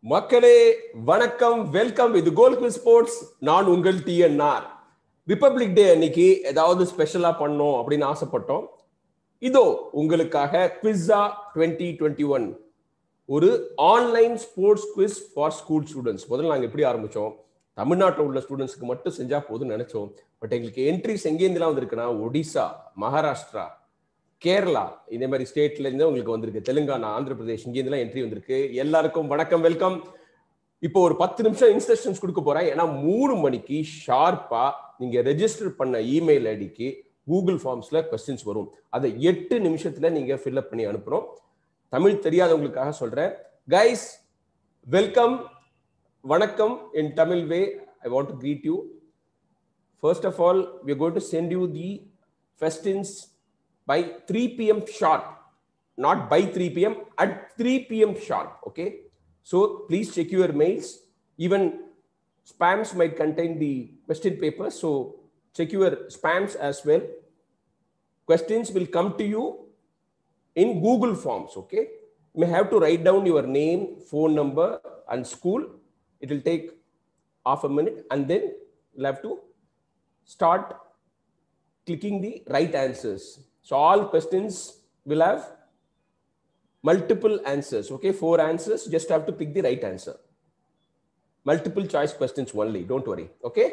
மக்களே வணக்கம் வெல்கம் இது கோல் குவிஸ் ஸ்போர்ட்ஸ் நான் உங்கள் டிஎன்ஆர் ரிப்பப்ளிக் டே அன்னைக்கு ஏதாவது ஸ்பெஷலா பண்ணோம் அப்படின்னு ஆசைப்பட்டோம் இதோ உங்களுக்காக குவிஸா டுவெண்ட்டி டுவெண்ட்டி ஒன் ஒரு online sports quiz for school students முதல்ல நாங்கள் எப்படி ஆரம்பிச்சோம் தமிழ்நாட்டில் உள்ள ஸ்டூடெண்ட்ஸ்க்கு மட்டும் செஞ்சா போதும் நினைச்சோம் பட் எங்களுக்கு என்ட்ரிஸ் எங்கேருந்துலாம் வந்திருக்குன்னா ஒடிசா மகாராஷ்டிரா கேரளா இதே மாதிரி ஸ்டேட்ல இருந்து உங்களுக்கு வந்திருக்கு தெலுங்கானா ஆந்திர பிரதேஷ் இங்கேருந்துலாம் என்ட்ரி வந்திருக்கு எல்லாருக்கும் வணக்கம் வெல்கம் இப்போ ஒரு பத்து நிமிஷம் இன்ஸ்ட்ரக்ஷன்ஸ் கொடுக்க போறேன் ஏன்னா மூணு மணிக்கு ஷார்ப்பா நீங்க ரெஜிஸ்டர் பண்ண இமெயில் ஐடிக்கு கூகுள் ஃபார்ம்ஸ்ல கொஸ்டின்ஸ் வரும் அதை எட்டு நிமிஷத்துல நீங்க ஃபில்அப் பண்ணி அனுப்பணும் தமிழ் தெரியாதவங்களுக்காக சொல்றேன் கைஸ் வெல்கம் வணக்கம் in Tamil way I want to greet you first of all we are going to send you the questions by 3 p.m. sharp. Not by 3 p.m. at 3 p.m. sharp. Okay. So please check your mails. Even spams might contain the question paper. So check your spams as well. Questions will come to you in Google Forms. Okay. You may have to write down your name, phone number, and school. It will take half a minute, and then you'll have to start clicking the right answers. So all questions will have multiple answers. Okay, four answers. Just have to pick the right answer. Multiple choice questions only. Don't worry. Okay.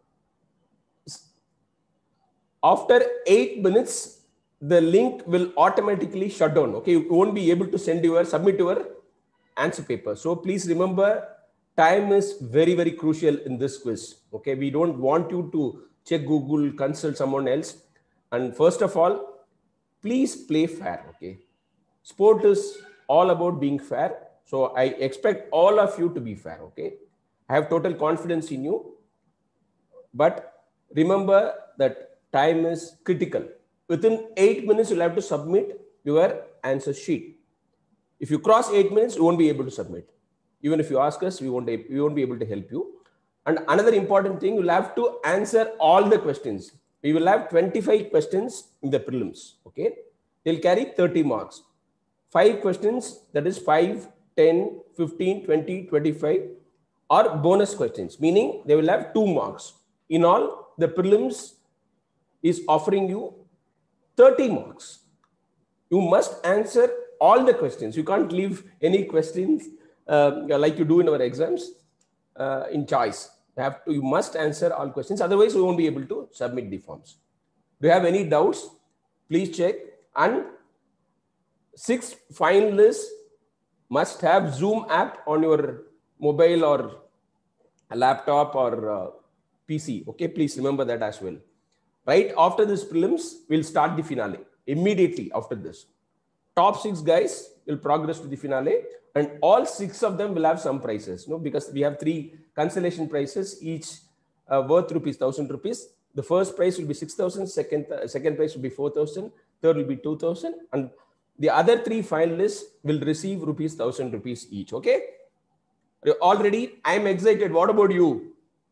After eight minutes, the link will automatically shut down. Okay, you won't be able to send your submit your answer paper. So please remember, time is very very crucial in this quiz. Okay, we don't want you to check Google, consult someone else. And first of all, please play fair. Okay. Sport is all about being fair. So I expect all of you to be fair. Okay. I have total confidence in you. But remember that time is critical. Within eight minutes, you'll have to submit your answer sheet. If you cross eight minutes, you won't be able to submit. Even if you ask us, we won't, we won't be able to help you. And another important thing, you'll have to answer all the questions. We will have 25 questions in the prelims. Okay. They'll carry 30 marks. Five questions, that is 5, 10, 15, 20, 25 are bonus questions, meaning they will have two marks. In all, the prelims is offering you 30 marks. You must answer all the questions. You can't leave any questions uh, like you do in our exams uh, in choice. You have to, you must answer all questions. Otherwise, we won't be able to submit the forms. Do you have any doubts? Please check. And six finalists must have Zoom app on your mobile or a laptop or uh, PC. Okay, please remember that as well. Right after this prelims, we'll start the finale immediately after this. Top six guys will progress to the finale, and all six of them will have some prizes. No, because we have three consolation prizes, each uh, worth rupees thousand rupees. The first prize will be six thousand. Second, uh, second prize will be four thousand. Third will be two thousand, and the other three finalists will receive rupees thousand rupees each. Okay. Already, I am excited. What about you?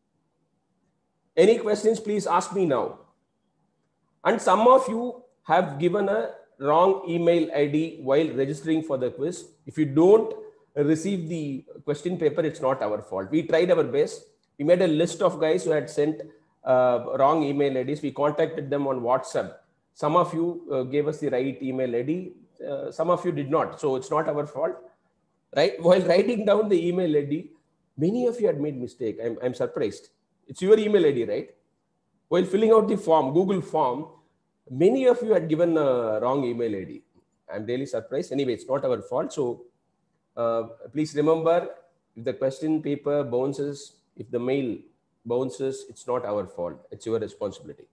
Any questions? Please ask me now. And some of you have given a wrong email ID while registering for the quiz. If you don't receive the question paper, it's not our fault. We tried our best. We made a list of guys who had sent uh, wrong email IDs. We contacted them on WhatsApp. Some of you uh, gave us the right email ID. Uh, some of you did not. So it's not our fault. Right? While writing down the email ID, many of you had made mistake. I'm, I'm surprised. It's your email ID, right? While filling out the form, Google form, many of you had given a wrong email ID. I'm really surprised. Anyway, it's not our fault. So uh, please remember if the question paper bounces, if the mail bounces, it's not our fault. It's your responsibility.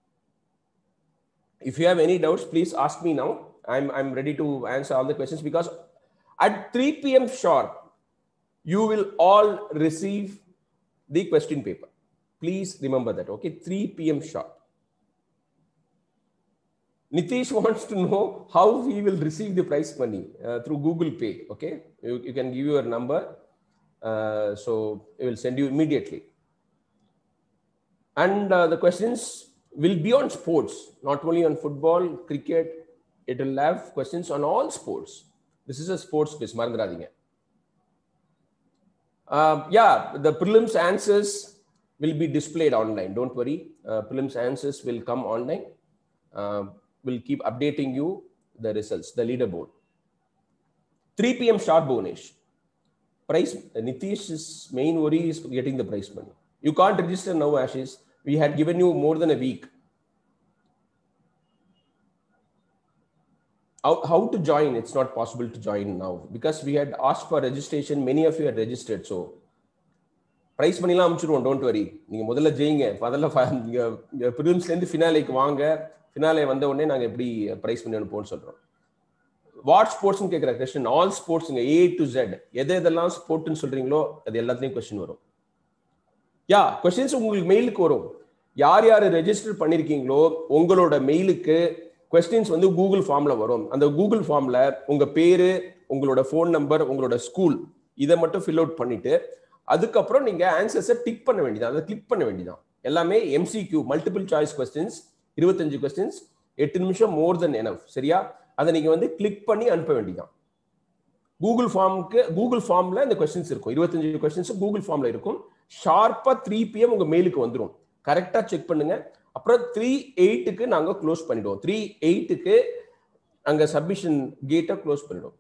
If you have any doubts, please ask me now. I'm, I'm ready to answer all the questions because at 3 p.m. sharp, you will all receive the question paper. Please remember that. Okay, 3 p.m. sharp. Nitish wants to know how we will receive the prize money uh, through Google Pay. Okay, you, you can give your number, uh, so it will send you immediately. And uh, the questions will be on sports, not only on football, cricket. It will have questions on all sports. This is a sports quiz, மறந்துடாதீங்க Uh, yeah, the prelims answers will be displayed online. Don't worry. Uh, prelims answers will come online. Uh, we'll keep updating you the results, the leaderboard. 3 p.m. sharp Bhuvanesh. Price, Nitish's main worry is getting the prize money. You can't register now, Ashish. We had given you more than a week. How, how to join? It's not possible to join now because we had asked for registration. Many of you had registered. So, prize பண்ணிலாம் அனுப்பிச்சிடுவோம் don't worry நீங்கள் முதல்ல ஜெயிங்க முதல்ல நீங்கள் ப்ரிலிம்ஸ்லேருந்து ஃபினாலேக்கு வாங்க finale வந்த உடனே நாங்கள் எப்படி ப்ரைஸ் பண்ணி அனுப்புவோம்னு சொல்கிறோம் வாட் ஸ்போர்ட்ஸ்னு கேட்குற கொஸ்டின் ஆல் ஸ்போர்ட்ஸுங்க ஏ டு ஜெட் எது எதெல்லாம் ஸ்போர்ட்னு சொல்கிறீங்களோ அது எல்லாத்துலேயும் கொஸ்டின் வரும் யா கொஸ்டின்ஸ் உங்களுக்கு மெயிலுக்கு வரும் யார் யார் ரெஜிஸ்டர் பண்ணியிருக்கீங்களோ உங்களோட மெயிலுக்கு கொஸ்டின்ஸ் வந்து கூகுள் ஃபார்மில் வரும் அந்த கூகுள் ஃபார்மில் உங்கள் பேர் உங்களோட ஃபோன் நம்பர் உங்களோட ஸ்கூல் இதை மட்டும் ஃபில் அவுட் பண்ணிட்டு அதுக்கப்புறம் நீங்கள் ஆன்சர்ஸை டிக் பண்ண வேண்டியதான் அதை கிளிக் பண்ண வேண்டியதான் எல்லாமே எம்சிக்யூ மல்டிபிள் சாய்ஸ் கொஸ்டின்ஸ் இருபத்தஞ்சு கொஸ்டின்ஸ் எட்டு நிமிஷம் மோர் தென் எனஃப் சரியா அதை நீங்கள் வந்து கிளிக் பண்ணி அனுப்ப வேண்டியதான் கூகுள் ஃபார்முக்கு கூகுள் ஃபார்மில் இந்த கொஸ்டின்ஸ் இருக்கும் இருபத்தஞ்சு கொஸ்டின்ஸ் கூகுள் ஃபார்மில் இருக்கும் ஷார்ப்பாக த்ரீ பிஎம் உங்கள் மெயிலுக்கு வந்துடும் கரெக்டாக செக் பண்ணுங்க அப்புறம் த்ரீ எயிட்டுக்கு நாங்கள் க்ளோஸ் பண்ணிடுவோம் த்ரீ எயிட்டுக்கு அங்கே சப்மிஷன் கேட்டை க்ளோஸ் பண்ணிடுவோம்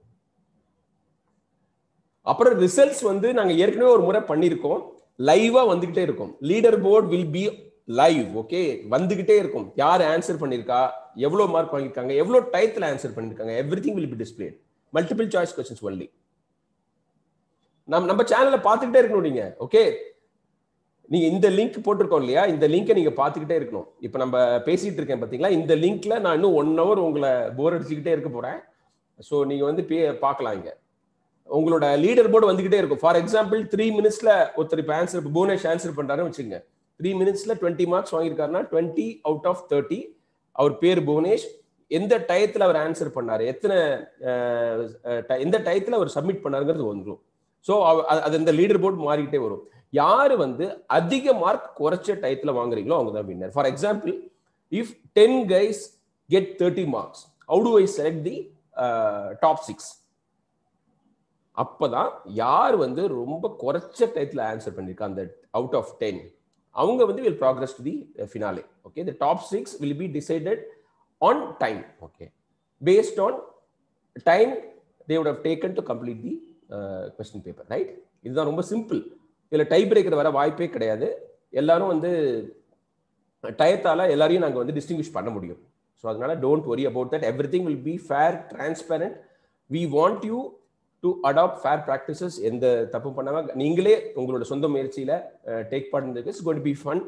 அப்புறம் ரிசல்ட்ஸ் வந்து நாங்கள் ஏற்கனவே ஒரு முறை பண்ணியிருக்கோம் லைவா வந்துகிட்டே இருக்கும் leaderboard will be live okay வந்துகிட்டே இருக்கும் யார் ஆன்சர் பண்ணியிருக்கா எவ்வளோ மார்க் வாங்கியிருக்காங்க எவ்வளோ டயத்தில் ஆன்சர் பண்ணியிருக்காங்க everything will be displayed multiple choice questions only நம்ம நம்ம சேனலை பார்த்துக்கிட்டே இருக்கணும் நீங்க ஓகே நீங்க இந்த லிங்க் போட்டிருக்கோம் இல்லையா இந்த லிங்கை நீங்க பார்த்துக்கிட்டே இருக்கணும் இப்போ நம்ம பேசிட்டு இருக்கேன் பாத்தீங்களா இந்த லிங்க்ல நான் இன்னும் ஒன் ஹவர் உங்களை போர் அடிச்சுக்கிட்டே இருக்க போறேன் ஸோ நீங்க வந்து பே பார்க்கலாம் இங்க உங்களோட லீடர் போர்டு வந்துகிட்டே இருக்கும் ஃபார் எக்ஸாம்பிள் த்ரீ மினிட்ஸ்ல ஒருத்தர் இப்போ ஆன்சர் புவனேஷ் ஆன்சர் பண்றாருன்னு வச்சுங்க த்ரீ மினிட்ஸ்ல டுவெண்ட்டி மார்க்ஸ் வாங்கியிருக்காருன்னா டுவெண்ட்டி அவுட் ஆஃப் தேர்ட்டி அவர் பேர் புவனேஷ் எந்த டயத்தில் அவர் ஆன்சர் பண்ணாரு எத்தனை எந்த டயத்தில் அவர் சப்மிட் பண்ணாருங்கிறது வந்துடும் ஸோ அது இந்த லீடர் போர்டு மாறிக்கிட்டே வரும் யாரு வந்து அதிக மார்க் குறைச்ச டயத்தில் வாங்குறீங்களோ அவங்க தான் winner for example if ten guys get thirty marks how do I select the top six அப்பதான் யார் வந்து ரொம்ப குறைச்ச டயத்தில் ஆன்சர் பண்ணியிருக்கா அந்த அவுட் ஆஃப் டென் அவங்க வந்து will progress to the finale okay the top six will be decided on time okay based on time they would have taken to complete the question paper right இதுதான் ரொம்ப simple இதில் tie breaker வர வாய்ப்பே கிடையாது எல்லாரும் வந்து டயத்தால் எல்லாரையும் நாங்கள் வந்து டிஸ்டிங்விஷ் பண்ண முடியும் ஸோ அதனால don't worry about that everything will be fair transparent we want you to adopt fair practices எந்த தப்பு பண்ணாமல் நீங்களே உங்களோட சொந்த முயற்சியில் டேக் பார்ட் இந்த இட்ஸ் கோட் பி ஃபன்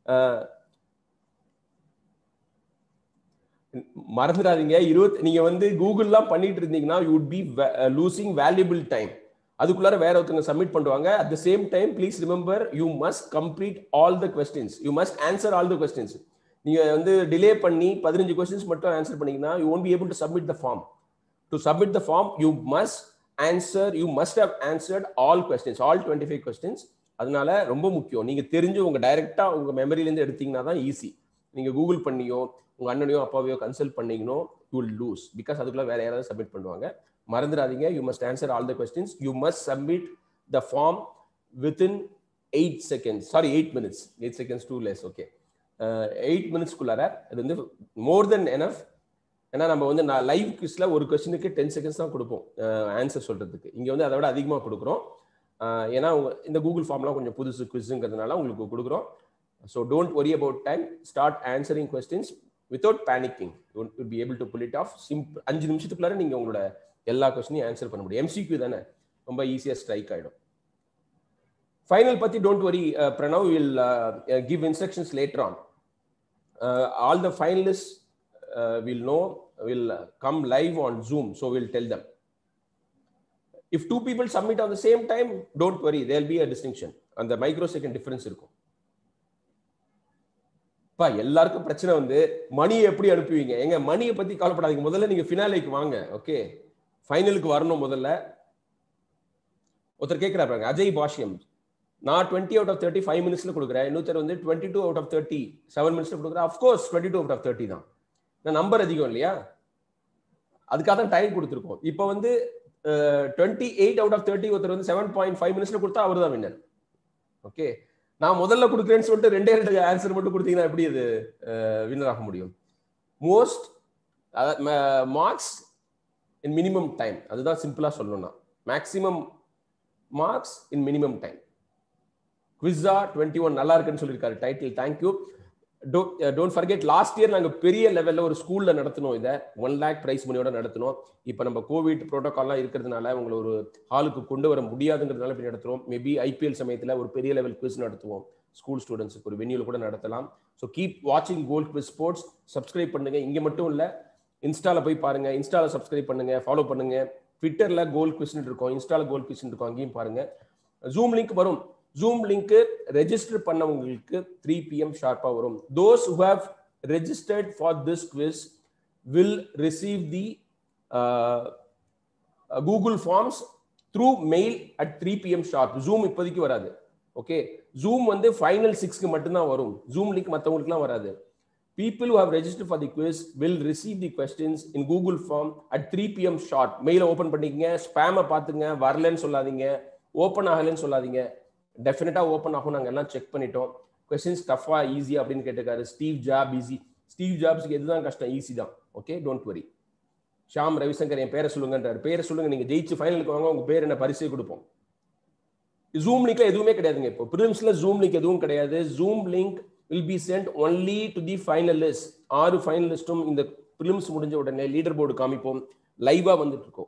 மறந்துடாதீங்க இருபத்தி நீங்க வந்து கூகுள்லாம் பண்ணிட்டு இருந்தீங்கன்னா you would be losing valuable time அதுக்குள்ளார வேற ஒருத்தங்க சப்மிட் பண்ணுவாங்க at the same time please remember you must complete all the questions you must answer all the questions நீங்க வந்து டிலே பண்ணி பதினஞ்சு கொஸ்டின்ஸ் மட்டும் ஆன்சர் பண்ணீங்கன்னா you won't be able to submit the form to submit the form you must answer you must have answered all questions all twenty five questions அதனால ரொம்ப முக்கியம் நீங்க தெரிஞ்சு உங்க டைரக்டா உங்க மெமரியிலேருந்து எடுத்தீங்கன்னா தான் ஈஸி நீங்க கூகுள் பண்ணியோ உங்க அண்ணனையோ அப்பாவையோ கன்சல்ட் பண்ணீங்கனோ யூ வில் லூஸ் பிகாஸ் அதுக்குள்ள வேற யாராவது சப்மிட் பண்ணுவாங்க மறந்துடாதீங்க you must answer all the questions you must submit the form within eight seconds sorry eight minutes eight seconds too less okay eight மினிட்ஸ்க்குள்ளார அது வந்து மோர் தென் எனஃப் ஏன்னா நம்ம வந்து நான் லைவ் குவிஸ்ல ஒரு கொஸ்டினுக்கு டென் செகண்ட்ஸ் தான் கொடுப்போம் ஆன்சர் சொல்றதுக்கு இங்க வந்து அதை விட அதிகமாக கொடுக்குறோம் ஏன்னா இந்த கூகுள் ஃபார்ம்லாம் கொஞ்சம் புதுசு குவிஸுங்கிறதுனால உங்களுக்கு கொடுக்குறோம் so don't worry about time start answering questions without panicking you be able to pull it off simple அஞ்சு நிமிஷத்துக்குள்ளார நீங்க உங்களோட எல்லா கொஸ்டினையும் ஆன்சர் பண்ண முடியும் எம்சிக்யூ தானே ரொம்ப ஈஸியாக ஸ்ட்ரைக் ஆகிடும் ஃபைனல் பத்தி don't worry Pranav will give instructions later on all the finalist will no will come live on Zoom so will tell them if two people submit on the same time don't worry they'll be a distinction அந்த micro second difference இருக்கும் பா எல்லாருக்கும் பிரச்சனை வந்து மணியை எப்படி அனுப்புவீங்க எங்க மணியை பத்தி கவலைப்படாதீங்க முதல்ல நீங்க ஃபினாலேக்கு வாங்க ஓகே ஃபைனலுக்கு வரணும் முதல்ல ஒருத்தர் கேட்கிறாரு அஜய் பாஷ்யம் நான் twenty out of thirty five மினிட்ஸ்ல கொடுக்குறேன் இன்னொருத்தர் வந்து twenty two out of thirty seven மினிட்ஸ்ல கொடுக்குறேன் of course twenty two out of thirty தான் நான் நம்பர் அதிகம் இல்லையா அதுக்காக தான் டைம் கொடுத்துருக்கோம் இப்போ வந்து twenty eight out of thirty ஒருத்தர் வந்து செவன் பாயிண்ட் ஃபைவ் மினிட்ஸ்ல கொடுத்தா அவர் தான் வின்னர் ஓகே நான் முதல்ல கொடுக்குறேன்னு சொல்லிட்டு ரெண்டே ரெண்டு ஆன்சர் மட்டும் கொடுத்தீங்கன்னா எப்படி இது வின்னர் ஆக முடியும் most marks in minimum time அதுதான் சிம்பிளா சொல்லணும்னா maximum marks in minimum time குவிஸா டுவெண்ட்டி ஒன் நல்லா இருக்குன்னு சொல்லியிருக்காரு title thank you don't forget last year நாங்கள் பெரிய லெவலில் ஒரு ஸ்கூலில் நடத்தினோம் இதை ஒன் லேக் ப்ரைஸ் மணியோட நடத்தினோம் இப்போ நம்ம கோவிட் ப்ரோட்டோகால்லாம் இருக்கிறதுனால உங்களை ஒரு ஹாலுக்கு கொண்டு வர முடியாதுங்கிறதுனால இப்படி நடத்துகிறோம் மேபி ஐபிஎல் சமயத்தில் ஒரு பெரிய லெவல் குவிஸ் நடத்துவோம் ஸ்கூல் ஸ்டூடெண்ட்ஸுக்கு ஒரு வென்யூல கூட நடத்தலாம் ஸோ கீப் வாட்சிங் கோல்ட் குவிஸ் ஸ்போர்ட்ஸ் சப்ஸ்கிரைப் பண்ணுங்க இங்கே மட்டும் இல்லை இன்ஸ்டால போய் பாருங்க இன்ஸ்டால சப்ஸ்கிரைப் பண்ணுங்க ஃபாலோ பண்ணுங்க ட்விட்டர்ல கோல் கொஸ்டின் இருக்கும் இன்ஸ்டால கோல் கொஸ்டின் இருக்கும் அங்கேயும் பாருங்க ஜூம் லிங்க் வரும் ஜூம் லிங்க் ரெஜிஸ்டர் பண்ணவங்களுக்கு த்ரீ பிஎம் ஷார்ப்பா வரும் those who have registered for this quiz will receive the Google forms through mail at three PM sharp Zoom இப்போதைக்கு வராது ஓகே ஜூம் வந்து ஃபைனல் சிக்ஸ்க்கு மட்டும்தான் வரும் ஜூம் லிங்க் மற்றவங்களுக்குலாம் வராது people who have registered for the quiz will receive the questions in google form at 3 pm sharp மெயில open பண்ணிக்கங்க ஸ்பேமை பார்த்துங்க வரலன்னு சொல்லாதீங்க ஓப்பன் ஆகலைன்னு சொல்லாதீங்க டெஃபினட்டா ஓப்பன் ஆகும் நாங்க எல்லாம் செக் பண்ணிட்டோம் கொஸ்டின்ஸ் டஃபா ஈஸி அப்படின்னு கேட்டிருக்காரு ஸ்டீவ் ஜாப் ஈஸி ஸ்டீவ் ஜாப்ஸ்க்கு எதுதான் கஷ்டம் ஈஸி தான் okay don't worry Sham Ravishankar என் பேரை சொல்லுங்கன்றார் பேரை சொல்லுங்க நீங்க ஜெயிச்சு ஃபைனலுக்கு வாங்க உங்க பேர் என்ன பரிசை கொடுப்போம் ஜூம் லிங்க்ல எதுவுமே கிடையாதுங்க இப்போ ப்ரிலிம்ஸ்ல ஜூம் லிங்க் எதுவும் கிடையாது Zoom link will be sent only to the finalist ஆறு ஃபைனலிஸ்டும் இந்த ப்ரிலிம்ஸ் முடிஞ்ச உடனே லீடர் போர்டு காமிப்போம் லைவா வந்துட்டு இருக்கோம்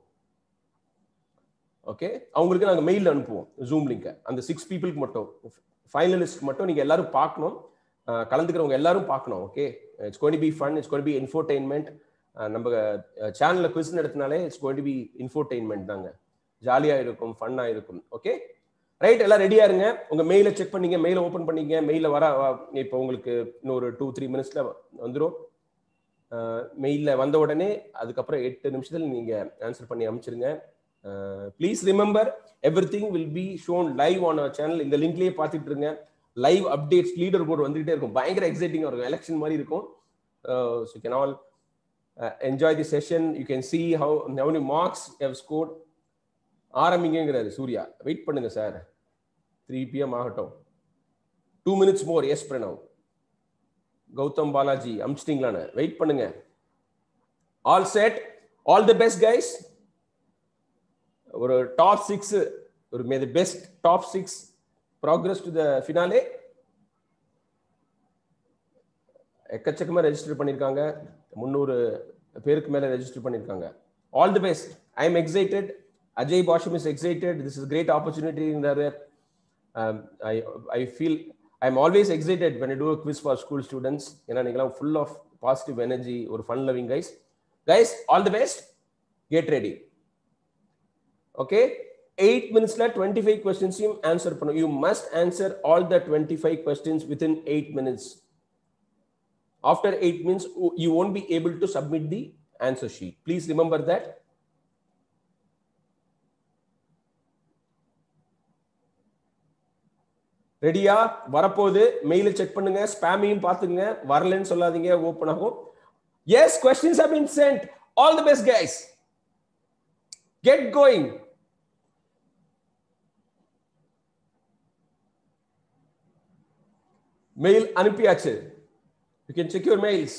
ஓகே அவங்களுக்கு நாங்கள் மெயில் அனுப்புவோம் ஜூம் லிங்கை அந்த சிக்ஸ் பீப்புளுக்கு மட்டும் ஃபைனலிஸ்ட் மட்டும் நீங்கள் எல்லாரும் பார்க்கணும் கலந்துக்கிறவங்க எல்லாரும் பார்க்கணும் okay it's going be fun it's going be infotainment நம்ம சேனலில் குவிஸ் நடத்தினாலே இட்ஸ் கோயின் பி இன்ஃபோர்டெயின்மெண்ட் தாங்க ஜாலியாக இருக்கும் ஃபன்னாக இருக்கும் ஓகே ரைட் எல்லாம் ரெடியா இருங்க உங்க மெயிலை செக் பண்ணீங்க மெயிலை ஓப்பன் பண்ணீங்க மெயில வர இப்போ உங்களுக்கு இன்னொரு டூ த்ரீ மினிட்ஸ்ல வந்துடும் மெயிலில் வந்த உடனே அதுக்கப்புறம் எட்டு நிமிஷத்தில் நீங்க ஆன்சர் பண்ணி அமைச்சிருங்க please remember everything will be shown live on our channel இந்த லிங்க்லயே பார்த்துட்டு இருங்க லைவ் அப்டேட்ஸ் லீடர் போர்டு வந்துகிட்டே இருக்கும் பயங்கர எக்ஸைட்டிங்காக இருக்கும் எலெக்ஷன் மாதிரி இருக்கும் so can all enjoy the session you can see how how marks have scored ஆரம்பிங்கிறாரு சூர்யா வெயிட் பண்ணுங்க சார் த்ரீ பிஎம் ஆகட்டும் two minutes more yes Pranav Gautham Balaji அமிச்சிட்டிங்களான்னு வெயிட் பண்ணுங்க all set all the best guys ஒரு டாப் சிக்ஸ் ஒரு may the best top six progress to the finale எக்கச்சக்கமா register பண்ணியிருக்காங்க முந்நூறு பேருக்கு மேல ரெஜிஸ்டர் பண்ணியிருக்காங்க all the best I am excited Ajay Basham is excited. This is a great opportunity in there. Um, I, I feel I'm always excited when I do a quiz for school students. You know, full of positive energy or fun loving guys. Guys, all the best. Get ready. Okay. Eight minutes la 25 questions you answer. You must answer all the 25 questions within eight minutes. After eight minutes, you won't be able to submit the answer sheet. Please remember that. ரெடியா வரப்போகுது மெயில check பண்ணுங்க ஸ்பேமையும் பார்த்துங்க வரலன்னு சொல்லாதீங்க open ஆகும் yes questions have been sent all the best guys get going mail அனுப்பியாச்சு you can check your mails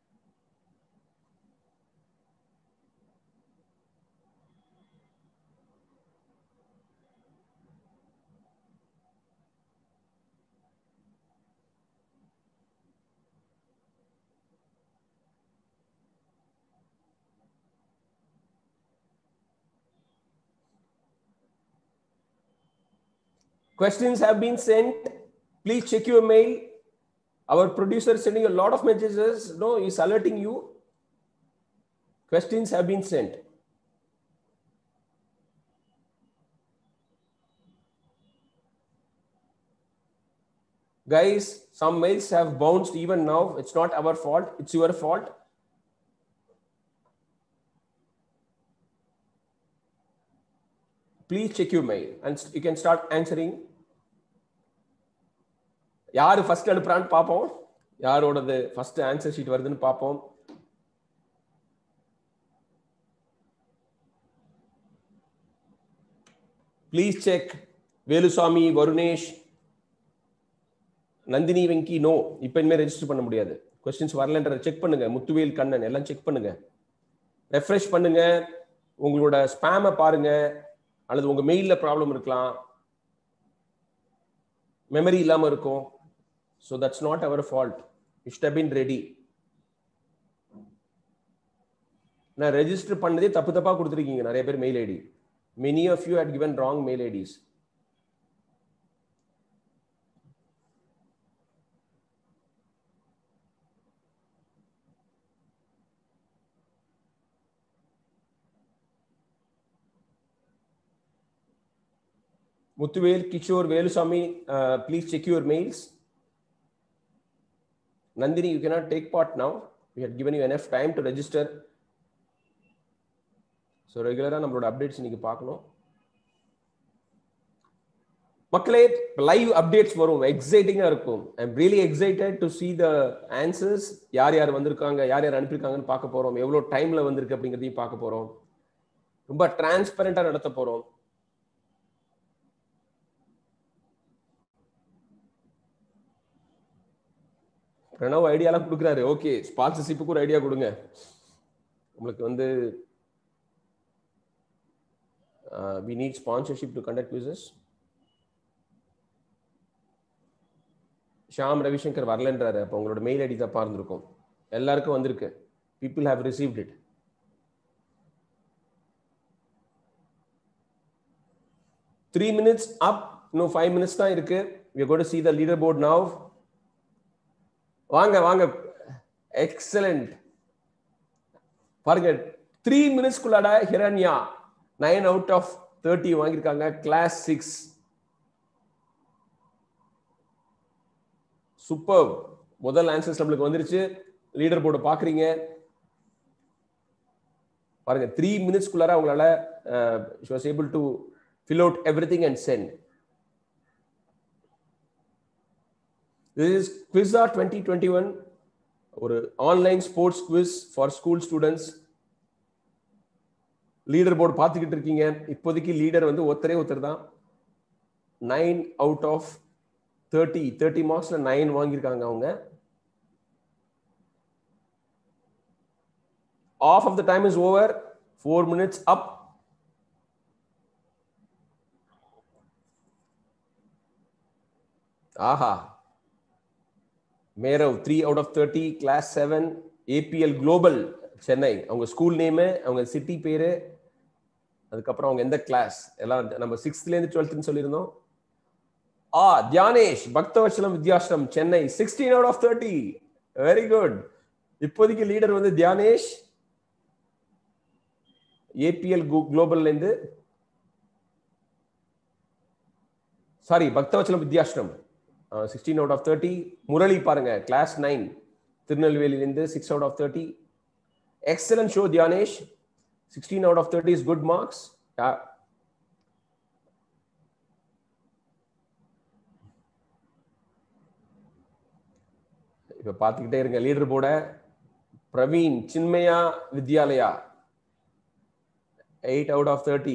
questions have been sent please check your mail our producer is sending a lot of messages no he's alerting you questions have been sent guys some mails have bounced even now it's not our fault it's your fault please check your mail and you can start answering யாரு first அனுப்புறான்னு பார்ப்போம் யாரோடது first answer sheet வருதுன்னு பார்ப்போம் please check Velusamy Varunesh Nandhini Venki no இப்போ இனிமேல் register பண்ண முடியாது கொஸ்டின்ஸ் வரலன்றத செக் பண்ணுங்க முத்துவேல் கண்ணன் எல்லாம் செக் பண்ணுங்க ரெஃப்ரெஷ் பண்ணுங்க உங்களோட ஸ்பேமை பாருங்க அல்லது உங்க மெயிலில் ப்ராப்ளம் இருக்கலாம் மெமரி இல்லாமல் இருக்கும் so that's not our fault இஷ்ட் பின் ரெடி நான் ரெஜிஸ்டர் பண்ணதே தப்பு தப்பா கொடுத்துருக்கீங்க நிறைய பேர் mail ID many of you had given wrong mail IDs Muthuvel, Kishore, Velusamy, uh, please check your mails. Nandini, you cannot take part now. We had given you enough time to register. So ரெகுலராக நம்மளோட updates இன்னைக்கு பார்க்கணும் மக்களே live updates வரும் எக்ஸைட்டிங்காக இருக்கும் I am really excited to see the answers யார் யார் வந்திருக்காங்க யார் யார் அனுப்பியிருக்காங்கன்னு பார்க்க போகிறோம் எவ்வளோ டைமில் வந்திருக்கு அப்படிங்கிறதையும் பார்க்க போகிறோம் ரொம்ப டிரான்ஸ்பரண்டாக நடத்த போகிறோம் பிரணவ் ஐடியாலாம் கொடுக்குறாரு ஓகே ஸ்பான்சர்ஷிப்புக்கு ஒரு ஐடியா கொடுங்க உங்களுக்கு வந்து we need sponsorship to conduct quizzes Sham Ravishankar வரலன்றாரு அப்போ உங்களோட மெயில் ஐடி தப்பா இருந்திருக்கும் எல்லாருக்கும் வந்திருக்கு people have received it three minutes up இன்னும் ஃபைவ் மினிட்ஸ் தான் இருக்கு we got see the leader board now வாங்க வாங்க எக்ஸலண்ட் பாருங்க த்ரீ மினிட்ஸ்க்குள்ளாட Hiranya nine out of thirty வாங்கியிருக்காங்க கிளாஸ் சிக்ஸ் சூப்பர் முதல் ஆன்சர்ஸ் நம்மளுக்கு வந்துருச்சு லீடர் போர்டு பாக்குறீங்க பாருங்க த்ரீ மினிட்ஸ்க்குள்ளார அவங்களால she was able to fill out everything and sent this is குவிஸா டுவெண்ட்டி டுவெண்ட்டி ஒன் ஒரு online sports quiz for school students leader board பார்த்துக்கிட்டு இருக்கீங்க இப்போதைக்கு லீடர் வந்து ஒருத்தரே ஒருத்தர் தான் nine out of thirty thirty மார்க்ஸ்ல நைன் வாங்கியிருக்காங்க அவங்க off off the time is over four minutes up ஆஹா Merav three out of thirty class seven APL Global Chennai அவங்க ஸ்கூல் நேமு அவங்க சிட்டி பேரு அதுக்கப்புறம் அவங்க எந்த கிளாஸ் எல்லாம் நம்ம சிக்ஸ்த்லேருந்து டுவெல்த்னு சொல்லியிருந்தோம் ஆ Dhyanesh Bhakthavatsalam Vidyashram Chennai sixteen out of thirty very good இப்போதைக்கு லீடர் வந்து தியானேஷ் ஏபிஎல் குளோபல்ல இருந்து sorry Bhakthavatsalam Vidyashram sixteen out of thirty Murali பாருங்க கிளாஸ் நைன் திருநெல்வேலியிலேருந்து six out of thirty excellent show Dhyanesh sixteen out of thirty is good marks இப்ப பார்த்துக்கிட்டே இருங்க லீடர் போர்ட Praveen Chinmaya Vidyalaya eight out of thirty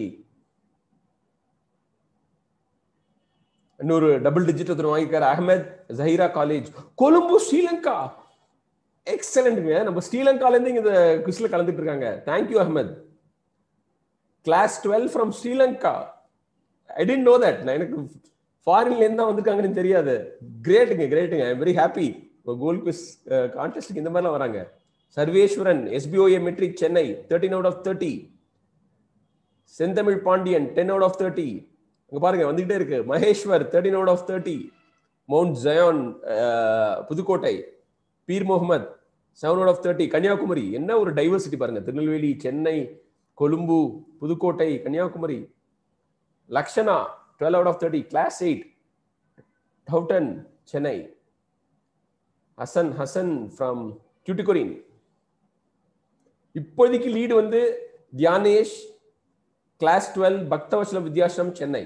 இன்னொரு டபுள் டிஜிட் ஒருத்தர் வாங்கிக்காரு அகமத் ஜஹீரா காலேஜ் கொழும்பு ஸ்ரீலங்கா எக்ஸலண்ட்ங்க நம்ம ஸ்ரீலங்கால இருந்து இந்த குவிஸ்ல கலந்துட்டு இருக்காங்க thank you Ahamed class twelve from Sri Lanka I didn't know that நான் எனக்கு ஃபாரின்ல இருந்து தான் வந்திருக்காங்கன்னு தெரியாது கிரேட்டுங்க கிரேட்டுங்க I very happy Goal Quiz கான்டெஸ்ட்டுக்கு இந்த மாதிரிலாம் வராங்க Sarveswaran SBOA matric Chennai thirteen out of thirty Senthamizh Pandian ten out of thirty அங்க பாருங்க வந்துகிட்டே இருக்கு Maheswar thirteen out of thirty Mount Zion Pudukkottai Peer Mohammed seven out of thirty Kanyakumari என்ன ஒரு டைவர்சிட்டி பாருங்க Tirunelveli Chennai Colombo Pudukkottai Kanyakumari Lakshana twelve out of thirty class eight Doveton Chennai Hasan Hasan from Tuticorin இப்போதைக்கு லீடு வந்து தியானேஷ் கிளாஸ் டுவெல் பக்தவச்சலம் வித்யாசிரம் சென்னை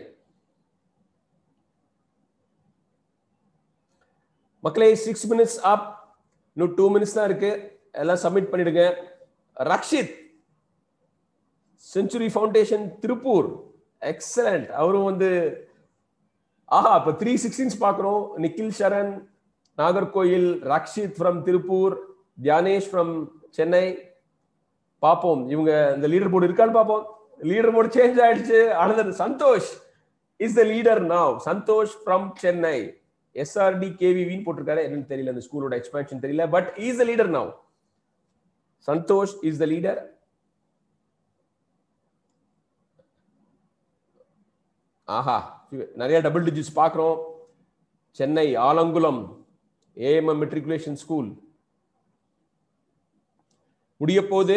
மக்களே சிக்ஸ் மினிட்ஸ் அப் இன்னும் டூ மினிட்ஸ் தான் இருக்கு எல்லாம் சப்மிட் பண்ணிடுங்க Rakshith Century Foundation Tiruppur excellent அவரும் வந்து ஆஹா இப்ப த்ரீ சிக்ஸ்டீன்ஸ் பாக்குறோம் நிக்கில் சரண் நாகர்கோயில் ரக்ஷித் ஃப்ரம் திருப்பூர் தியானேஷ் ஃப்ரம் சென்னை பாப்போம் இவங்க இந்த லீடர் போர்டு இருக்கான்னு பாப்போம் லீடர் போர்டு சேஞ்ச் ஆயிடுச்சு another Santhosh is the leader now Santhosh from Chennai SRT கேவிவின்னு போட்டிருக்காரு என்னன்னு தெரியல அந்த ஸ்கூலோட எக்ஸ்பேன்ஷன் தெரியல but is the leader now Santhosh is the leader ஆஹா நிறைய டபுள் டிஜிட்ஸ் பார்க்குறோம் Chennai Alangulam AMM matriculation school முடிய போகுது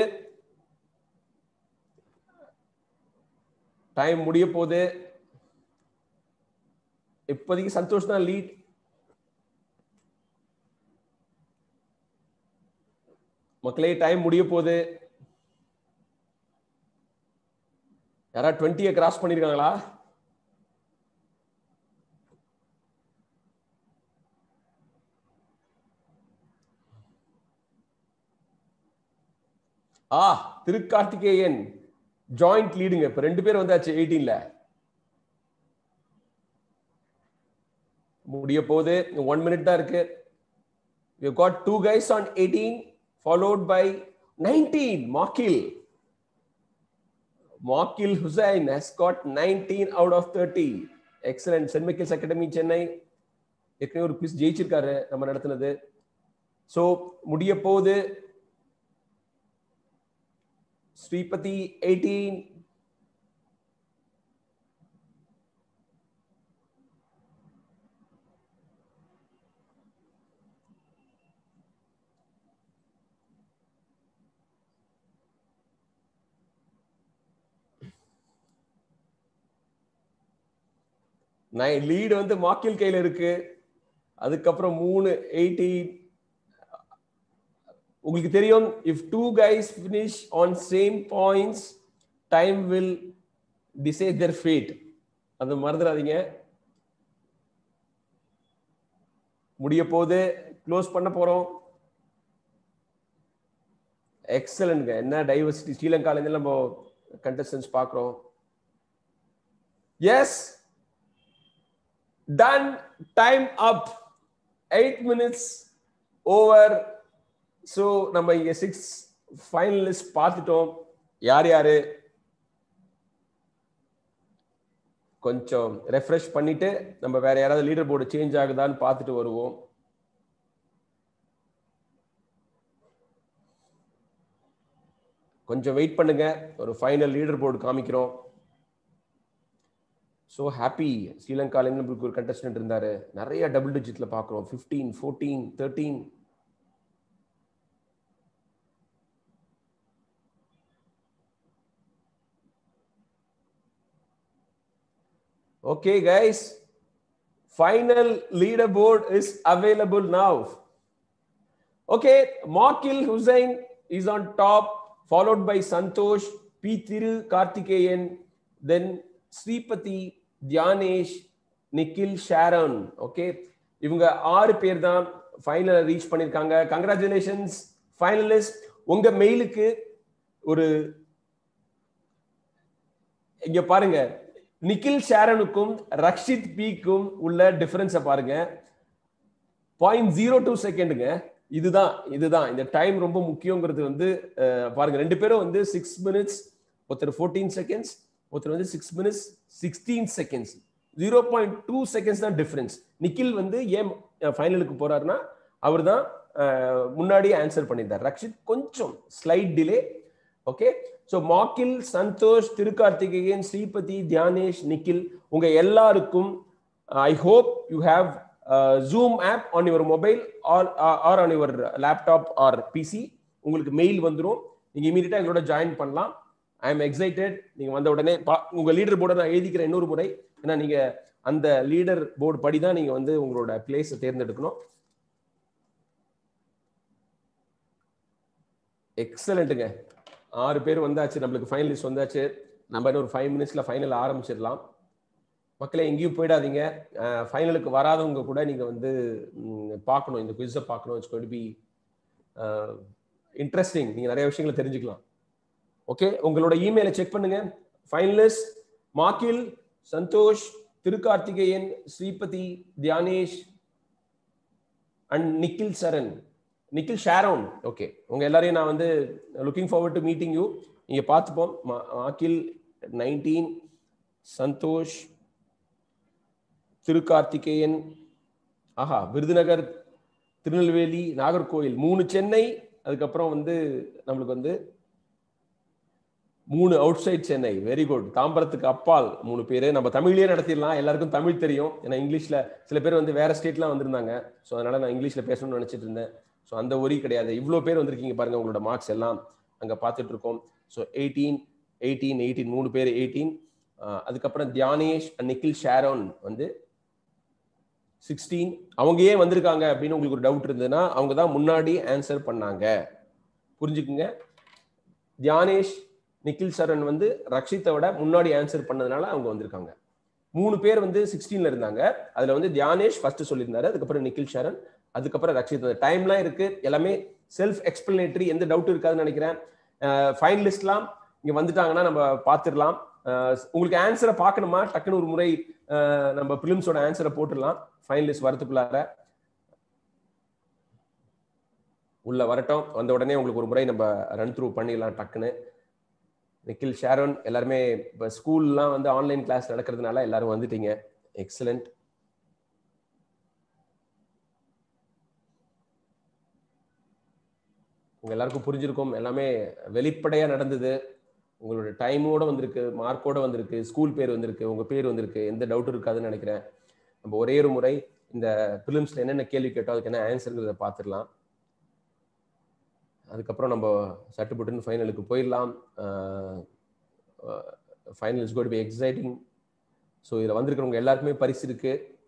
டைம் முடிய போகுது இப்போதைக்கு சந்தோஷ் தான் லீட் மக்களே டைம் முடிய போகுது யாரா டுவெண்ட்டியை கிராஸ் பண்ணிருக்காங்களா ஆ திருக்கார்த்திகேயன் ஜாயிண்ட் லீடுங்க இப்ப ரெண்டு பேர் வந்தாச்சு எயிட்டீன்ல முடிய போகுது ஒன் மினிட் தான் இருக்கு you got two guys on eighteen followed by nineteen Makkil Makkil Hussain has got nineteen out of thirty excellent Saint Michael's Academy Chennai ஏற்கனவே ஒரு குவிஸ் ஜெயிச்சிருக்காரு நம்ம நடத்தினது ஸோ முடிய போகுது ஸ்ரீபதி எயிட்டீன் லீடு வந்து மாக்கில் கையில இருக்கு அதுக்கப்புறம் மூணு எயிட்டீன் உங்களுக்கு தெரியும் if two guys finish on same points time will decide their fate அது மறந்துடாதீங்க முடிய போது க்ளோஸ் பண்ண போறோம் எக்ஸலண்ட்ங்க என்ன டைவர்சிட்டி ஸ்ரீலங்கால இருந்து நம்ம கண்டஸ்டன்ஸ் பார்க்குறோம் yes done time up eight minutes over so நம்ம இங்க சிக்ஸ் ஃபைனலிஸ்ட் பார்த்துட்டோம் யார் யாரு கொஞ்சம் ரெஃப்ரெஷ் பண்ணிட்டு நம்ம வேற யாராவது லீடர் போர்டு சேஞ்ச் ஆகுதான்னு பார்த்துட்டு வருவோம் கொஞ்சம் வெயிட் பண்ணுங்க ஒரு ஃபைனல் லீடர் போர்டு காமிக்கிறோம் ஸோ ஹாப்பி ஸ்ரீலங்காலேருந்து நம்மளுக்கு ஒரு கண்டஸ்டன்ட் இருந்தாரு நிறைய டபுள் டிஜிட்ல பார்க்குறோம் fifteen fourteen thirteen Okay, guys. Final leaderboard is available now. Okay, Makil Hussain is on top, followed by Santosh, P. Thiru Kartikeyan, then Sripati, Dhyanesh, Nikhil Sharon. Okay, இவங்க ஆறு பேர் தான் ஃபைனல் ரீச் பண்ணிருக்காங்க congratulations finalist உங்க மெயிலுக்கு ஒரு இங்க பாருங்க நிக்கில் ஷேரனுக்கும் ரக்ஷித் பிக்கும் உள்ள டிஃபரன்ஸை பாருங்க பாயிண்ட் ஜீரோ டூ செகண்டுங்க இதுதான் இதுதான் இந்த டைம் ரொம்ப முக்கியங்கிறது வந்து பாருங்க ரெண்டு பேரும் வந்து சிக்ஸ் மினிட்ஸ் ஒருத்தர் ஃபோர்டீன் செகண்ட்ஸ் ஒருத்தர் வந்து six minutes sixteen seconds zero point two seconds தான் டிஃபரன்ஸ் நிக்கில் வந்து ஏன் ஃபைனலுக்கு போறாருன்னா அவர் தான் முன்னாடி ஆன்சர் பண்ணியிருந்தார் ரக்ஷித் கொஞ்சம் slight delay okay so Makkil Santhosh Thirukarthikeyan Sripathi Dhyanesh Nikhil உங்க எல்லாருக்கும் I hope you have Zoom app on your mobile or or on your laptop or PC உங்களுக்கு மெயில் வந்துடும் நீங்க இமீடியட்டா எங்களோட ஜாயின் பண்ணலாம் ஐ எம் எக்ஸைட்டட் நீங்க வந்த உடனே உங்க லீடர் போர்டை நான் எழுதிக்கிறேன் இன்னொரு முறை ஏன்னா நீங்க அந்த லீடர் போர்டு படி தான் நீங்க வந்து உங்களோட பிளேஸை தேர்ந்தெடுக்கணும் எக்ஸலண்ட்டுங்க ஆறு பேர் வந்தாச்சு நம்மளுக்கு ஃபைனலிஸ்ட் வந்தாச்சு நம்ம இன்னும் ஒரு ஃபைவ் மினிட்ஸ்ல ஃபைனல் ஆரம்பிச்சிடலாம் மக்களே எங்கேயும் போயிடாதீங்க ஃபைனலுக்கு வராதவங்க கூட நீங்க வந்து பார்க்கணும் இந்த குவிஸை பார்க்கணும் இட்ஸ் கோட் பி இன்ட்ரெஸ்டிங் நீங்க நிறைய விஷயங்களை தெரிஞ்சுக்கலாம் ஓகே உங்களோட இமெயிலை செக் பண்ணுங்க finalist Makkil Santhosh Thirukarthikeyan Sripathi Dhyanesh and Nikhil Saran Nikhil Sharon okay உங்க எல்லாரையும் நான் வந்து looking forward to meeting you இங்க பார்த்துப்போம் மா- மாக்கில் நைன்டீன் சந்தோஷ் திருக்கார்த்திகேயன் ஆஹா விருதுநகர் திருநெல்வேலி நாகர்கோவில் மூணு சென்னை அதுக்கப்புறம் வந்து நம்மளுக்கு வந்து மூணு outside Chennai very good தாம்பரத்துக்கு அப்பால் மூணு பேர் நம்ம தமிழ்லயே நடத்திடலாம் எல்லாருக்கும் தமிழ் தெரியும் ஏன்னா இங்கிலீஷ்ல சில பேர் வந்து வேற ஸ்டேட்லாம் வந்திருந்தாங்க ஸோ அதனால நான் இங்கிலீஷ்ல பேசணும்னு நினைச்சிட்டு இருந்தேன் ஸோ அந்த ஒரி கிடையாது இவ்வளோ பேர் வந்திருக்கீங்க பாருங்க உங்களோட மார்க்ஸ் எல்லாம் அங்க பார்த்துட்டு இருக்கோம் ஸோ எயிட்டீன் எயிட்டீன் எயிட்டீன் மூணு பேர் எயிட்டீன் அதுக்கப்புறம் தியானேஷ் and நிக்கில் ஷாரோன் வந்து சிக்ஸ்டீன் அவங்க ஏன் வந்திருக்காங்க அப்படின்னு உங்களுக்கு ஒரு டவுட் இருந்ததுன்னா அவங்க தான் முன்னாடி ஆன்சர் பண்ணாங்க புரிஞ்சுக்குங்க தியானேஷ் நிக்கில் சரண் வந்து ரக்ஷித்தை விட முன்னாடி ஆன்சர் பண்ணதுனால அவங்க வந்திருக்காங்க மூணு பேர் வந்து சிக்ஸ்டீன்ல இருந்தாங்க அதுல வந்து தியானேஷ் ஃபர்ஸ்ட் சொல்லியிருந்தாரு அதுக்கப்புறம் நிக்கில் சரண் அதுக்கப்புறம் ரக்ஷித் அந்த டைம்லாம் இருக்கு எல்லாமே செல்ஃப் எக்ஸ்பிளனேட்டரி எந்த டவுட் இருக்காதுன்னு நினைக்கிறேன் ஃபைனலிஸ்ட்லாம் இங்க வந்துட்டாங்கன்னா நம்ம பார்த்துடலாம் அஹ் உங்களுக்கு ஆன்சரை பார்க்கணுமா டக்குன்னு ஒரு முறை அஹ் நம்ம பிலிம்ஸோட ஆன்சரை போட்டுடலாம் ஃபைனலிஸ்ட் வரதுக்குள்ளார உள்ள வரட்டும் வந்த உடனே உங்களுக்கு ஒரு முறை நம்ம ரன் த்ரூ பண்ணிடலாம் டக்குன்னு நிக்கில் ஷாரோன் எல்லாருமே இப்போ ஸ்கூல்லாம் வந்து ஆன்லைன் கிளாஸ் நடக்கிறதுனால எல்லாரும் வந்துட்டீங்க எக்ஸலண்ட் உங்க எல்லாருக்கும் புரிஞ்சிருக்கும் எல்லாமே வெளிப்படையா நடந்தது உங்களோட டைமோட வந்திருக்கு மார்க்கோட வந்திருக்கு ஸ்கூல் பேர் வந்திருக்கு உங்க பேர் வந்திருக்கு எந்த டவுட்டும் இருக்காதுன்னு நினைக்கிறேன் நம்ம ஒரே ஒரு முறை இந்த பிலிம்ஸ்ல என்னென்ன கேள்வி கேட்டோம் அதுக்கு என்ன ஆன்சருங்கிறத பார்த்துடலாம் அதுக்கப்புறம் நம்ம சட்டுப்புட்டுன்னு ஃபைனலுக்கு போயிடலாம் final is got be exciting so இதில் வந்திருக்கிறவங்க எல்லாருக்குமே பரிசு இருக்கு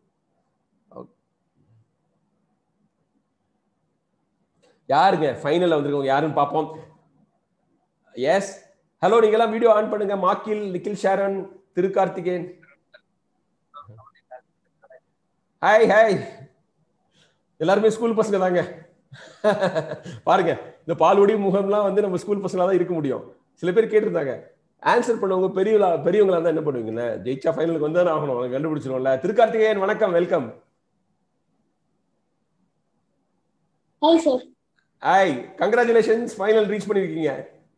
யாருங்க ஃபைனல்ல வந்திருக்கவங்க யாருன்னு பார்ப்போம் எஸ் ஹலோ நீங்க எல்லாம் வீடியோ ஆன் பண்ணுங்க Makkil Nikhil Sharon Thirukarthikeyan hi hi எல்லாருமே ஸ்கூல் பசங்க தாங்க பாருங்க இந்த பால்வடி முகம்லாம் வந்து நம்ம ஸ்கூல் பசங்களா தான் இருக்க முடியும் சில பேர் கேட்டிருந்தாங்க ஆன்சர் பண்ணவங்க பெரியவங்களா பெரியவங்களா இருந்தா என்ன பண்ணுவீங்கல்ல ஜெயிச்சா ஃபைனலுக்கு வந்து ஆகணும் அவங்க கண்டுபிடிச்சிருவோம்ல திருக்கார்த்திகேயன் வணக்கம் welcome hi sir hi congratulations final reach பண்ணிருக்கீங்க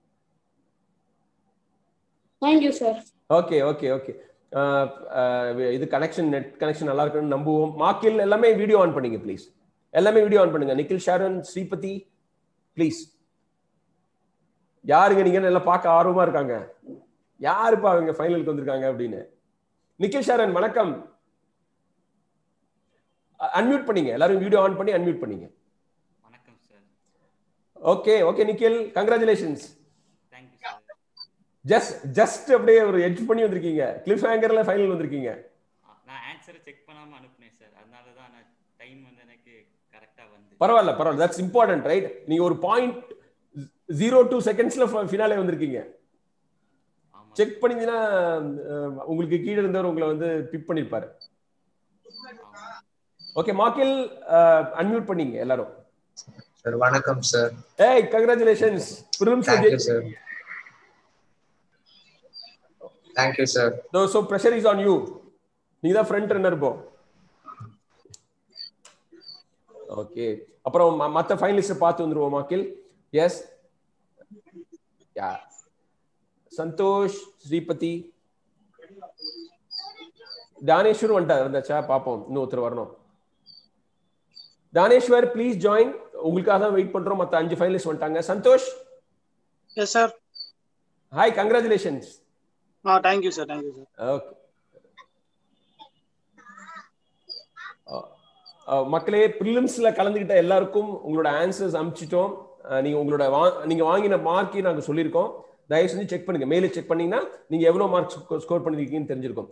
thank you sir okay okay okay இது கனெக்ஷன் நெட் கனெக்ஷன் நல்லா இருக்குன்னு நம்புவோம் மாக்கில் எல்லாமே வீடியோ ஆன் பண்ணுங்க ப்ளீஸ் எல்லாமே வீடியோ ஆன் பண்ணுங்க நிக்கில் ஷாரன் ஸ்ரீபதி ப்ளீஸ் யாருங்க நீங்க நல்லா பார்க்க ஆர்வமா இருக்காங்க யாருப்பா அவங்க ஃபைனலுக்கு வந்திருக்காங்க அப்படின்னு நிக்கில் ஷாரன் வணக்கம் அன்மியூட் பண்ணீங்க எல்லாரும் வீடியோ ஆன் பண்ணி அன்மியூட் பண்ணீங்க வணக்கம் sir okay okay Nikhil congratulations thank you sir just just அப்படியே ஒரு எட்ஜ் பண்ணி வந்திருக்கீங்க கிளிஃப் ஹேங்கர்ல ஃபைனல் வந்திருக்கீங்க நான் ஆன்சரை செக் பண்ணாம அனுப்புனேன் சார் அதனால தான் நான் டைம் வந்து எனக்கு கரெக்டா வந்து பரவாயில்ல பரவாயில்ல தட்ஸ் இம்பார்ட்டன்ட் ரைட் நீங்க ஒரு பாயிண்ட் ஜீரோ டூ செகண்ட்ஸ்ல ஃபினாலே வந்திருக்கீங்க ஆமா செக் பண்ணீங்கன்னா அஹ், உங்களுக்கு கீழே இருந்தவர் உங்களை வந்து பிக் பண்ணிருப்பாரு ஆமா ஓகே மாக்கில் அன்மியூட் பண்ணீங்க எல்லாரும் சார் வணக்கம் சார் ஏய் congratulations prelims thank you sir thank you sir so pressure is on you நீங்க தான் ஃப்ரண்ட் ரன்னர் இப்போ ஓகே அப்புறம் ம- மத்த ஃபைனலிஸ்ட் பார்த்து வந்துருவோம் மாக்கில் எஸ் யா சந்தோஷ் ஸ்ரீபதி தானேஸ்வர் வந்துட்டார் வந்தாச்சா பார்ப்போம் இன்னும் ஒருத்தர் வரணும் தானேஸ்வர் ப்ளீஸ் ஜாயின் உங்களுக்காக தான் வெயிட் பண்றோம் மத்த அஞ்சு ஃபைனலிஸ்ட் வந்துட்டாங்க Santhosh yes sir hi congratulations ah thank you sir thank you sir okay மக்களே ப்ரிலிம்ஸ்ல கலந்துக்கிட்ட எல்லாருக்கும் உங்களோட ஆன்சர்ஸ் அனுப்பிச்சிட்டோம் அஹ் நீங்க உங்களோட வா- நீங்க வாங்கின மார்க்கையும் நாங்க சொல்லியிருக்கோம் தயவு செஞ்சு செக் பண்ணுங்க மேலே செக் பண்ணீங்கன்னா நீங்க எவ்வளவு மார்க் ஸ்கோர் பண்ணிருக்கீங்கன்னு தெரிஞ்சிருக்கும்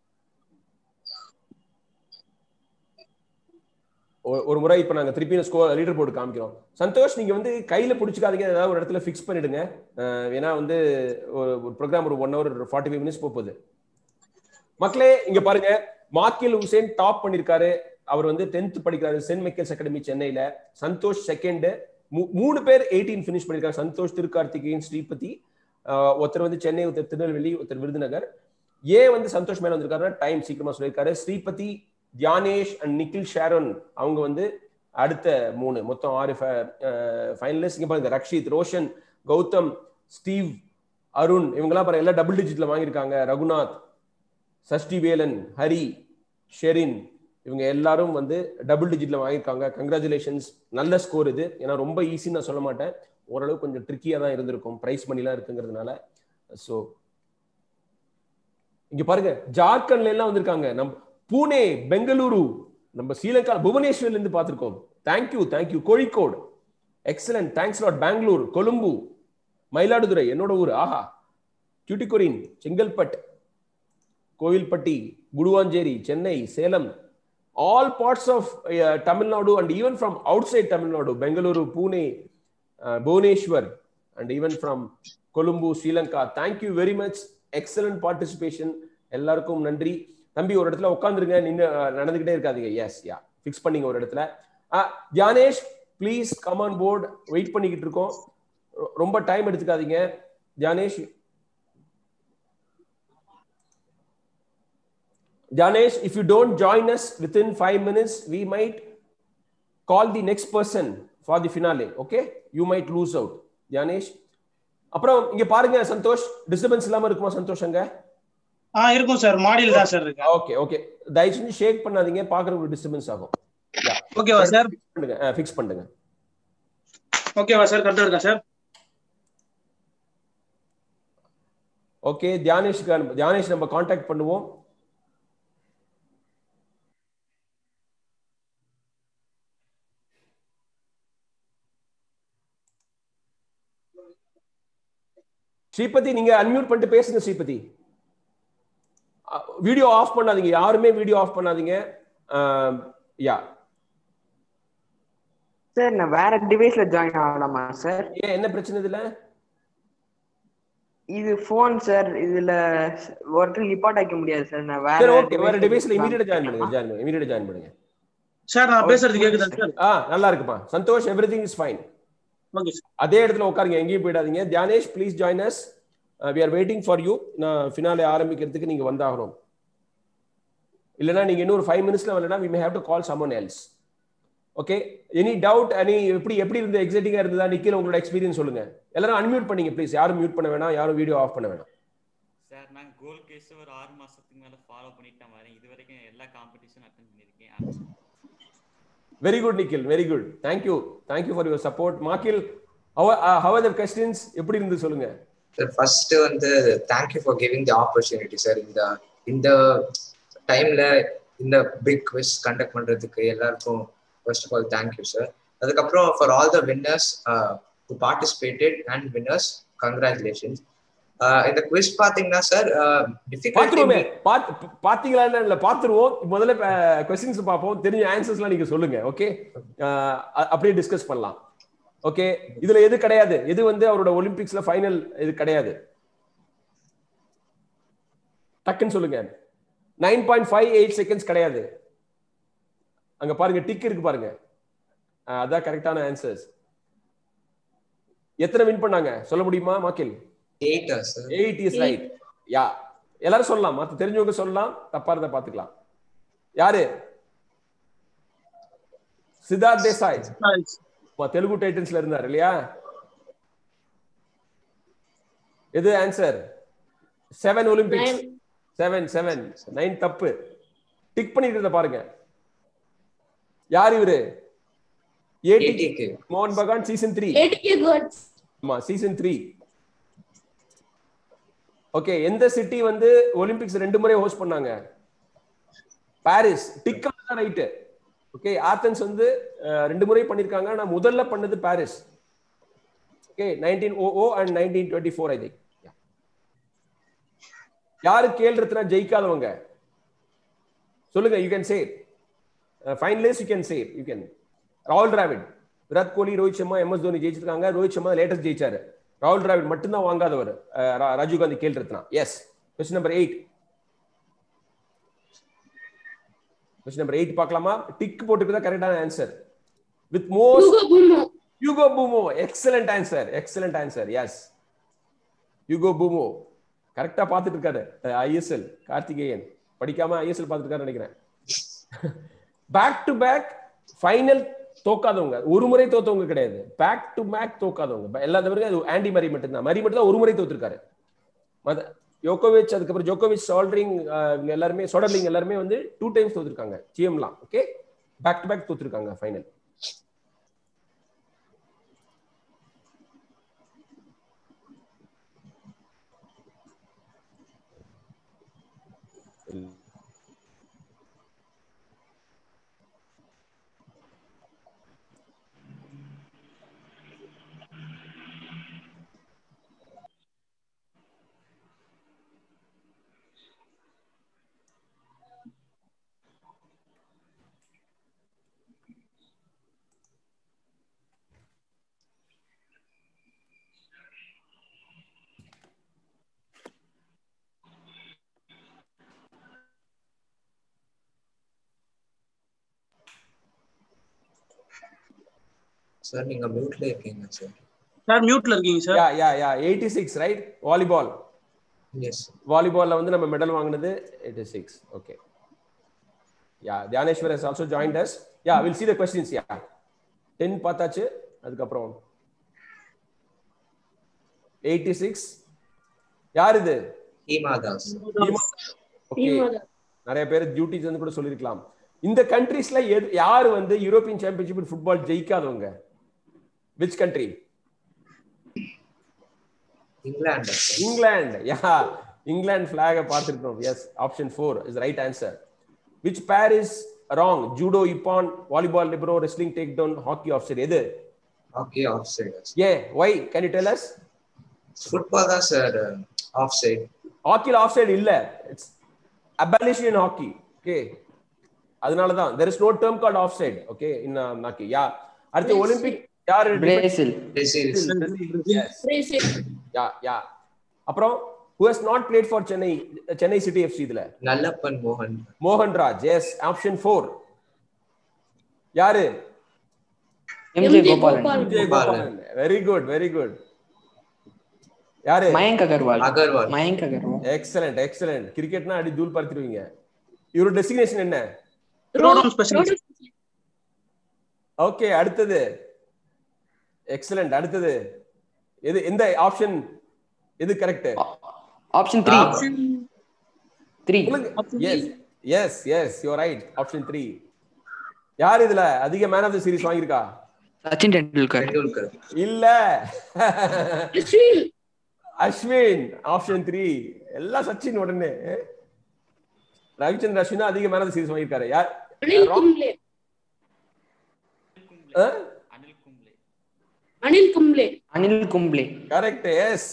ஒ- ஒரு முறை இப்ப நாங்க திருப்பி ஸ்கோர் லீடர் போர்டு காமிக்கிறோம் சந்தோஷ் நீங்க வந்து கையில பிடிச்சிக்காதீங்க ஏதாவது ஒரு இடத்துல ஃபிக்ஸ் பண்ணிடுங்க அஹ் ஏன்னா வந்து ஒரு ஒரு ப்ரோக்ராம் ஒரு one hour forty five minutes போகுது மக்களே இங்க பாருங்க மாக்கில் ஹுசேன் டாப் பண்ணிருக்காரு அவர் வந்து டென்த் படிக்கிறாரு சென்ட் மைக்கேல்ஸ் அகாடமி சென்னையில சந்தோஷ் செகண்ட் மூணு பேர் எயிட்டீன் ஃபினிஷ் பண்ணிருக்காங்க சந்தோஷ் திருக்கார்த்திகேயன் ஸ்ரீபதி ஆஹ் ஒருத்தர் வந்து சென்னை ஒருத்தர் திருநெல்வேலி ஒருத்தர் விருதுநகர் ஏன் வந்து சந்தோஷ் மேல வந்திருக்காருன்னா டைம் சீக்கிரமா சொல்லியிருக்காரு ஸ்ரீபதி தியானேஷ் அண்ட் நிக்கில் ஷாரோன் அவங்க வந்து அடுத்த மூணு மொத்தம் ஆறு ஃபைனலிஸ்ட் இங்க பாருங்க ரக்ஷித் ரோஷன் கௌதம் ஸ்டீவ் அருண் இவங்கெல்லாம் பாருங்க எல்லாம் டபுள் டிஜிட்ல வாங்கியிருக்காங்க ரகுநாத் சஷ்டி வேலன் ஹரி ஷெரின் இவங்க எல்லாரும் வந்து டபுள் டிஜிட்ல வாங்கியிருக்காங்க கங்க்ராச்சுலேஷன்ஸ் நல்ல ஸ்கோர் இது ஏன்னா ரொம்ப ஈஸின்னு நான் சொல்ல மாட்டேன் ஓரளவு கொஞ்சம் ட்ரிக்கியா தான் இருந்திருக்கும் பிரைஸ் மணிலாம் இருக்குங்கிறதுனால ஸோ இங்க பாருங்க ஜார்க்கண்ட்ல எல்லாம் வந்திருக்காங்க நம்ம பூனே பெங்களூரு நம்ம ஸ்ரீலங்கா புவனேஸ்வர்ல இருந்து பார்த்திருக்கோம் thank you thank you Kozhikode excellent thanks lot Bangalore Colombo Mayiladuthurai என்னோட ஊர் ஆஹா Tuticorin Chengalpattu Kovilpatti Guduvancheri Chennai Salem all parts of Tamil Nadu and even from outside Tamil Nadu Bengaluru Pune Bhubaneswar and even from Colombo Sri Lanka thank you very much excellent participation எல்லாருக்கும் நன்றி தம்பி ஒரு இடத்துல உட்காந்துருங்க நின்று நடந்துகிட்டே இருக்காதீங்க எஸ் யா ஃபிக்ஸ் பண்ணீங்க ஒரு இடத்துல Dhyanesh please come on board wait பண்ணிக்கிட்டு இருக்கோம் ரொம்ப டைம் எடுத்துக்காதீங்க Dhyanesh Janesh, if you don't join us within five minutes, we might call the next person for the finale. Okay? You might lose out. Janesh. அப்புறம் இங்க பாருங்க சந்தோஷ் டிஸ்டர்பன்ஸ் இல்லாம இருக்குமா சந்தோஷ் அங்க ஆ இருக்கும் சார் மாடியில் தான் சார் இருக்கு ஓகே ஓகே தயவு செஞ்சு ஷேக் பண்ணாதீங்க பாக்குறவங்களுக்கு டிஸ்டர்பன்ஸ் ஆகும் ஓகேவா சார் பண்ணுங்க ஃபிக்ஸ் பண்ணுங்க ஓகேவா சார் கரெக்டா இருக்கா சார் ஓகே தியானேஷ்க்கு தியானேஷ் நம்ம காண்டாக்ட் பண்ணுவோம் ஸ்ரீபதி நீங்க அன்மியூட் பண்ணிட்டு பேசுங்க ஸ்ரீபதி வீடியோ ஆஃப் பண்ணாதீங்க யாருமே வீடியோ ஆஃப் பண்ணாதீங்க யா சார் நான் வேற டிவைஸ்ல ஜாயின் ஆகலாமா சார் ஏன் என்ன பிரச்சனை இதுல இது போன் சார் இதுல ஒருத்தர் நிப்பாட் ஆக்க முடியாது சார் நான் வேற சரி ஓகே வேற device ல டிவைஸ்ல join இமீடியட்டா ஜாயின் பண்ணுங்க பண்ணலாமா? ஜாயின் பண்ணுங்க இமீடியட்டா ஜாயின் பண்ணுங்க சார் நான் பேசுறது கேக்குதா சார் ஆ நல்லா இருக்குப்பா Santhosh everything is fine okay sir அதே இடத்துல உட்காருங்க எங்கேயும் போயிடாதீங்க Dhyanesh please join us we are waiting for you நான் ஃபினாலே ஆரம்பிக்கிறதுக்கு நீங்க வந்தாகணும் இல்லைன்னா நீங்க இன்னொரு ஃபைவ் மினிட்ஸ்ல வரலனா we may have to call someone else okay any doubt any எப்படி எப்படி இருந்தது எக்ஸைட்டிங்கா இருந்ததா நிக்கில உங்களோட எக்ஸ்பீரியன்ஸ் சொல்லுங்க எல்லாரும் அன்மியூட் பண்ணீங்க ப்ளீஸ் யாரும் மியூட் பண்ண வேணாம் யாரும் வீடியோ ஆஃப் பண்ண வேணாம் சார் நான் கோல் கேஸ் ஒரு ஆறு மாசத்துக்கு மேல ஃபாலோ பண்ணிட்டு தான் வரேன் இது வரைக்கும் எல்லா காம்படிஷன் அட்டன் பண்ணியிருக்கேன் very good Nikhil very good thank you thank you for your support Makkil how the questions எப்படி இருந்து சொல்லுங்க சார் ஃபர்ஸ்ட் வந்து thank you for giving the opportunity sir இந்த இந்த டைம்ல இந்த பிக் குவிஸ் கண்டக்ட் பண்றதுக்கு எல்லாருக்கும் first of all thank you sir அதுக்கப்புறம் for all the winners who participated and winners congratulations இந்த குவிஸ் பாத்தீங்கன்னா சார் பாத்துருவோமே டிஃபிகல்ட்டி பாத்து பாத்தீங்களா இல்ல பாத்துருவோம் முதல்ல கொஸ்டின்ஸ் பார்ப்போம் தெரிஞ்ச ஆன்சர்ஸ்லாம் நீங்க சொல்லுங்க ஓகே அப்படியே டிஸ்கஸ் பண்ணலாம் ஓகே இதுல எது கிடையாது எது வந்து அவரோட ஒலிம்பிக்ஸ்ல ஃபைனல் இது கிடையாது டக்குன்னு சொல்லுங்க nine point five eight seconds கிடையாது அங்க பாருங்க டிக் இருக்கு பாருங்க அஹ், அதான் கரெக்டான ஆன்சர்ஸ் எத்தனை வின் பண்ணாங்க சொல்ல முடியுமா மாக்கில் எயிட்டா sir eight is right yeah எல்லாரும் சொல்லலாம் மத்த தெரிஞ்சவங்க சொல்லலாம் தப்பா இருந்தா பாத்துக்கலாம் யாரு சித்தார்த் தேசாய் அப்பா, தெலுங்கு டைட்டன்ஸ்ல இருந்தார் இல்லையா எது answer seven Olympics Nine. Seven seven nine தப்பு டிக் பண்ணிட்டு பாருங்க யார் இவரு ஏடி எயிட்டிக்கு மோகன் Bagan season three ATK gods. ஆமா சீசன் த்ரீ ஓகே எந்த சிட்டி வந்து ஒலிம்பிக்ஸ் ரெண்டு முறை ஹோஸ்ட் பண்ணாங்க Paris tick right okay Athens வந்து அஹ், ரெண்டு முறை பண்ணிருக்காங்க ஆனா முதல்ல பண்ணது Paris okay nineteen oh oh and nineteen twenty four I think யாரு கேள் ரத்னா ஜெயிக்காதவங்க சொல்லுங்க you can say finalist you can say you can ராகுல் டிராவிட் விராட் கோலி ரோஹித் சர்மா எம் எஸ் தோனி ஜெயிச்சிருக்காங்க ரோஹித் சர்மா லேட்டஸ்ட் ஜெயிச்சாரு ராகுல் டிராவிட் மட்டும்தான் வாங்காதவர் அஹ், ரா- Rajiv Gandhi Khel Ratna yes question number eight question number eight பார்க்கலாமா டிக் போட்டுக்கு தான் கரெக்டான answer with most Hugo Bumo. Hugo Bumo, excellent answer, excellent answer. Yes, Hugo Bumo, கரெக்டா பார்த்துட்டு இருக்காரு ஐஎஸ்எல் கார்த்திகேயன் படிக்காம ஐஎஸ்எல் பார்த்துட்டு இருக்காரு நினைக்கிறேன் பேக் டு பேக் ஃபைனல் தோக்காதவங்க ஒரு முறை தோத்தவங்க கிடையாது பேக் டு பேக் தோக்காதவங்க எல்லா தவிர அது ஆண்டி மரி மட்டும்தான் மரி மட்டும் தான் ஒரு முறை தோத்துருக்காரு மத யோகோவிச் அதுக்கப்புறம் ஜோகோவிச் சால்ட்ரிங் இவங்க எல்லாருமே சோடர்லிங் எல்லாருமே வந்து டூ டைம்ஸ் தோத்துருக்காங்க ஜிஎம்லாம் ஓகே பேக் டு பேக் தோத்துருக்காங்க ஃபைனல் சார் நீங்க மியூட்ல இருக்கீங்க சார் சார் மியூட்ல இருக்கீங்க sir yeah yeah yeah eighty six right volleyball yes வாலிபால்ல வந்து நம்ம மெடல் வாங்கினது eighty six okay yeah Dhyaneswar has also joined us yeah will see the questions yeah ten பார்த்தாச்சு அதுக்கப்புறம் எயிட்டி சிக்ஸ் யார் இது ஹீமா தாஸ் ஓகே ஹீமாதா. நிறைய பேர் டியூட்டிஸ் வந்து கூட சொல்லிருக்கலாம் இந்த கண்ட்ரீஸ்ல எது யார் வந்து யூரோப்பியன் சாம்பியன்ஷிப் ஃபுட்பால் ஜெயிக்காதவங்க which country England sir England yeah England பிளாக பார்த்திருக்கோம் yes option four is right answer which pair is wrong judo ippon volleyball libero wrestling take down hockey offside எது ஹாக்கி ஆஃப் சைடு ஏ why can you tell us football தான் sir offside ஹாக்கில offside இல்ல it's abolition in hockey okay அதனால தான் there is no term called offside okay in hockey யா அடுத்து Olympic யார் Brazil Brazil yes Brazil yeah yeah அப்புறம் who has not played for Chennai Chennai city FC இதுல நல்லப்பன் மோகன் Mohanraj yes option four யாரு MJ MJ Gopalan Gopalan. Vijay Gopalan very good very good யாரு Mayank Agarwal Agarwal Mayank Agarwal excellent excellent கிரிக்கெட்னா அடி தூள் படுத்திடுவீங்க இவரோட டெஸ்டினேஷன் என்ன ரோடம் ஸ்பெஷலிஸ்ட் ஓகே அடுத்தது எக்ஸலண்ட் அடுத்தது எது எந்த ஆப்ஷன் எது correct option three three yes yes yes you right option three யார் இதுல அதிக மேன் ஆஃப் த சீரிஸ் வாங்கியிருக்கா சச்சின் டெண்டுல்கர் டெண்டுல்கர் இல்ல அஸ்வின் அஸ்வின் ஆப்ஷன் த்ரீ எல்லாம் சச்சின் உடனே ரவிச்சந்திர அஸ்வின் அதிக மேன் ஆஃப் த சீரிஸ் வாங்கியிருக்காரு யார் அனில் கும்ப்ளே அனில் கும்ப்ளே அனில் கும்ப்ளே அனில் கும்ப்ளே கரெக்ட் எஸ்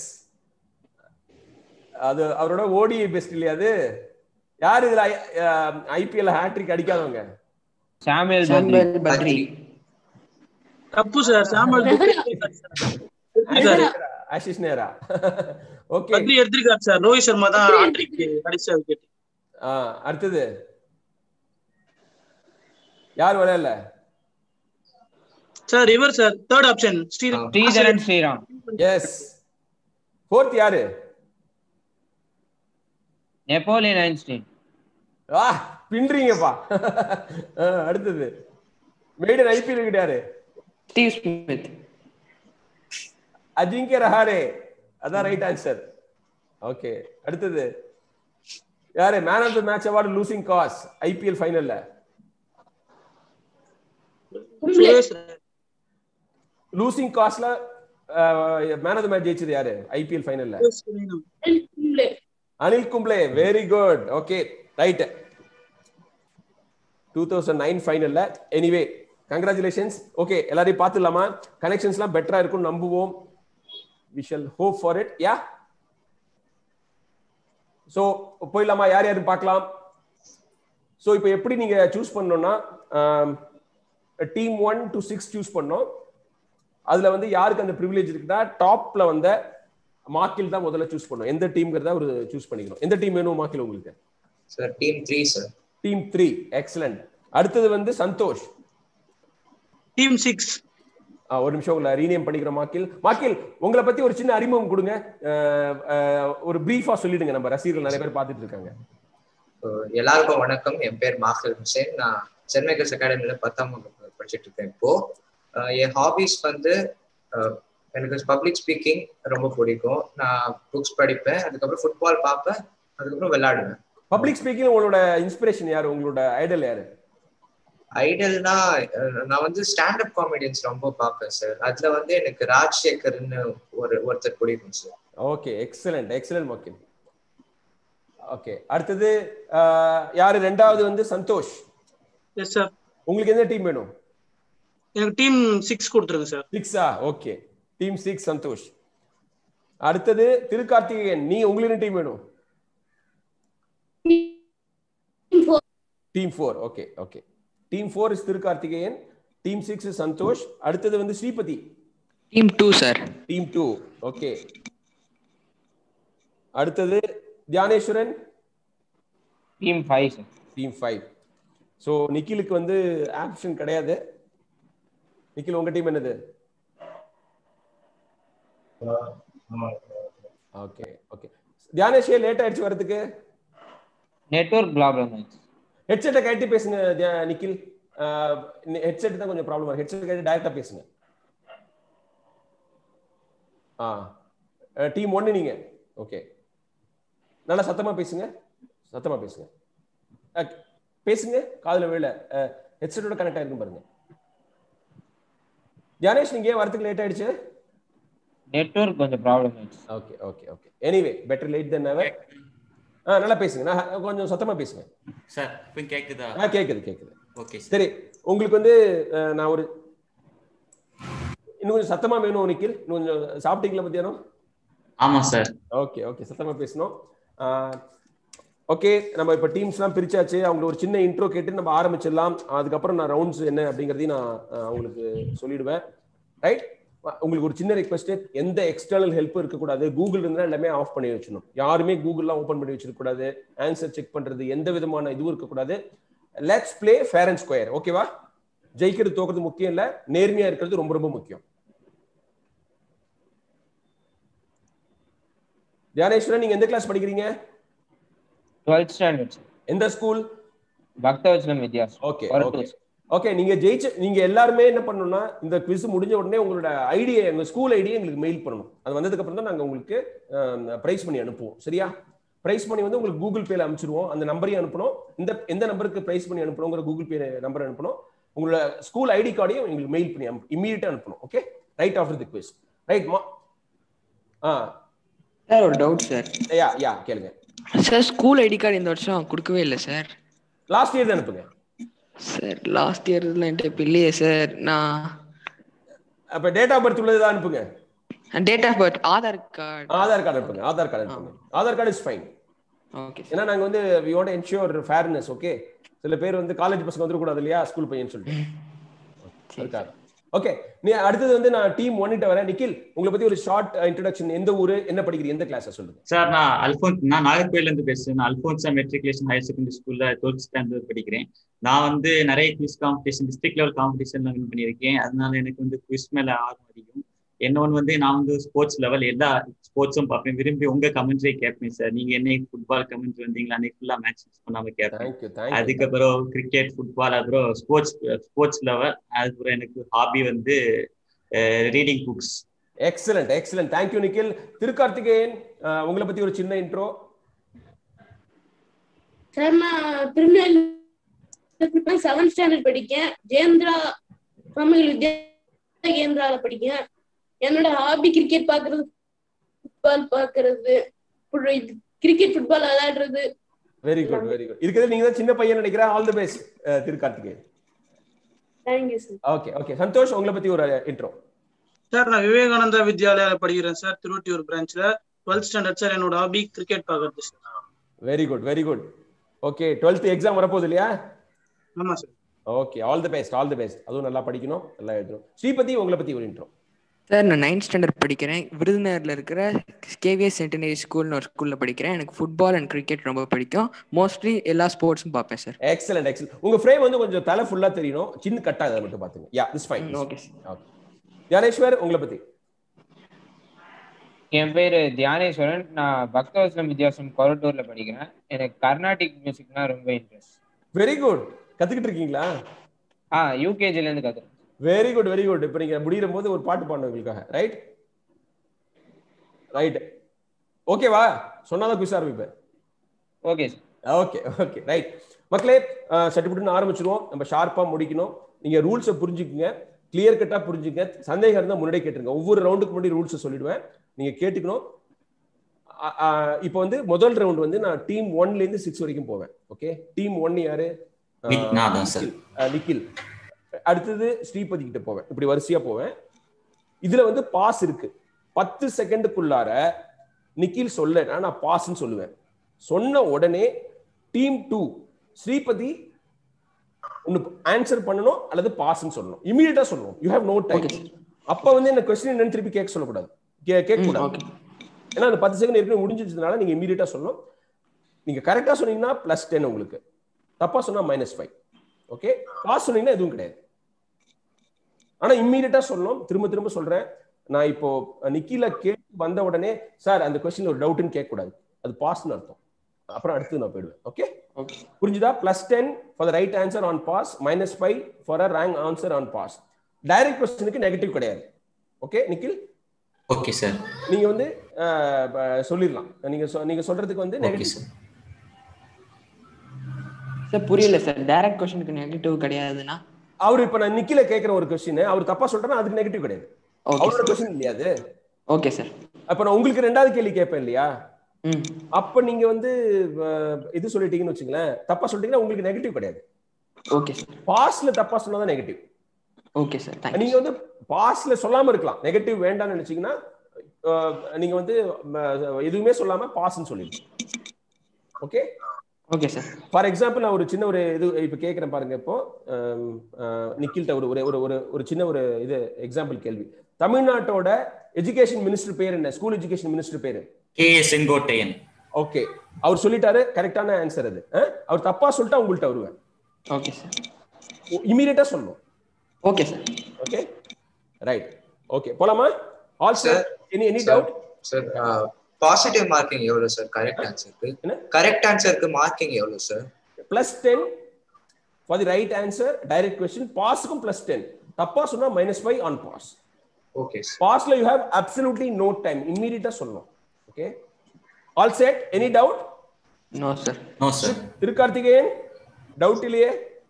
அது அவரோட ஓடி பெஸ்ட் இல்லையா அது யார் இதுல ஐபிஎல் ஹேட்ரிக் அடிக்காதவங்க சாமுவேல் பத்ரி சாம்பல் பத்ரி தப்பு சார் சாமல் ஆஷிஷ் நேரா ஓகே பத்ரி எடுத்திருக்காரு சார் ரோஹித் சர்மா தான் ஹாட்ரிக் கடைசியா விக்கெட் அடுத்தது யார் விளையாடல சார் இவர் sir third option Sriram Sridharan Sriram yes fourth யாரு நெப்போலியன் ஐன்ஸ்டீன் வா பின்றீங்கப்பா ஆ, அடுத்தது மெய்டன் ஐபிஎல் கிடையாது ஸ்டீவ் ஸ்மித் அஜிங்கே ரஹாரே அதான் ரைட் ஆன்சர் ஓகே அடுத்தது யாரு man of the match award losing cause IPL ஃபைனல்ல கும்ப்ளே சுரேஷ் லூசிங் காஸ்ட்ல மேன் ஆஃப் த மேட்ச் ஜெயிச்சது யாரு ஐபிஎல் ஃபைனல்ல Anil Kumble Anil Kumble very good okay right two thousand nine ஃபைனல்ல எனிவே கங்க்ராச்சுலேஷன்ஸ் ஓகே எல்லாரையும் பார்த்துடலாமா கனெக்ஷன்ஸ்லாம் பெட்டரா இருக்கும்னு நம்புவோம் we shall hope for it yeah so போயிடலாமா யார் யாரும் பார்க்கலாம் ஸோ இப்போ எப்படி நீங்க சூஸ் பண்ணணும்னா team one two six choose பண்ணோம் அதுல வந்து யாருக்கு அந்த ப்ரிவிலேஜ் இருக்குதா டாப்ல வந்த மார்க்கில் தான் முதல்ல சூஸ் பண்ணணும் எந்த டீம்ங்கிறத ஒரு சூஸ் பண்ணிக்கணும் எந்த டீம் வேணும் மார்க்கில் உங்களுக்கு sir team three sir team three excellent அடுத்தது வந்து சந்தோஷ் டீம் சிக்ஸ் ஆ, ஒரு நிமிஷம் உங்களை ரீநேம் பண்ணிக்கிறோம் மாக்கில் மாக்கில் உங்களை பத்தி ஒரு சின்ன அறிமுகம் கொடுங்க அஹ், அஹ், ஒரு பிரீஃபா சொல்லிடுங்க நம்ம ரசிகர்கள் நிறைய பேர் பார்த்துட்டு இருக்காங்க So, எல்லாருக்கும் வணக்கம் என் பேர் மாஃபில் ஹுசேன் நான் சென்னை கில்ஸ் அகாடமில பத்தாம் வகுப்பு படிச்சுட்டு இருக்கேன் இப்போ அஹ் என் ஹாபிஸ் வந்து அஹ் எனக்கு பப்ளிக் ஸ்பீக்கிங் ரொம்ப பிடிக்கும் நான் புக்ஸ் படிப்பேன் அதுக்கப்புறம் ஃபுட்பால் பார்ப்பேன் அதுக்கப்புறம் விளையாடுவேன் பப்ளிக் ஸ்பீக்கிங் உங்களோட இன்ஸ்பிரேஷன் யாரு உங்களோட ஐடல் யாரு ஐடல்னா நான் வந்து ஸ்டாண்டப் காமெடியன்ஸ் ரொம்ப பார்ப்பேன் சார் அதுல வந்து எனக்கு ராஜ்சேகர்னு ஒரு ஒருத்தர் பிடிக்கும் sir okay excellent excellent Makkil okay அடுத்தது அஹ், யாரு ரெண்டாவது வந்து சந்தோஷ் எஸ் சார் உங்களுக்கு எந்த டீம் வேணும் எனக்கு டீம் சிக்ஸ் கொடுத்துருங்க சார் சிக்ஸா ஓகே டீம் சிக்ஸ் சந்தோஷ் அடுத்தது திருக்கார்த்திகேயன் நீ உங்களுக்கு டீம் வேணும் team four okay okay team four is Thirukarthikeyan team six is Santhosh அடுத்தது வந்து Sripathi team two sir team two okay அடுத்தது Dhyaneswaran team five sir team five so நிக்கிலுக்கு வந்து ஆப்ஷன் கிடையாது நிக்கில் உங்க டீம் என்னது ஓகே ஓகே தியானேஷே லேட் ஆயிடுச்சு வரதுக்கு நெட்வொர்க் ப்ராப்ளம் ஆயிடுச்சு ஹெட்செட்டை கட்டி பேசுங்க தியா- நிக்கில் ஹெட்செட் தான் கொஞ்சம் ப்ராப்ளம் ஹெட்செட் கட்டி டைரக்டா பேசுங்க ஆ டீம் ஒன்னு நீங்க ஓகே நல்லா சத்தமா பேசுங்க சத்தமா பேசுங்க அஹ், பேசுங்க காதுல விழ ஹெட்செட்டோட கனெக்ட் ஆயிருக்கும் பாருங்க தியானேஷ் நீங்க ஏன் வரதுக்கு லேட் ஆயிடுச்சு நெட்வொர்க் கொஞ்சம் ப்ராப்ளம் ஆயிடுச்சு okay okay okay anyway better late than ever ஆ நல்லா பேசுங்க நான் கொஞ்சம் சத்தமா பேசுங்க சார் இப்போ கேக்குதா ஆ கேக்குது கேக்குது ஓகே சார் சரி உங்களுக்கு வந்து அஹ், நான் ஒரு இன்னும் கொஞ்சம் சத்தமா வேணும் நிக்கில் இன்னும் கொஞ்சம் சாப்பிட்டீங்களா மத்தியானம் ஆமா சார் ஓகே ஓகே சத்தமா பேசணும் ஓகே நம்ம இப்போ டீம்ஸ்லாம் பிரிச்சாச்சு அவங்களுக்கு ஒரு சின்ன இன்ட்ரோ கேட்டு நம்ம ஆரம்பிச்சிடலாம் அதுக்கப்புறம் நான் ரவுண்ட்ஸ் என்ன அப்படிங்கிறதையும் நான் அஹ், அவங்களுக்கு சொல்லிடுவேன் ரைட் உங்களுக்கு ஒரு சின்ன ரெக்வஸ்ட் எந்த எக்ஸ்டர்னல் ஹெல்ப் இருக்கக்கூடாது கூகுள் இருந்தால் எல்லாமே ஆஃப் பண்ணி வச்சிடணும் யாருமே கூகுள்லாம் ஓப்பன் பண்ணி வச்சிருக்க கூடாது ஆன்சர் செக் பண்றது எந்த விதமான இதுவும் இருக்கக்கூடாது let's play fair and square ஓகேவா ஜெயிக்கிறது தோக்கிறது முக்கியம் இல்ல நேர்மையா இருக்கிறது ரொம்ப ரொம்ப முக்கியம் தியானேஸ்வரன் நீங்க எந்த கிளாஸ் படிக்கிறீங்க டுவெல்த் ஸ்டாண்டர்ட் சார் எந்த school Bhaktavatsalam Vidyas okay okay okay நீங்க ஜெயிச்ச நீங்க எல்லாருமே என்ன பண்ணணும்னா இந்த குவிஸ் முடிஞ்ச உடனே உங்களோட ஐடியை எங்க ஸ்கூல் ஐடியை எங்களுக்கு மெயில் பண்ணணும் அது வந்ததுக்கு அப்புறம் தான் நாங்க உங்களுக்கு பிரைஸ் பண்ணி அனுப்புவோம் சரியா பிரைஸ் பண்ணி வந்து உங்களுக்கு கூகுள் பேல அனுப்பிச்சிருவோம் அந்த நம்பரையும் அனுப்பணும் இந்த எந்த நம்பருக்கு பிரைஸ் பண்ணி அனுப்பணுங்கிற கூகுள் பே நம்பர் அனுப்பணும் உங்களோட ஸ்கூல் ஐடி கார்டையும் எங்களுக்கு மெயில் பண்ணி இம்மீடியட்டா அனுப்பணும் okay right after the quiz right மா ஆ சார் ஒரு டவுட் சார் யா யா கேளுங்க சார் ஸ்கூல் ஐடி கார்டு இந்த வருஷம் கொடுக்கவே இல்லை சார் லாஸ்ட் இயர் தான் அனுப்புங்க சார் லாஸ்ட் இயர்ல என்கிட்ட இப்போ இல்லையே சார் நான் அப்ப டேட் ஆஃப் பர்த் உள்ளதா அனுப்புங்க date of birth Aadhaar card Aadhaar card அனுப்புங்க ஆதார் கார்டு அனுப்புங்க Aadhaar card is fine okay ஏன்னா நாங்க வந்து we want ensure fairness okay சில பேர் வந்து காலேஜ் பசங்க வந்துடக்கூடாது இல்லையா ஸ்கூல் பையன் சொல்லிட்டு அதுக்காக ஓகே நீ அடுத்தது வந்து நான் டீம் ஒன்னிட்ட வரேன் நிக்கில் உங்களை பத்தி ஒரு ஷார்ட் இன்ட்ரடக்ஷன் எந்த ஊரு என்ன படிக்கிறீங்க எந்த கிளாஸ் சொல்லுங்க சார் நான் அல்போன் நான் நாகர்கோயில இருந்து பேசுறேன் நான் அல்போன்சா மெட்ரிகுலேஷன் ஹையர் செகண்டரி ஸ்கூல்ல டுவெல்த் ஸ்டாண்டர்ட் படிக்கிறேன் நான் வந்து நிறைய குவிஸ் காம்படிஷன் டிஸ்ட்ரிக்ட் லெவல் காம்படிஷன்ல வின் பண்ணியிருக்கேன் அதனால எனக்கு வந்து குவிஸ் மேல ஆர்வம் அதிகம் இன்னொன்று வந்து நான் வந்து ஸ்போர்ட்ஸ் லெவல் எல்லா ஸ்போர்ட்ஸும் பார்ப்பேன் விரும்பி உங்க கமெண்ட்ரி கேட்பேன் சார் நீங்க என்ன ஃபுட்பால் கமெண்ட்ரி வந்தீங்களா அன்னைக்கு ஃபுல்லா மேட்ச் மிஸ் பண்ணாம கேட்பேன் தேங்க்யூ தேங்க்யூ அதுக்கப்புறம் கிரிக்கெட் ஃபுட்பால் அப்புறம் ஸ்போர்ட்ஸ் ஸ்போர்ட்ஸ் லெவல் அதுக்கப்புறம் எனக்கு ஹாபி வந்து reading books excellent excellent thank you Nikhil Thirukarthikeyan அஹ், உங்களை பத்தி ஒரு சின்ன இன்ட்ரோ சார் நான் திருநெல்வேலி செவன்த் ஸ்டாண்டர்ட் படிக்கேன் ஜெயந்திரா தமிழ் வித்யா கேந்திரால படிக்கேன் என்னோட ஹாபி கிரிக்கெட் பாக்குறது ஃபுட்பால் பாக்குறது கிரிக்கெட் ஃபுட்பால் விளையாடுறது வெரி குட் வெரி குட் இருக்கிறது நீங்க தான் சின்ன பையன் நினைக்கிறேன் all the best Thirukarthikeyan thank you sir okay okay Santhosh உங்களை பத்தி ஒரு இன்ட்ரோ சார் நான் விவேகானந்தா வித்யாலயால படிக்கிறேன் சார் திருவட்டியூர் பிரான்ச்ல டுவெல்த் ஸ்டாண்டர்ட் சார் என்னோட ஹாபி கிரிக்கெட் பார்க்கறது sir very good very good okay twelfth exam வரப்போகுது இல்லையா ஆமா sir okay all the best all the best அதுவும் நல்லா படிக்கணும் நல்லா எழுதணும் ஸ்ரீபதி உங்களை பத்தி ஒரு இன்ட்ரோ சார் நான் நைன்த் ஸ்டாண்டர்ட் படிக்கிறேன் விருதுநகர்ல இருக்கிற கேவிஎஸ் சென்டினரி ஸ்கூல்னு ஒரு ஸ்கூல்ல படிக்கிறேன் எனக்கு ஃபுட்பால் அண்ட் கிரிக்கெட் ரொம்ப பிடிக்கும் மோஸ்ட்லி எல்லா ஸ்போர்ட்ஸும் பார்ப்பேன் சார் எக்ஸலண்ட் எக்ஸலண்ட் உங்க ஃப்ரேம் வந்து கொஞ்சம் தலை ஃபுல்லா தெரியணும் சின்ன கட் ஆகுது மட்டும் பாத்துங்க yeah this fine okay okay Gnaneshwar உங்களை பத்தி என் பேரு தியானேஸ்வரன் நான் பக்தவசனம் வித்யாசம் கொரட்டூர்ல படிக்கிறேன் எனக்கு கர்நாடிக் மியூசிக்னா ரொம்ப இன்ட்ரெஸ்ட் வெரி குட் கத்துக்கிட்டு இருக்கீங்களா ஆ யூகேஜில இருந்து கத்துறேன் வெரி குட் வெரி குட் இப்போ நீங்க முடிகிற போது ஒரு பாட்டு பாடணும் உங்களுக்காக ரைட் ரைட் ஓகேவா சொன்னாதான் குவிஸ் ஆரம்பிப்பேன் okay sir okay okay right மக்களே சட்டுப்பட்டுன்னு ஆரம்பிச்சிருவோம் நம்ம ஷார்ப்பா முடிக்கணும் நீங்க ரூல்ஸை புரிஞ்சுக்குங்க கிளியர் கட்டா புரிஞ்சுங்க சந்தேகம் இருந்தால் முன்னாடியே கேட்டுருங்க ஒவ்வொரு ரவுண்டுக்கு முன்னாடி ரூல்ஸை சொல்லிடுவேன் நீங்க கேட்டுக்கணும் அ- அ, இப்போ வந்து முதல் ரவுண்ட் வந்து நான் டீம் ஒன்ல இருந்து சிக்ஸ் வரைக்கும் போவேன் ஓகே டீம் ஒன் யாரு அஹ், நிக்- நான் தான் சார். நிக்கில். அஹ், நிக்கில் அடுத்தது ஸ்ரீபதி கிட்ட போவேன் இப்படி வரிசையா போவேன் இதுல வந்து பாஸ் இருக்கு பத்து செகண்டுக்குள்ளார நிக்கில் சொல்லனா நான் பாஸ்ன்னு சொல்லுவேன் சொன்ன உடனே டீம் டூ ஸ்ரீபதி ஒன்னு ஆன்சர் பண்ணணும் அல்லது பாஸ்ன்னு சொல்லணும் இமீடியட்டா சொல்லணும் you have no time Okay, sir. அப்ப வந்து என்ன கொஸ்டின் என்னன்னு திருப்பி கேட்க சொல்லக்கூடாது கே- கேட்க கூடாது ஓகே ஏன்னா அந்த பத்து செகண்ட் ஏற்கனவே முடிஞ்சதுனால நீங்க இமீடியட்டா சொல்லணும் நீங்க கரெக்டா சொன்னீங்கன்னா பிளஸ் டென் உங்களுக்கு தப்பா சொன்னா மைனஸ் ஃபைவ் ஓகே பாஸ் சொன்னீங்கன்னா எதுவும் கிடையாது ஆனா இம்மீடியட்டா சொல்லணும் திரும்ப திரும்ப சொல்றேன் நான் இப்போ நிக்கில கேட்டு வந்த உடனே சார் அந்த கொஸ்டின் ஒரு டவுட்னு கேட்க கூடாது அது பாஸ்னு அர்த்தம் அப்புறம் அடுத்து நான் போயிடுவேன் ஓகே ஓகே புரிஞ்சுதா plus ten for the right answer on pass minus five for a wrong answer on pass direct கொஸ்டினுக்கு நெகட்டிவ் கிடையாது ஓகே நிக்கில் ஓகே சார் நீங்க வந்து அஹ், ப- சொல்லிடலாம் நீங்க சொ- நீங்க சொல்றதுக்கு வந்து ஓகே நெகட்டிவ் சார் சார் புரியல சார் டைரக்ட் கொஸ்டினுக்கு நெகட்டிவ் கிடையாதுன்னா அவர் இப்ப நான் நிக்கில கேக்குற ஒரு கொஸ்டின் அவர் தப்பா சொல்றேன்னா அதுக்கு நெகட்டிவ் கிடையாது ஓகே அவரோட சார் கொஸ்டின் இல்லையா அது ஓகே சார் அப்ப நான் உங்களுக்கு ரெண்டாவது கேள்வி கேட்பேன் இல்லையா ம் அப்ப நீங்க வந்து அஹ், இது சொல்லிட்டீங்கன்னு வச்சுங்களேன் தப்பா சொல்லிட்டீங்கன்னா உங்களுக்கு நெகட்டிவ் கிடையாது ஓகே சார் பாஸ்ல தப்பா சொன்னாதான் நெகட்டிவ் ஓகே சார் தேங்க்யூ நீங்க வந்து பாஸ்ல சொல்லாம இருக்கலாம் நெகட்டிவ் வேண்டாம்னு நினைச்சீங்கன்னா அஹ், நீங்க வந்து ம, எதுவுமே சொல்லாம பாஸ்ன்னு சொல்லிடுங்க okay okay sir for example நான் ஒரு சின்ன ஒரு இது இப்போ கேட்குறேன் பாருங்க இப்போ அம், அஹ், நிக்கில்ட்ட ஒரு ஒரு- ஒரு ஒரு ஒரு சின்ன ஒரு இது எக்ஸாம்பிள் கேள்வி தமிழ்நாட்டோட எஜுகேஷன் மினிஸ்டர் பேர் என்ன ஸ்கூல் எஜுகேஷன் மினிஸ்டர் பேரு கே ஏ செங்கோட்டையன் ஓகே அவர் சொல்லிட்டாரு கரெக்டான ஆன்சர் அது அஹ்? அவர் தப்பா சொல்லிட்டா உங்கள்ட்ட வருவேன் ஓகே சார் இமீடியட்டா சொல்லணும் okay sir okay right okay போலாமா all Sir. Sir any any Sir. Doubt sir positive marking எவ்வளவு சார் கரெக்ட் ஆன்சருக்கு என்ன? கரெக்ட் ஆன்சருக்கு மார்க்கிங் எவ்வளவு sir plus ten for the right answer direct question பாஸுக்கும் பிளஸ் டென் தப்பா சொன்னா minus five on pass okay sir பாஸ்ல you have absolutely no time இம்மீடியட்டா சொல்லணும் okay all set any doubt no sir no sir Thirukarthikeyan doubt இல்லையே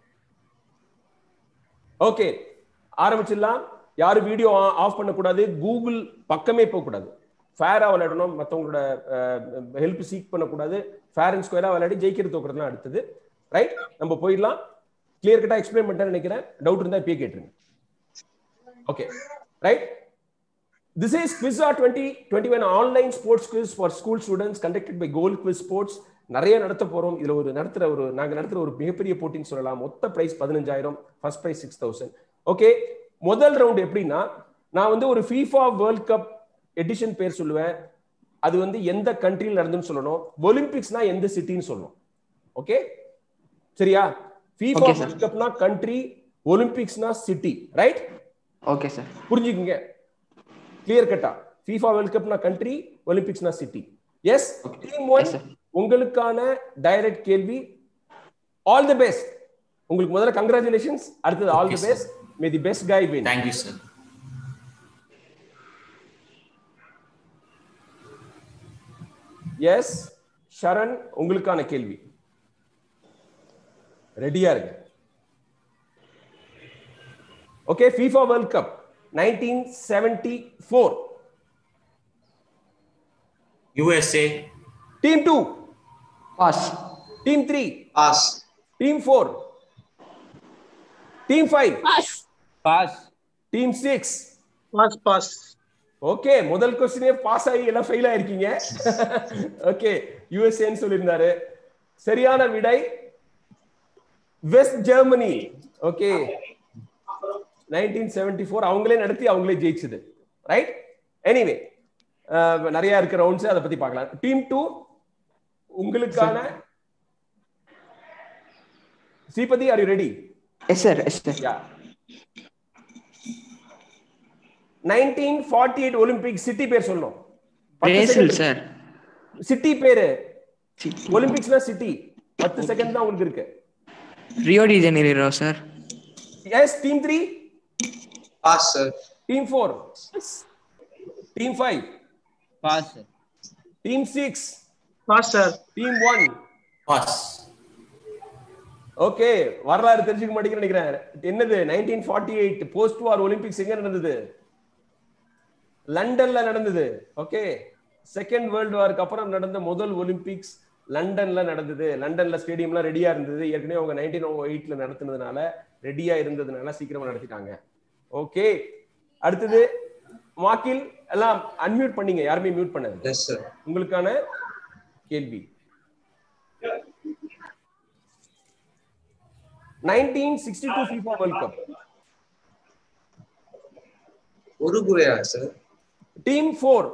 okay ஆரம்பிச்சிடலாம் யாரும் video of பண்ணக்கூடாது கூகுள் பக்கமே போகக்கூடாது ஃபேரா விளையாடணும் மற்றவங்களோட ஹெல்ப் சீக் பண்ணக்கூடாது ஃபேர் அண்ட் ஸ்கொயரா விளையாடி ஜெயிக்கிறது தோக்குறதுலாம் அடுத்தது ரைட் நம்ம போயிடலாம் கிளியர் கட்டா எக்ஸ்பிளைன் பண்ணிட்டேன்னு நினைக்கிறேன் டவுட் இருந்தா இப்பயே கேட்டுருங்க okay right This is Quizza 2021 online sports quiz for school students conducted by Gold Quiz Sports. நிறைய நடத்த போறோம் இதுல ஒரு நடத்துற ஒரு நாங்க நடத்துற ஒரு மிகப்பெரிய போட்டின்னு சொல்லலாம் மொத்த பிரைஸ் பதினஞ்சாயிரம் first prize six thousand okay முதல் ரவுண்ட் எப்படின்னா நான் வந்து ஒரு ஃபீஃபா வேர்ல்ட் கப் எடிஷன் பேர் சொல்லுவேன் அது வந்து எந்த கண்ட்ரியில் நடந்துன்னு சொல்லணும் ஒலிம்பிக்ஸ்னா எந்த சிட்டின்னு சொல்லணும் ஓகே சரியா ஃபீஃபா Okay, sir. வேர்ல்ட் கப்னா கண்ட்ரி ஒலிம்பிக்ஸ்னா சிட்டி ரைட் ஓகே சார் புரிஞ்சுக்குங்க கிளியர் கட்டா FIFA வேர்ல்ட் கப்னா கண்ட்ரி ஒலிம்பிக்ஸ்னா city yes team one Yes, sir. உங்களுக்கான டைரக்ட் கேள்வி ஆல் தி பெஸ்ட் உங்களுக்கு முதல்ல கங்க்ராச்சுலேஷன்ஸ் அடுத்தது all the Okay, sir. Best may the best guy win thank you sir yes Sharan உங்களுக்கான கேள்வி ரெடியா இருங்க okay FIFA world cup nineteen seventy four USA team two pass team three pass team four team five pass pass team six pass pass okay முதல் கொஸ்டினே pass ஆகி எல்லாம் fail ஆயிருக்கீங்க okay யூஎஸ்ஏன்னு சொல்லியிருந்தாரு சரியான விடை West Germany okay nineteen seventy four அவங்களே நடத்தி அவங்களே ஜெயிச்சது ரைட் எனிவே நிறைய இருக்க ரவுண்ட்ஸ் அதை பத்தி பார்க்கலாம் டீம் டூ உங்களுக்கான Sripathi are you ready yes sir yes sir yeah nineteen forty eight Olympic city பேர் சொல்லணும் பிரேசில் சார் சிட்டி பேரு ஒலிம்பிக்ஸ்னா சிட்டி பத்து செகண்ட் தான் உங்களுக்கு இருக்கு Rio de Janeiro sir yes team three pass sir team four team five pass sir team six pass sir team one pass okay வரலாறு தெரிஞ்சுக்க மாட்டேங்கிறேன் நினைக்கிறேன் என்னது nineteen forty eight post war Olympics எங்க நடந்தது லண்டன்ல நடந்தது ஓகே செகண்ட் வேர்ல்டு வாருக்கு அப்புறம் நடந்த முதல் ஒலிம்பிக்ஸ் லண்டன்ல நடந்தது லண்டன்ல ஸ்டேடியம்லாம் ரெடியா இருந்தது ஏற்கனவே அவங்க நைன்டீன் எயிட்ல நடத்துனதுனால ரெடியா இருந்ததுனால சீக்கிரமா நடத்திட்டாங்க ஓகே அடுத்தது வாக்கில் எல்லாம் அன்மியூட் பண்ணீங்க யாருமே மியூட் பண்ணது எஸ் சார் உங்களுக்கான கேள்வி nineteen sixty two FIFA world cup உருகுவேயா sir team four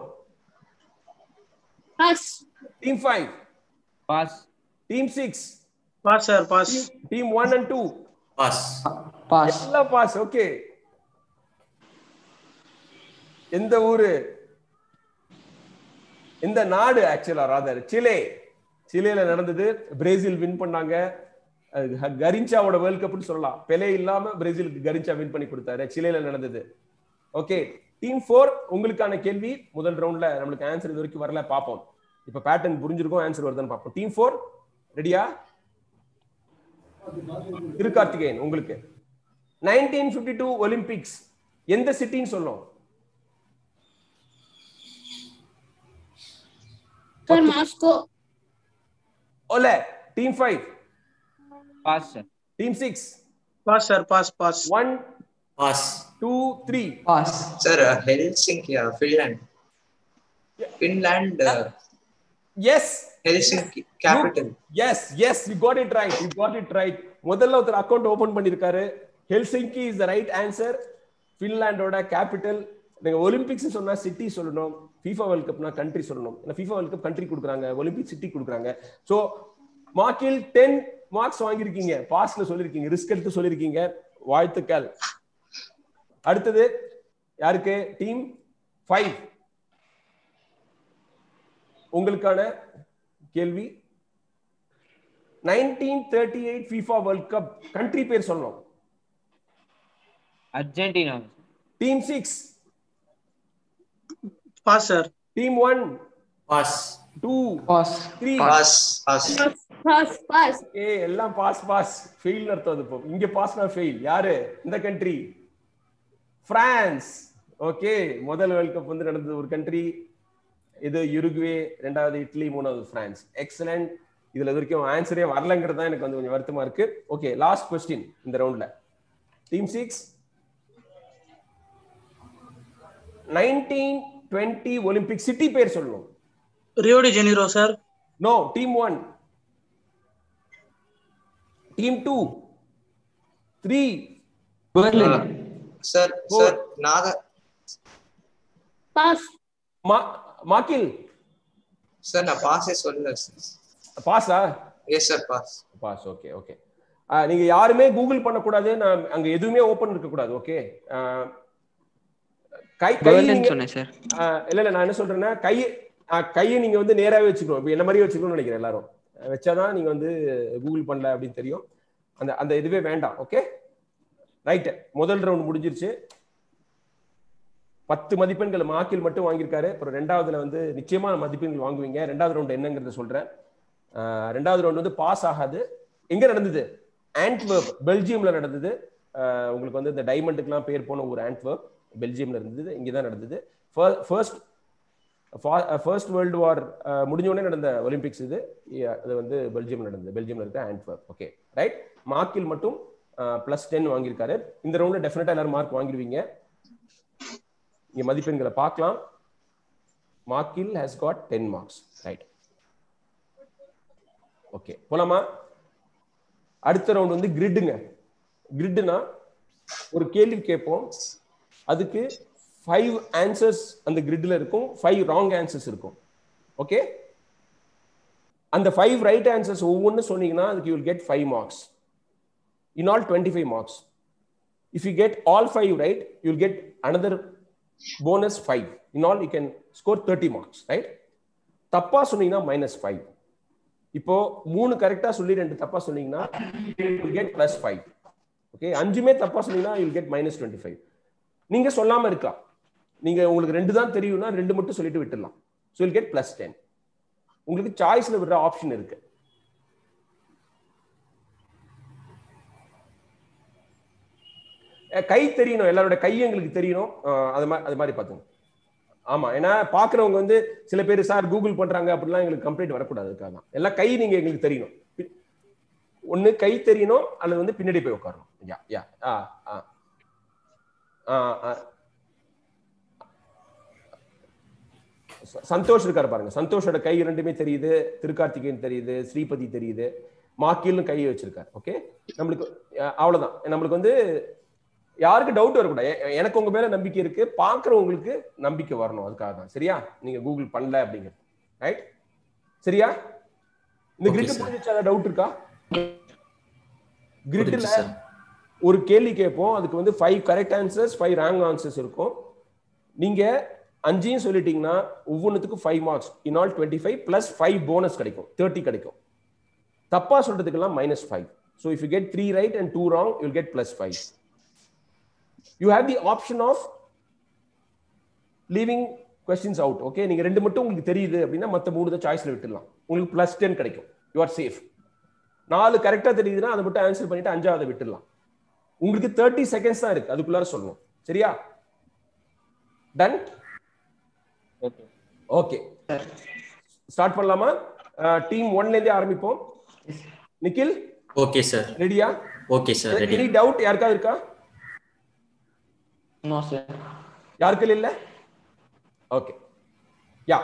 pass team five pass team six pass sir pass team one and two pass pass எல்லாம் பாஸ் ஓகே எந்த ஊரு இந்த நாடு ஆக்சுவலா ராதர் சிலே சிலேல நடந்தது பிரேசில் வின் பண்ணாங்க அது ஹ- கரிஞ்சாவோட வேர்ல்ட் கப்னு சொல்லலாம் பெலே இல்லாம பிரேசிலுக்கு கரிஞ்சா வின் பண்ணி கொடுத்தாரு சிலேல நடந்தது ஓகே டீம் ஃபோர் உங்களுக்கான கேள்வி முதல் ரவுண்ட்ல நம்மளுக்கு ஆன்சர் இது வரைக்கும் வரல பார்ப்போம் இப்ப பேட்டர்ன் புரிஞ்சிருக்கும் ஆன்சர் வருதுன்னு பார்ப்போம் டீம் ஃபோர் ரெடியா திருக்கார்த்திகேயன் உங்களுக்கு நைன்டீன் பிப்டி டூ ஒலிம்பிக்ஸ் எந்த சிட்டின்னு சொல்லும் சார் மாஸ்கோ ஓல team five pass sir team six pass sir pass pass one pass two three pass sir ஹெல்சிங்கியா Finland Finland yes Helsinki capital yes yes you got it right you got it right முதல்ல ஒருத்தர் account open பண்ணிருக்காரு Helsinki is the right answer ஃபின்லாண்டோட capital நீங்க Olympics சொன்னா city சொல்லணும் FIFA world கப்னா country சொல்லணும் ஏன்னா FIFA வேர்ல்ட் கப் கண்ட்ரி கொடுக்குறாங்க ஒலிம்பிக் சிட்டி கொடுக்குறாங்க ஸோ மார்க்கில் டென் மார்க்ஸ் வாங்கியிருக்கீங்க பாஸ்ல சொல்லியிருக்கீங்க ரிஸ்க் எடுத்து சொல்லியிருக்கீங்க வாழ்த்துக்கள் அடுத்தது யாருக்கு டீம் ஃபைவ் உங்களுக்கான கேள்வி nineteen thirty eight FIFA world cup country பேர் சொல்லணும் Argentina team six pass sir team one pass two pass three pass pass pass pass ஏ எல்லாம் பாஸ் பாஸ் ஃபெயில் அர்த்தம் அது இப்போ இங்க பாஸ்னா ஃபெயில் யாரு இந்த கண்ட்ரி பிரான்ஸ் ஓகே முதல் வேர்ல்ட் கப் வந்து நடந்தது ஒரு கண்ட்ரி இது யுருகுவே ரெண்டாவது இட்லி மூணாவது பிரான்ஸ் எக்ஸலண்ட் இதுல இது வரைக்கும் ஆன்சரே வரலங்கிறது தான் எனக்கு வந்து கொஞ்சம் வருத்தமா இருக்கு ஓகே லாஸ்ட் கொஸ்டின் இந்த ரவுண்ட்ல team six nineteen twenty Olympic city பேர் சொல்லணும் Rio de Janeiro sir no team one team two three Berlin sir sir நாக பாஸ் மாக்கில் சார் நான் பாஸே சொல்லல சார் பாஸா yes sir pass pass okay okay நீங்க யாருமே கூகுள் பண்ணக்கூடாது நான் அங்க எதுவுமே ஓபன் இருக்க கூடாது ஓகே கை கை பெர்லின் நீங்க- சொன்னேன் சார் ஆ, இல்ல இல்ல நான் என்ன சொல்றேன்னா கை ஆ, கையை நீங்க வந்து நேராவே வச்சுக்கணும் இப்போ என்ன மாதிரியே வச்சுக்கணும்னு நினைக்கிறேன் எல்லாரும் அஹ் வச்சாதான் நீங்க வந்து கூகுள் பண்ணல அப்படின்னு தெரியும் அந்த அந்த இதுவே வேண்டாம் ஓகே ரைட் முதல் ரவுண்ட் முடிஞ்சிருச்சு பத்து மதிப்பெண்கள் மாக்கில் மட்டும் வாங்கியிருக்காரு அப்புறம் ரெண்டாவதுல வந்து நிச்சயமா மதிப்பெண்கள் வாங்குவீங்க ரெண்டாவது ரவுண்ட் என்னங்கிறத சொல்றேன் ஆஹ் ரெண்டாவது ரவுண்ட் வந்து பாஸ் ஆகாது எங்க நடந்தது ஆண்ட்வர்ப் பெல்ஜியம்ல நடந்தது ஆஹ் உங்களுக்கு வந்து இந்த டைமண்டுக்கெல்லாம் பேர் போன ஒரு ஆண்ட்வர்ப் பெல்ஜியம்ல இருந்தது இங்கே தான் நடந்தது ஃபர்ஸ்ட் ஃபர்ஸ்ட் வேர்ல்டு வார் முடிஞ்ச உடனே நடந்த ஒலிம்பிக்ஸ் இது இ- அது வந்து பெல்ஜியம் நடந்தது பெல்ஜியம்ல இருக்க ஆண்ட்வர்ப் ஓகே ரைட் மார்க்கில் மட்டும் பிளஸ் டென் வாங்கியிருக்காரு இந்த ரவுண்ட்ல டெஃபினட்டா எல்லாரும் மார்க் வாங்கிடுவீங்க இங்க மதிப்பெண்களை பார்க்கலாம் மார்க்கில் has got ten marks right okay போலாமா அடுத்த ரவுண்ட் வந்து கிரிட்டுங்க கிரிட்னா ஒரு கேள்வி கேட்போம் அதுக்கு ஃபைவ் ஆன்சர்ஸ் அந்த கிரிட்ல இருக்கும் ஃபைவ் ராங் ஆன்சர்ஸ் இருக்கும் ஓகே அந்த ஃபைவ் ரைட் ஆன்சர்ஸ் ஒவ்வொன்றும் சொன்னீங்கன்னா அதுக்கு you'll get five marks in all twenty five marks if you get all five right you'll get another bonus 5 in all you can score 30 marks right தப்பா சொன்னீங்கன்னா minus five இப்போ மூணு கரெக்டா சொல்லி ரெண்டு தப்பா சொன்னீங்கன்னா you get plus five okay அஞ்சுமே தப்பா சொன்னீங்கன்னா you get minus twenty five நீங்க சொல்லாம இருக்கலாம் நீங்க உங்களுக்கு ரெண்டு தான் தெரியும்னா ரெண்டு மட்டும் சொல்லிட்டு விட்டுடலாம் so will get plus ten உங்களுக்கு சாய்ஸ்ல விடுற ஆப்ஷன் இருக்கு அஹ் கை தெரியணும் எல்லாரோட கை எங்களுக்கு தெரியணும் அஹ் அது மாதிரி அது மாதிரி பார்த்துங்க ஆமா ஏன்னா பாக்குறவங்க வந்து சில பேர் சார் கூகுள் பண்றாங்க அப்படிலாம் எங்களுக்கு கம்ப்ளைண்ட் வரக்கூடாது அதுக்காக தான் எல்லாம் கை நீங்க எங்களுக்கு தெரியணும் பி- ஒண்ணு கை தெரியணும் அல்லது வந்து பின்னாடி போய் உட்காரணும் யா யா ஆ ஆ ஆ ஆ. ச- சந்தோஷ் இருக்காரு பாருங்க சந்தோஷோட கை ரெண்டுமே தெரியுது திருக்கார்த்திகேயன் தெரியுது ஸ்ரீபதி தெரியுது மாக்கிலும் கை வச்சிருக்காரு ஓகே நம்மளுக்கு அஹ், அவ்வளவுதான் நம்மளுக்கு வந்து யாருக்கு டவுட் வரக்கூடாது எ- எனக்கு உங்க மேல நம்பிக்கை இருக்கு பாக்குறவங்களுக்கு நம்பிக்கை வரணும் அதுக்காக தான் சரியா நீங்க கூகுள் பண்ணல அப்படிங்கிறது ரைட் சரியா இந்த Okay, கிரிட் sir. புரிஞ்சிச்சா டவுட் இருக்கா கிரிட்ல புரிஞ்சுச்சு சார் ஒரு கேள்வி கேட்போம் அதுக்கு வந்து five correct answers five wrong answers இருக்கும் நீங்க அஞ்சையும் சொல்லிட்டீங்கன்னா ஒவ்வொன்றுத்துக்கும் five marks in all twenty five plus five bonus கிடைக்கும் தேர்ட்டி கிடைக்கும் தப்பா சொல்றதுக்கெல்லாம் minus five so if you get three right and two wrong you'll get plus five you have the option of leaving questions out okay நீங்க ரெண்டு மட்டும் உங்களுக்கு தெரியுது அப்படின்னா மற்ற மூணு தான் சாய்ஸ்ல விட்டுடலாம் உங்களுக்கு பிளஸ் டென் கிடைக்கும் யூ ஆர் சேஃப் நாலு கரெக்டா தெரியுதுன்னா அதை மட்டும் ஆன்சர் பண்ணிட்டு அஞ்சாவதை விட்டுடலாம் உங்களுக்கு தேர்ட்டி செகண்ட்ஸ் தான் இருக்கு அதுக்குள்ளார சொல்லணும் சரியா டன் ஓகே ஓகே ஸ்டார்ட் பண்ணலாமா டீம் ஒன்ல இருந்தே ஆரம்பிப்போம் நிக்கில் ஓகே சார் ரெடியா okay sir ready any doubt யாருக்காவது இருக்கா நோ சார் யாருக்கு இல்ல ஓகே யா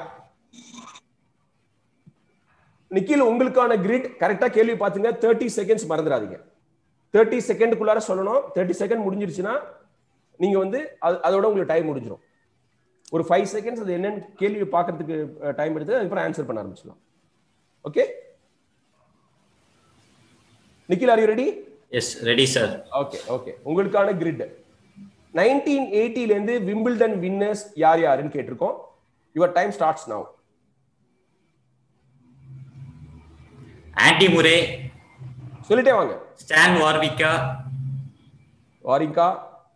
நிக்கில் உங்களுக்கான கிரிட் கரெக்டா கேள்வி பாத்துங்க தேர்ட்டி செகண்ட்ஸ் மறந்துடாதீங்க தேர்ட்டி செகண்டுக்குள்ளார சொல்லணும் தேர்ட்டி செகண்ட் முடிஞ்சிருச்சுன்னா நீங்க வந்து அது- அதோட உங்களுக்கு டைம் முடிஞ்சிடும் ஒரு ஃபைவ் செகண்ட்ஸ் அது என்னன்னு கேள்வி பார்க்கறதுக்கு டைம் எடுத்து அதுக்கப்புறம் ஆன்சர் பண்ண ஆரம்பிச்சலாம் okay Nikhil are you ready yes ready sir okay okay உங்களுக்கான கிரிட் நைன்டீன் இருந்து விம்பிள்டன் வின்னர்ஸ் யார் யாருன்னு கேட்டிருக்கோம் your time starts now Andy Murray சொல்லிட்டே வாங்க ஸ்டான் வார்விக்கா Wawrinka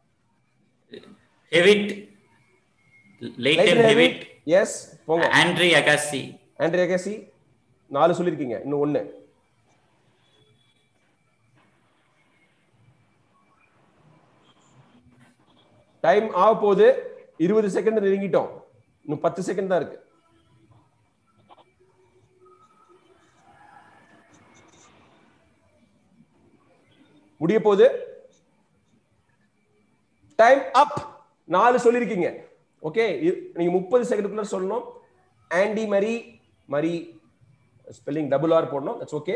Hewitt Lleyton Hewitt yes போங்க ஆண்ட்ரி அகாசி ஆண்ட்ரியா கேசி நாலு சொல்லிருக்கீங்க இன்னும் ஒண்ணு டைம் ஆக போகுது இருபது செகண்ட் நெருங்கிட்டோம் இன்னும் பத்து செகண்ட் தான் இருக்கு முடிய போகுது டைம் அப் நாலு சொல்லிருக்கீங்க ஓகே நீங்க முப்பது செகண்டுக்குள்ள சொல்லணும் Andy Murray Murray spelling double R போடணும் தட்ஸ் ஓகே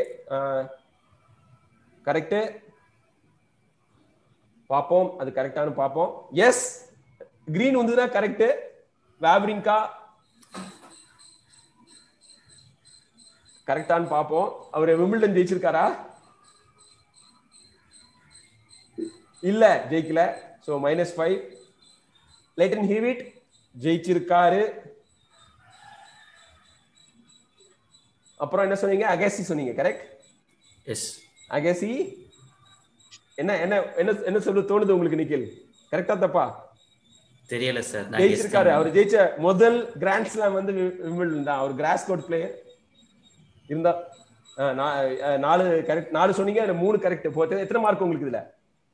கரெக்ட் பார்ப்போம் அது கரெக்டானு பார்ப்போம் எஸ் கிரீன் வந்ததுன்னா கரெக்ட் வேவ்ரிங்கா கரெக்டானு பார்ப்போம் அவர் விமில்டன் ஜெயிச்சிருக்காரா இல்ல ஜெயிக்கல so minus five Lleyton Hewitt ஜெயிச்சிருக்காரு அப்புறம் என்ன சொன்னீங்க அகேசி சொன்னீங்க கரெக்ட் எஸ் அகேசி என்ன என்ன என்ன என்ன சொல்ல தோணுது உங்களுக்கு நிக்கில் கரெக்டா தப்பா தெரியல சார் நான் guess ஜெயிச்சிருக்காரு தான் அவர் ஜெயிச்ச முதல் கிராண்ட் ஸ்லாம் வந்து விம்பிள்டன் தான் அவர் கிராஸ் கோட் பிளேயர் இருந்தா ஆ, நா- ஆ, நாலு கரெக்ட் நாலு சொன்னீங்க அதுல மூணு கரெக்ட் போட்டு எத்தனை மார்க் உங்களுக்கு இதுல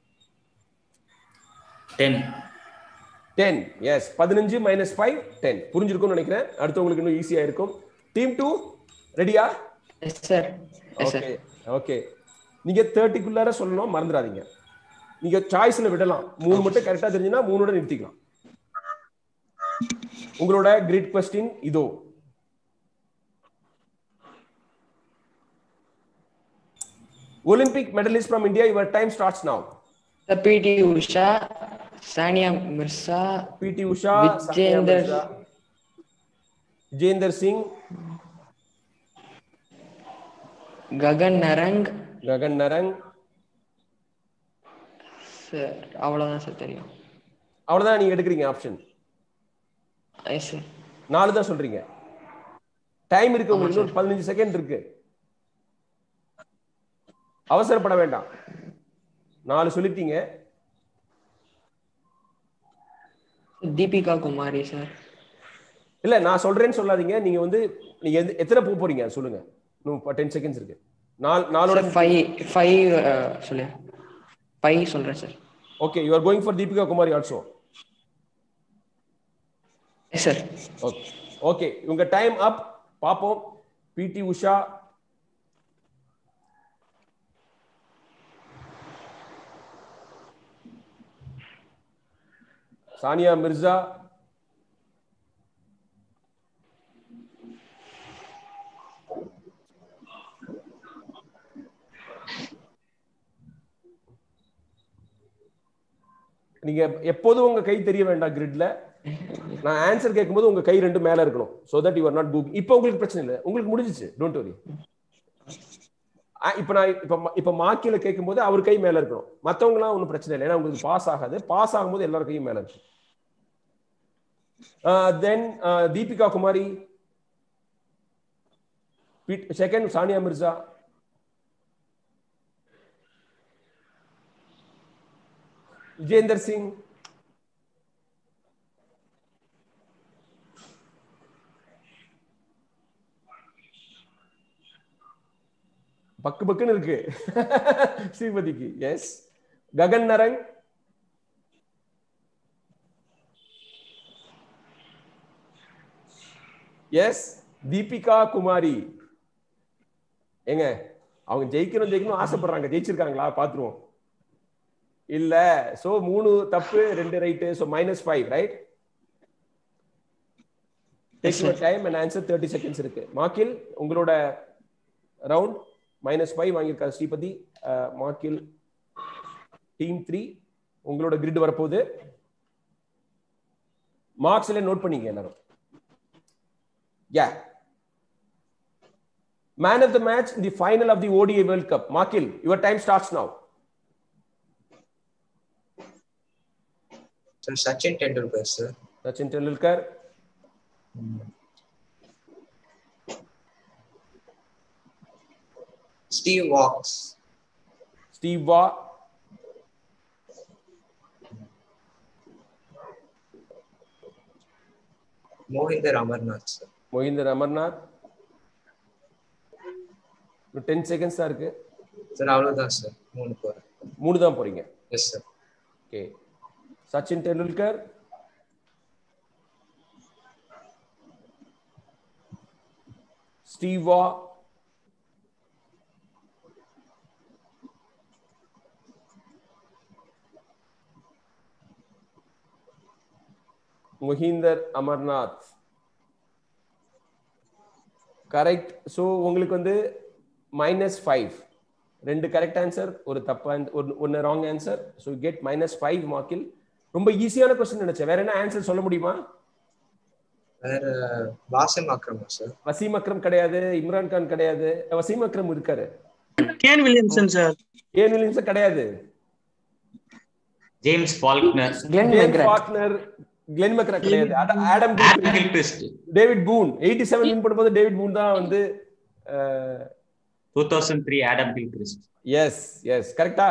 டென் டென் எஸ் பதினஞ்சு மைனஸ் ஃபைவ் டென் புரிஞ்சிருக்கும்னு நினைக்கிறேன் அடுத்து உங்களுக்கு இன்னும் ஈஸியா இருக்கும் டீம் டூ ரெடியா yes sir yes sir okay okay நீங்க தேர்ட்டிக்குள்ளார சொல்லணும் மறந்துடாதீங்க நீங்க சாய்ஸ்ல விடலாம் மூணு மட்டும் கரெக்டா தெரிஞ்சுன்னா மூணோட நிறுத்திக்கலாம் உங்களோட கிரிட் கொஸ்டின் இதோ Olympic medalist from India your time starts now sir P T Usha Sania Mirza P T Usha Vijender. Vijender Singh Gagan Narang Gagan Narang sir அவ்வளோதான் சார் தெரியும் அவ்வளவுதான் நீங்க எடுக்கிறீங்க ஆப்ஷன் எஸ் சார் நாலு தான் சொல்றீங்க டைம் இருக்கு ஆமா உங்களுக்கு இன்னொரு பதினஞ்சு செகண்ட் இருக்கு அவசரப்பட வேண்டாம் நாலு சொல்லிட்டீங்க தீபிகா குமாரி சார் இல்ல நான் சொல்றேன்னு சொல்லாதீங்க நீங்க வந்து நீங்க எந்த- எத்தனை போக போறீங்க அது சொல்லுங்க இன்னும் டென் செகண்ட்ஸ் இருக்கு நாலு நாலோட ஃபைவ் ஃபைவ் சொல்லு ஃபைவ் சொல்கிறேன் sir okay you are going for Deepika Kumari also yes sir okay okay உங்க டைம் அப் பாப்போம் பிடி உஷா சானியா மிர்சா நீங்க எப்போதும் உங்க கை தெரிய வேண்டாம் கிரிட்ல நான் ஆன்சர் கேட்கும்போது உங்க கை ரெண்டு மேல இருக்கணும் so that you are not Google இப்போ உங்களுக்கு பிரச்சனை இல்லை உங்களுக்கு முடிஞ்சிச்சு டோன்ட் வரி இப்போ நான் இப்போ இப்போ மாக்கில கேட்கும்போது அவர் கை மேல இருக்கணும் மத்தவங்கலாம் ஒன்றும் பிரச்சனை இல்லை ஏன்னா உங்களுக்கு பாஸ் ஆகாது பாஸ் ஆகும்போது எல்லார் கையும் மேல இருக்கு தென் தீபிகா குமாரி செகண்ட் சானியா மிர்சா விஜேந்தர் சிங் பக்கு பக்குன்னு இருக்கு ஸ்ரீபதிக்கு எஸ் ககன் நரங் எஸ் தீபிகா குமாரி ஏங்க அவங்க ஜெயிக்கணும் ஜெயிக்கணும் ஆசைப்படுறாங்க ஜெயிச்சிருக்காங்களா பாத்துருவோம் இல்ல சோ மூணு தப்பு ரெண்டு right so minus five right take your time and answer thirty seconds இருக்கு மாக்கில் உங்களோட ரவுண்ட் மைனஸ் ஃபைவ் வாங்கியிருக்காரு ஸ்ரீபதி அஹ், மாக்கில் டீம் த்ரீ உங்களோட கிரிட் வரப்போகுது மார்க்ஸ் எல்லாம் நோட் பண்ணீங்க எல்லாரும் yeah man of the match in the final of the ODI world cup மாக்கில் your time starts now Sir, Sachin Tendulkar, sir. Sachin Tendulkar Steve Walks. ஸ்டீவ் Waugh Mohinder Amarnath, sir. Mohinder Amarnath ten seconds தான் இருக்கு sir அவ்வளவுதான் sir மூணு போறேன் மூணு தான் போறீங்க yes sir okay Sachin Tendulkar Steve Waugh Mohinder Amarnath correct so உங்களுக்கு வந்து மைனஸ் ஃபைவ் ரெண்டு கரெக்ட் ஆன்சர் ஒரு தப்பா ஒரு ஒன்று wrong answer so get minus five மார்க்கில் ரொம்ப ஈஸியான கொஸ்டின் நினைச்சேன் வேற என்ன ஆன்சர் சொல்ல முடியுமா வேற வாசிம் அக்ரமா சார் வசீம் அக்ரம் கிடையாது இம்ரான் கான் கிடையாது வசீம் அக்ரம் இருக்காரு கேன் வில்லியம்சன் சார் ஏன் வில்லியம்ஸ் கிடையாது James Faulkner Glenn James McGrath Faulkner Glenn McGrath கிடையாது ஆட- Adam Gilchrist, Gilchrist David Boon eighty seven win பண்ணும்போது டேவிட் பூன் தான் வந்து two thousand three Adam Gilchrist yes yes கரெக்டா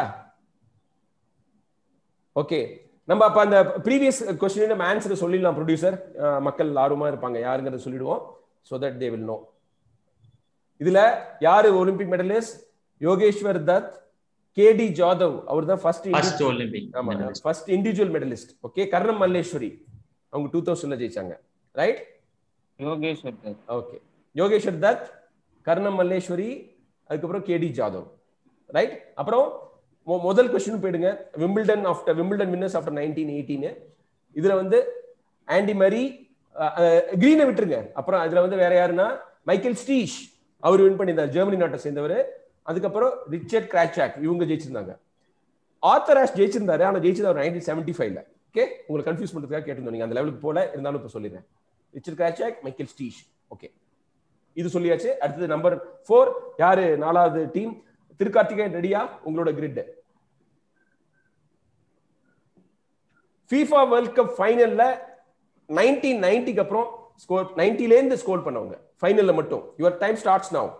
ஓகே நம்ம அப்ப அந்த ப்ரீவியஸ் கொஸ்டின் நம்ம ஆன்சர் சொல்லிடலாம் ப்ரொடியூசர் மக்கள் ஆர்வமா இருப்பாங்க யாருங்கிறத சொல்லிடுவோம் so that they will know இதுல யாரு ஒலிம்பிக் மெடலிஸ்ட் யோகேஸ்வர் தத் கேடி ஜாதவ் அவர் தான் ஃபர்ஸ்ட் ஃபர்ஸ்ட் ஒலிம்பிக் ஆமா first individual medalist okay Karnam Malleswari அவங்க டூ தௌசண்ட்ல ஜெயிச்சாங்க ரைட் யோகேஸ்வர் தத் ஓகே யோகேஸ்வர் தத் கர்ணம் மல்லேஸ்வரி அதுக்கப்புறம் கேடி ஜாதவ் ரைட் அப்புறம் மொ- முதல் கொஸ்டின் போயிடுங்க Wimbledon after Wimbledon winners after nineteen eighteen இதுல வந்து ஆண்டி மரி கிரீனை விட்டுருங்க அப்புறம் இதுல வந்து வேற யாருன்னா மைக்கேல் ஸ்டீஷ் அவர் வின் பண்ணியிருந்தார் ஜெர்மனி நாட்டை சேர்ந்தவர் அதுக்கப்புறம் ரிச்சர்ட் கிராச்சாக் இவங்க ஜெயிச்சிருந்தாங்க ஆத்தராஷ் ஜெயிச்சிருந்தாரு ஆனா ஜெயிச்சது அவர் நைன்டீன் செவன்டி ஃபைவ்ல ஓகே உங்களை கன்ஃபியூஸ் பண்றதுக்காக கேட்டிருந்தோம் நீங்க அந்த லெவலுக்கு போல இருந்தாலும் இப்போ சொல்லிடுறேன் Richard Krajicek Michael Stich okay இது சொல்லியாச்சு அடுத்தது நம்பர் ஃபோர் யாரு நாலாவது டீம் திருக்கார்த்திகேயன் ரெடியா உங்களோட கிரிட் FIFA வேர்ல்ட் கப் ஃபைனல்ல நைன்டீன் நைன்டிக்கு அப்புறம் ஸ்கோர் நைன்டிலேருந்து ஸ்கோர் பண்ணவங்க ஃபைனல்ல மட்டும் your time starts now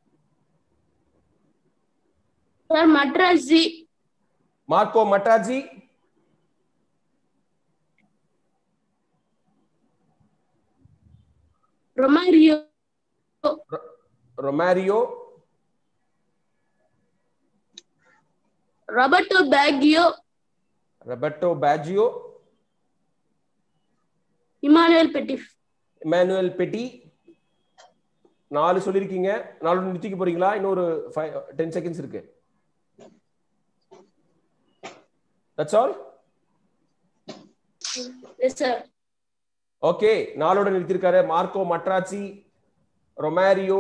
sir Materazzi Marco Materazzi Romario Romario Roberto Baggio Roberto Baggio Emmanuel Petit Emmanuel Petit நாலு சொல்லியிருக்கீங்க நாலு நிறுத்திக்க போறீங்களா இன்னொரு ஃபைவ் டென் செகண்ட்ஸ் இருக்கு that's all yes sir okay நாளோட நிறுத்திருக்காரு மார்க்கோ மட்ராச்சி ரொமாரியோ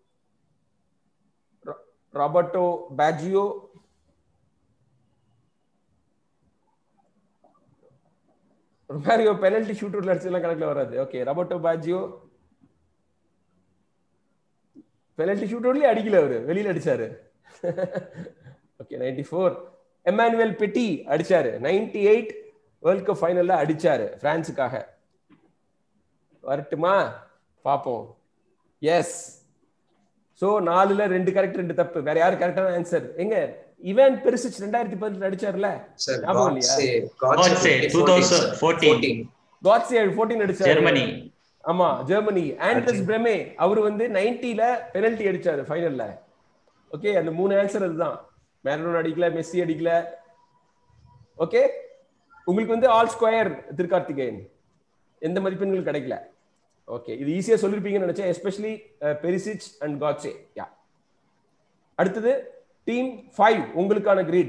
ரொ- ராபர்ட்டோ பேஜியோ ரொமாரியோ பெனல்டி ஷூட்டர்ல அடிச்சதெல்லாம் கணக்குல வராது ஓகே ராபர்ட்டோ பேஜியோ பெனல்டி ஷூட்டர்லயே அடிக்கல அவரு வெளியில அடிச்சாரு okay ninety four Emmanuel Petit அடிச்சாரு நைன்டி எயிட் வேர்ல்ட் கப் ஃபைனல்ல அடிச்சாரு பிரான்ஸுக்காக வரட்டுமா பாப்போம் எஸ் சோ நாலுல ரெண்டு கரெக்ட் ரெண்டு தப்பு வேற யாரு கரெக்டான ஆன்சர் எங்க இவன் பெருசிச் ரெண்டாயிரத்தி பதினெட்டு அடிச்சாருல Sir, ஞாபகம் இல்லையா Godse, Godse, Godse 2014, sir. 2014. 14. Gotze fourteen அடிச்சாரு ஜெர்மனி ஆமா ஜெர்மனி ஆண்ட்ரஸ் பிரமே அவர் வந்து 90ல பெனல்டி அடிச்சாரு ஃபைனல்ல ஓகே அந்த மூணு ஆன்சர் அதுதான் மேரடோன் அடிக்கல மெஸ்ஸி அடிக்கல ஓகே உங்களுக்கு வந்து ஆல் ஸ்கொயர் திருக்கார்த்திகேயன் எந்த மதிப்பெண்களும் கிடைக்கல ஓகே இது ஈஸியா சொல்லிருப்பீங்கன்னு நினைச்சேன் எஸ்பெஷலி பெரிசிச் அண்ட் காட்ஸே யா அடுத்தது டீம் ஃபைவ் உங்களுக்கான கிரீட்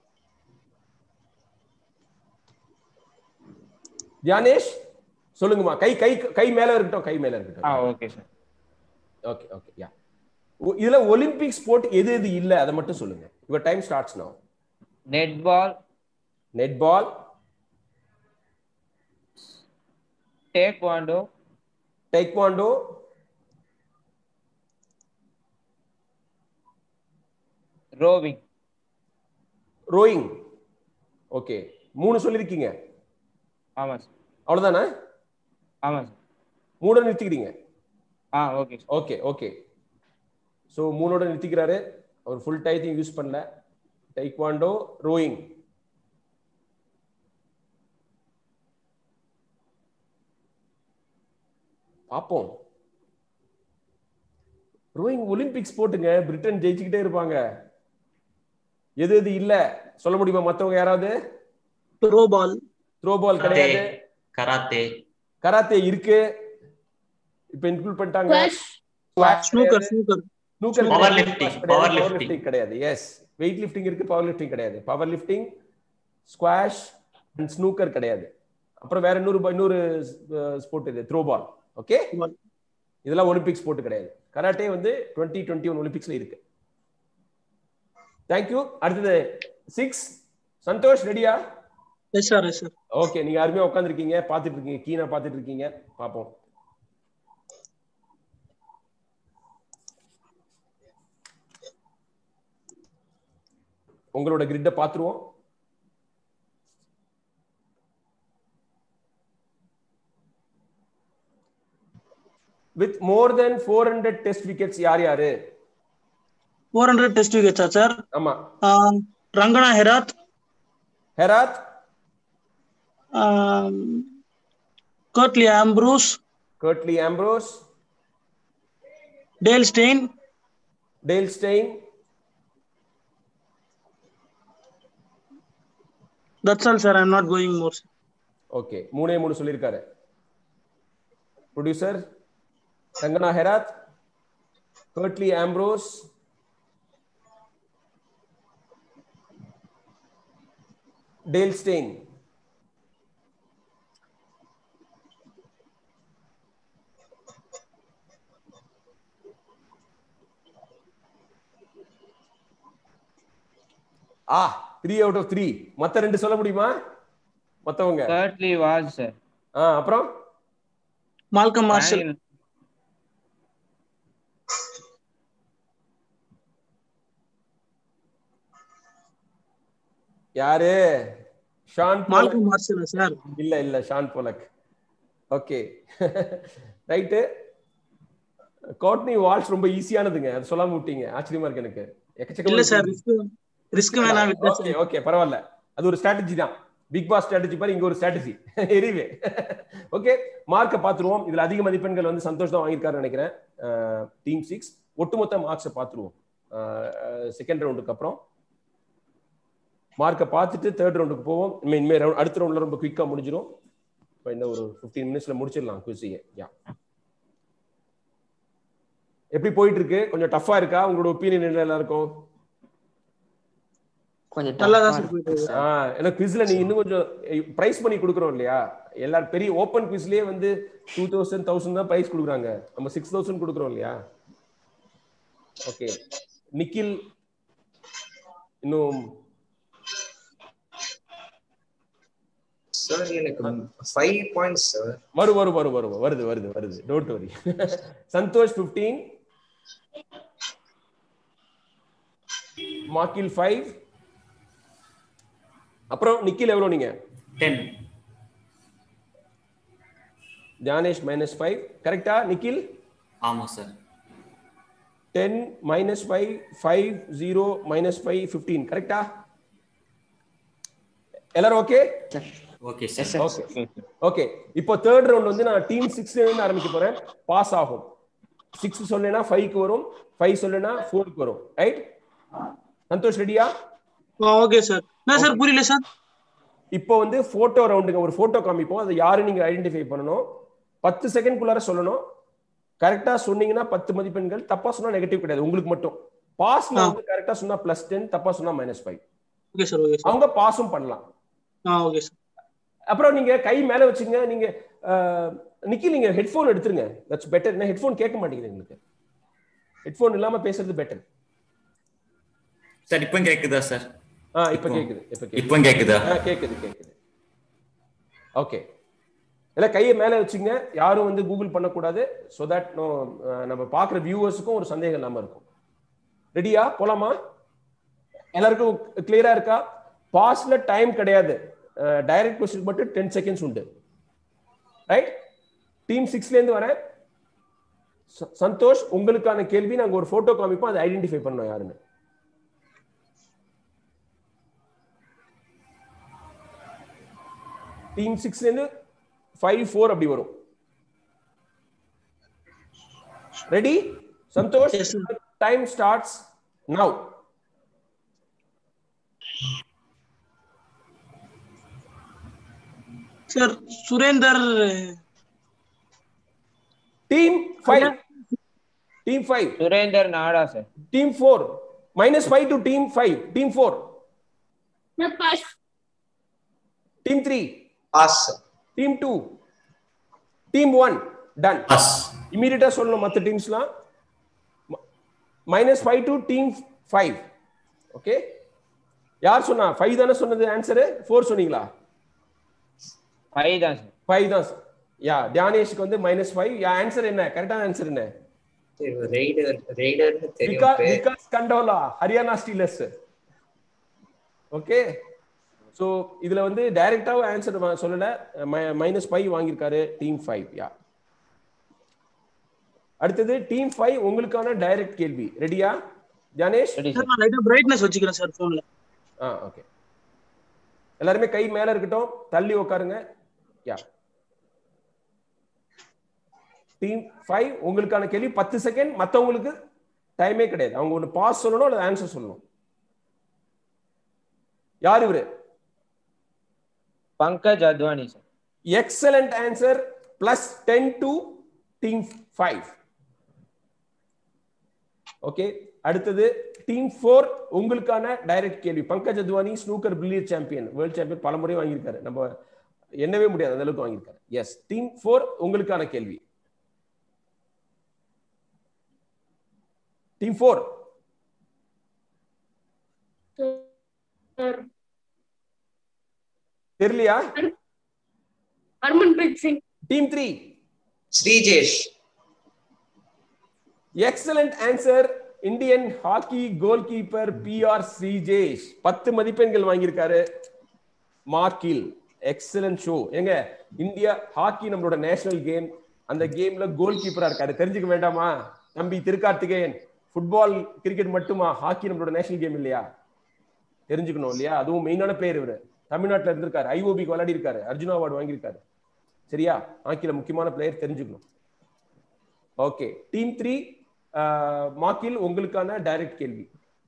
தியானேஷ் சொல்லுங்கம்மா கை கை கை மேல இருக்கட்டும் கை மேல ஆ இருக்கட்டும் okay sir okay okay yeah இதுல ஒலிம்பிக் ஸ்போர்ட் எது எது இல்ல அதை மட்டும் சொல்லுங்க your time starts now net ball net ball taekwondo taekwondo rowing rowing okay மூணு சொல்லிருக்கீங்க ஆமா சார் அவ்வளவுதானே ஆமா சார் மூணோட நிறுத்திக்கிறீங்க ஆ okay sir okay okay so மூணோட நிறுத்திக்கிறாரு அவர் ஃபுல் டைத்தையும் யூஸ் பண்ணல டைக்வாண்டோ ரோயிங் பார்ப்போம் ரோயிங் ஒலிம்பிக்ஸ் போட்டுங்க பிரிட்டன் ஜெயிச்சுக்கிட்டே இருப்பாங்க எது எது இல்ல சொல்ல முடியுமா மத்தவங்க யாராவது த்ரோ பால் த்ரோ பால் கிடையாது கராத்தே கராத்தே இருக்கு இப்ப இன்க்ளூட் பண்ணிட்டாங்க Squash. Squash ஸ்னூக்கர் கிடையாது. ஸ்னூக்கர் Snooker Power கிடையாது, lifting, squash power கிடையாது, power lifting. lifting கிடையாது எஸ் வெயிட் லிஃப்டிங் இருக்கு பவர் லிஃப்டிங் கிடையாது power lifting squash and snooker கிடையாது அப்புறம் வேற இன்னொரு ப- இன்னொரு ஸ்போர்ட் இது த்ரோ பால் ஓகே Ball. இதெல்லாம் ஒலிம்பிக் ஸ்போர்ட் கிடையாது கராட்டே வந்து டுவெண்ட்டி டுவெண்ட்டி ஒன் ஒலிம்பிக்ஸ்ல இருக்கு தேங்க்யூ அடுத்தது சிக்ஸ் சந்தோஷ் ரெடியா yes sir yes sir okay நீங்க அருமையா உட்காந்துருக்கீங்க பாத்துட்டு இருக்கீங்க கீனா பாத்துட்டு இருக்கீங்க பாப்போம் உங்களோட கிரிட்ட பாத்துருவோம் with more then four hundred test wickets யார் யாரு ஃபோர் ஹண்ட்ரட் டெஸ்ட் விக்கெட்ஸா சார் ஆமா Rangana Herath Herath Curtly Ambrose Curtly Ambrose Dale Steyn Dale Steyn that's all sir I'm not going more okay மூணே மூணு சொல்லியிருக்காரு producer Rangana Herath Curtly Ambrose Dale Steyn ஆ three out of three மத்த ரெண்டு சொல்ல முடியுமா மத்தவங்க கர்ட்லி வாஸ் சார் ஆ அப்புறம் மால்கம் மார்ஷல் யாரு Shaun Pollock Malcolm Marshall sir இல்ல இல்ல ஷான் போலக் ஓகே ரைட்டு கோட்னி வால்ஸ் ரொம்ப ஈஸியானதுங்க அது சொல்லாம விட்டீங்க ஆச்சரியமா இருக்கு எனக்கு இல்ல சார் எக்கச்சக்கமா ரிஸ்க் ரிஸ்க் வேணாம் விட்டேன் ஓகே ஓகே பரவாயில்ல அது ஒரு ஸ்ட்ராட்டஜி தான் பிக் பாஸ் ஸ்ட்ராட்டஜி பாரு இங்க ஒரு ஸ்ட்ராட்டஜி எரிவே ஓகே மார்க்கை பார்த்துருவோம் இதுல அதிக மதிப்பெண்கள் வந்து சந்தோஷ் தான் வாங்கியிருக்காருன்னு நினைக்கிறேன் டீம் சிக்ஸ் ஒட்டுமொத்த மார்க்ஸை பார்த்துருவோம் செகண்ட் ரவுண்டுக்கு அப்புறம் மார்க்கை பார்த்துட்டு தேர்ட் ரவுண்டுக்கு போவோம் இனிமே இனிமே round- அடுத்த ரவுண்ட்ல ரொம்ப குயிக்கா முடிஞ்சிடும் இப்போ இன்னும் ஒரு ஃபிஃப்டீன் மினிட்ஸ்ல முடிச்சிடலாம் குவிஸையே யா எப்படி போயிட்டு இருக்கு கொஞ்சம் டஃபா இருக்கா உங்களோட ஒப்பீனியன் என்ன எல்லாருக்கும் கொஞ்சம் நல்லா தான் tough-ஆ சார் போயிட்டு இருக்கு இருக்கு. ஆ ஏன்னா குவிஸ்ல நீங்க இன்னும் கொஞ்சம் பிரைஸ் பண்ணி கொடுக்குறோம் இல்லையா எல்லாரும் பெரிய ஓப்பன் குவிஸ்லயே வந்து டூ தௌசண்ட் தௌசண்ட் தான் பிரைஸ் கொடுக்குறாங்க நம்ம சிக்ஸ் தௌசண்ட் கொடுக்குறோம் இல்லையா ஓகே நிக்கில் இன்னும் சார் எனக்கு ஃபைவ் பாயிண்ட்ஸ் சார் வரும் வரும் வரும் வரும் வருது வருது வருது டோன்ட் வரி சந்தோஷ் 15 மாக்கில் 5 அப்புறம் நிக்கில் எவ்வளவு நீங்க டென் தியானேஷ் மைனஸ் ஃபைவ் கரெக்டா நிக்கில் ஆமா sir ten minus five five zero minus five fifteen கரெக்டா எல்லாரும் okay okay Yes, sir sir. Okay okay இப்போ தேர்ட் ரவுண்ட் வந்து நான் டீம் சிக்ஸ்ல இருந்து ஆரம்பிக்க போறேன் பாஸ் ஆகும் சிக்ஸ் சொன்னேன்னா ஃபைவ்க்கு வரும் ஃபைவ் சொன்னேன்னா ஃபோருக்கு வரும் ரைட் சந்தோஷ் ரெடியா ஓகே சார் என்ன சார் புரியல சார் இப்போ வந்து போட்டோ ரவுண்டுங்க ஒரு போட்டோ காமிப்போம் அதை யாரு நீங்க ஐடென்டிஃபை பண்ணணும் பத்து செகண்ட்குள்ளார சொல்லணும் கரெக்டா சொன்னீங்கன்னா பத்து மதிப்பெண்கள் தப்பா சொன்னா நெகட்டிவ் கிடையாது உங்களுக்கு மட்டும் பாஸ்ல ஆ. வந்து கரெக்டா சொன்னா பிளஸ் டென் தப்பா சொன்னா minus five okay sir okay sir அவங்க பாஸும் பண்ணலாம் ஆ ஓகே சார் அப்புறம் நீங்க கை மேல வச்சுங்க நீங்க அஹ், நிக்கி நீங்க ஹெட்போன் எடுத்துருங்க தட்ஸ் பெட்டர் என்ன ஹெட்போன் கேட்க மாட்டேங்குது எங்களுக்கு ஹெட்போன் இல்லாம பேசுறது பெட்டர் சார் இப்போ கேக்குதா சார் ஆ இப்ப இப்போ- கேக்குது இப்ப கேக்குது இப்போ கேக்குதா ஆ கேக்குது கேக்குது ஓகே எல்லாம் கையை மேல வச்சுங்க யாரும் வந்து கூகுள் பண்ணக்கூடாது ஸோ தட் நோ நம்ம பார்க்குற வியூவர்ஸுக்கும் ஒரு சந்தேகம் இல்லாம இருக்கும் ரெடியா போலாமா எல்லாருக்கும் கிளியரா இருக்கா பாஸ்ல டைம் கிடையாது டைரக்ட் கொஸ்டின் மட்டும் டென் செகண்ட்ஸ் உண்டு ரைட் டீம் சிக்ஸ்ல இருந்து வரேன் ச- சந்தோஷ் உங்களுக்கான கேள்வி நாங்க ஒரு போட்டோ காமிப்போம் அதை ஐடென்டிஃபை பண்ணோம் யாருன்னு டீம் சிக்ஸ்ல இருந்து ஃபைவ் ஃபோர் அப்படி வரும் ready Santhosh Yes, sir. Time starts now sir Surender team five team five Surender நாடா sir team four minus five to team five team four நான் pass team three pass team two team one done pass இமீடியட்டா சொல்லணும் மற்ற டீம்ஸ்லாம் minus five to team five okay யார் சொன்னா five தானே சொன்னது ஆன்சரு ஃபோர் சொன்னீங்களா ஃபைவ் தான் சார் ஃபைவ் தான் யா தியானேஷ்க்கு வந்து மைனஸ் ஃபைவ் யா ஆன்சர் என்ன கரெக்டான ஆன்சர் என்ன ரெய்டர் ரெய்டர்னு தெரியும் விகா- பேர். Vikas Kandola Haryana Steelers okay so இதுல வந்து டைரக்டாவும் ஆன்சர் சொல்லல மைனஸ் ஃபைவ் வாங்கியிருக்காரு டீம் ஃபைவ் யா அடுத்தது டீம் ஃபைவ் உங்களுக்கான டைரக்ட் கேள்வி ரெடியா ஜானேஷ் ரெடி சார் சார் நான் லைட்டா பிரைட்னஸ் வச்சுக்கிறேன் சார் போன்ல ஆ ஓகே எல்லாருமே கை மேல இருக்கட்டும் தள்ளி உட்காருங்க யா டீம் ஃபைவ் உங்களுக்கான கேள்வி பத்து செகண்ட் மத்தவங்களுக்கு டைமே கிடையாது அவங்க ஒன்று பாஸ் சொல்லணும் அல்லது ஆன்சர் சொல்லணும் யார் இவரு Pankaj Advani sir excellent answer plus ten to team five okay அடுத்தது டீம் ஃபோர் உங்களுக்கான டைரக்ட் கேள்வி Pankaj Advani snooker billiards champion world champion பல முறை வாங்கியிருக்காரு நம்ம எண்ணவே முடியாது அந்த அளவுக்கு வாங்கியிருக்காரு எஸ் டீம் ஃபோர் உங்களுக்கான கேள்வி டீம் ஃபோர் சார் தெரியலையா Harmanpreet Singh team three Sreejesh excellent answer Indian hockey goalkeeper P R Sreejesh பத்து மதிப்பெண்கள் வாங்கியிருக்காரு மார்க்கில் எக்ஸலன்ட் ஷோ ஏங்க இந்தியா ஹாக்கி நம்மளோட நேஷனல் கேம் அந்த கேம்ல கோல் கீப்பரா இருக்காரு தெரிஞ்சுக்க வேண்டாமா தம்பி திருக்கார்த்திகேயன் ஃபுட்பால் கிரிக்கெட் மட்டுமா ஹாக்கி நம்மளோட நேஷனல் கேம் இல்லையா தெரிஞ்சுக்கணும் இல்லையா அதுவும் மெயினான பிளேயர் இவரு தமிழ்நாட்டுல இருந்திருக்காரு ஐஓபிக்கு விளையாடி இருக்காரு அர்ஜுனா அவார்டு வாங்கியிருக்காரு சரியா ஹாக்கில முக்கியமான பிளேயர் தெரிஞ்சுக்கணும் ஓகே டீம் த்ரீ மாக்கில் உங்களுக்கான டைரக்ட் கேள்வி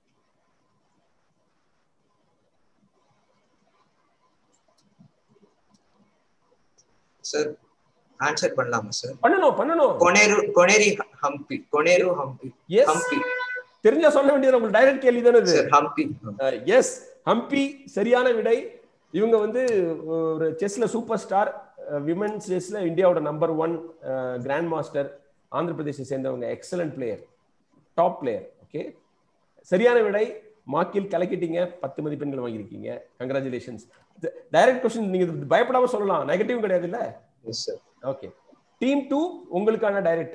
சார் ஆன்சர் பண்ணலாமா சார் பண்ணணும் பண்ணணும் கொனேரு கொனேரி ஹம்பி கொனேரு ஹம்பி எஸ் ஹம்பி தெரிஞ்சா சொல்ல வேண்டியது உங்களுக்கு டைரக்ட் கேள்வி தானே இது சார் ஹம்பி எஸ் ஹம்பி சரியான விடை இவங்க வந்து ஒரு செஸ்ல சூப்பர் ஸ்டார் விமன்ஸ் செஸ்ல இந்தியாவோட number one grandmaster Andhra பிரதேசை சேர்ந்தவங்க excellent player top player okay சரியான விடை மாக்கில் கலக்கிட்டீங்க பத்து மதிப்பெண்கள் வாங்கியிருக்கீங்க கங்க்ராச்சுலேஷன்ஸ் டைரக்ட் கொஸ்டின் நீங்க இது பயப்படாம சொல்லலாம் நெகட்டிவ் கிடையாது இல்ல yes sir okay team two உங்களுக்கான டைரக்ட்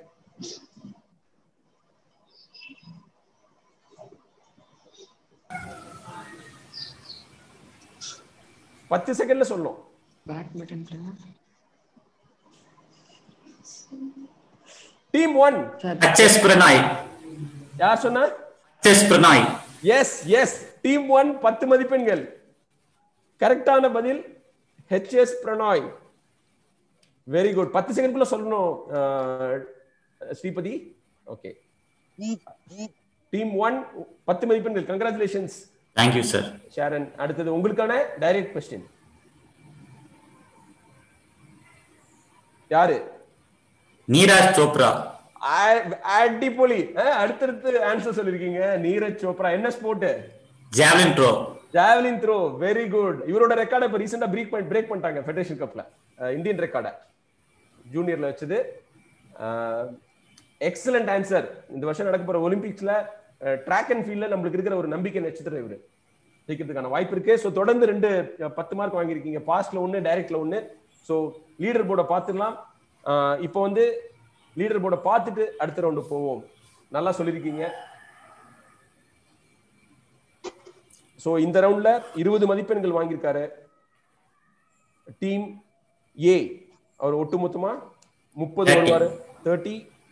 பத்து செகண்ட்ல சொல்லணும் பேட்மிண்டன்ல டீம் ஒன் ஹச்எஸ் பிரணாய் யார் சொன்னா HS Prannoy yes yes team one பத்து மதிப்பெண்கள் கரெக்டான பதில் ஹெச்எஸ் பிரணாய் வெரி குட் பத்து செகண்ட்குள்ள சொல்லணும் அஹ், ஸ்ரீபதி ஓகே டீம் ஒன் பத்து மதிப்பெண்கள் கங்க்ராச்சுலேஷன்ஸ் தேங்க்யூ சார் ஷாரன் அடுத்தது உங்களுக்கான டைரக்ட் கொஸ்டின் யாரு நீராஜ் சோப்ரா அ- அடிப்பொலி அஹ், அடுத்தடுத்து ஆன்சர் சொல்லிருக்கீங்க நீரஜ் சோப்ரா என்ன sport javelin throw javelin throw very good இவரோட ரெக்கார்டை இப்போ ரீசெண்டா பிரேக் பண்ணி பிரேக் பண்ணிட்டாங்க ஃபெடரேஷன் கப்ல இந்தியன் ரெக்கார்டை ஜூனியர்ல வச்சது எக்ஸலண்ட் ஆன்சர் இந்த வருஷம் நடக்க போற ஒலிம்பிக்ஸ்ல ட்ராக் அண்ட் ஃபீல்ட்ல நம்மளுக்கு இருக்கிற ஒரு நம்பிக்கை நட்சத்திரம் இவரு ஜெயிக்கிறதுக்கான வாய்ப்பு இருக்கு ஸோ தொடர்ந்து ரெண்டு அஹ், பத்து மார்க் வாங்கியிருக்கீங்க பாஸ்ட்ல ஒன்று டைரக்ட்ல ஒன்று ஸோ லீடர் போர்டை பார்த்துக்கலாம் அஹ், இப்போ வந்து லீடர் போர்டை பார்த்துட்டு அடுத்த ரவுண்டு போவோம் நல்லா சொல்லியிருக்கீங்க சோ இந்த ரவுண்ட்ல இருபது மதிப்பெண்கள் வாங்கியிருக்காரு டீம் ஏ அவர் ஒட்டுமொத்தமா முப்பது 30. வருவாரு தேர்ட்டி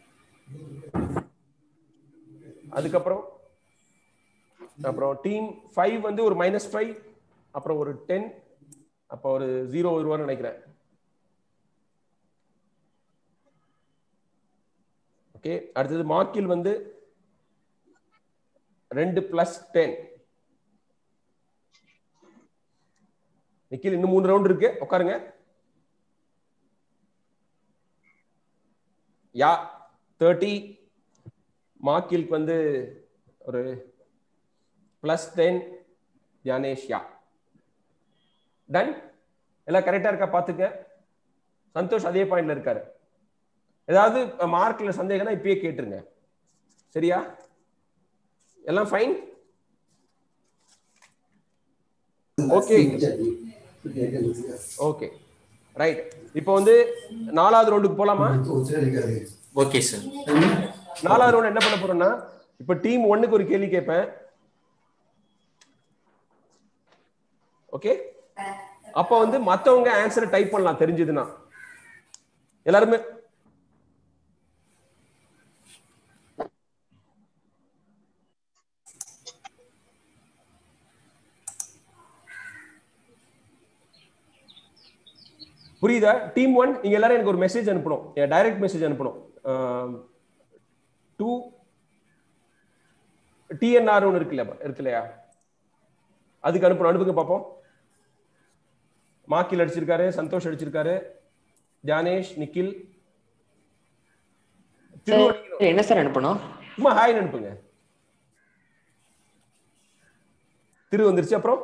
அதுக்கப்புறம் அப்புறம் டீம் ஃபைவ் வந்து ஒரு மைனஸ் ஃபைவ் அப்புறம் ஒரு டென் அப்போ ஒரு ஜீரோ வருவார்னு நினைக்கிறேன் ஓகே அடுத்தது மார்க்கில் வந்து ரெண்டு பிளஸ் டென் நிக்கில் இன்னும் மூணு ரவுண்ட் இருக்கு உட்காருங்க யா தேர்ட்டி மார்க்கில்க்கு வந்து ஒரு plus ten Dhyanesh yeah done எல்லாம் கரெக்டா இருக்கா பாத்துக்க சந்தோஷ் அதே பாயிண்ட்ல இருக்காரு ஏதாவது மார்க்ல சந்தேகம்னா இப்பயே கேட்டுருங்க சரியா எல்லாம் ஃபைன் ஓகே ஓகே ரைட் இப்போ வந்து நாலாவது ரவுண்டுக்கு போலாமா ஓகே சார் நாலாவது ரவுண்ட் என்ன பண்ண போறோம்னா இப்போ டீம் ஒன்னுக்கு ஒரு கேள்வி கேட்பேன் ஓகே அப்போ வந்து மத்தவங்க ஆன்சரை டைப் பண்ணலாம் தெரிஞ்சதுன்னா எல்லாருமே புரியுதா டீம் ஒன் நீங்க எல்லாரும் எனக்கு ஒரு மெசேஜ் அனுப்பணும் டைரக்ட் மெசேஜ் அனுப்பணும் டூ டிஎன்ஆர் ஒன்று இருக்குல்ல இருக்கு இல்லையா அதுக்கு அனுப்பணும் அனுப்புங்க பார்ப்போம் மாக்கில் அடிச்சிருக்காரு சந்தோஷ் அடிச்சிருக்காரு ஜானேஷ் நிக்கில் திரு அடிக்கணும். என்ன சார் அனுப்பணும் சும்மா ஹாய் அனுப்புங்க திரு வந்துருச்சு அப்புறம்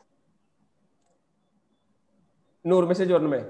இன்னொரு மெசேஜ் வரணுமே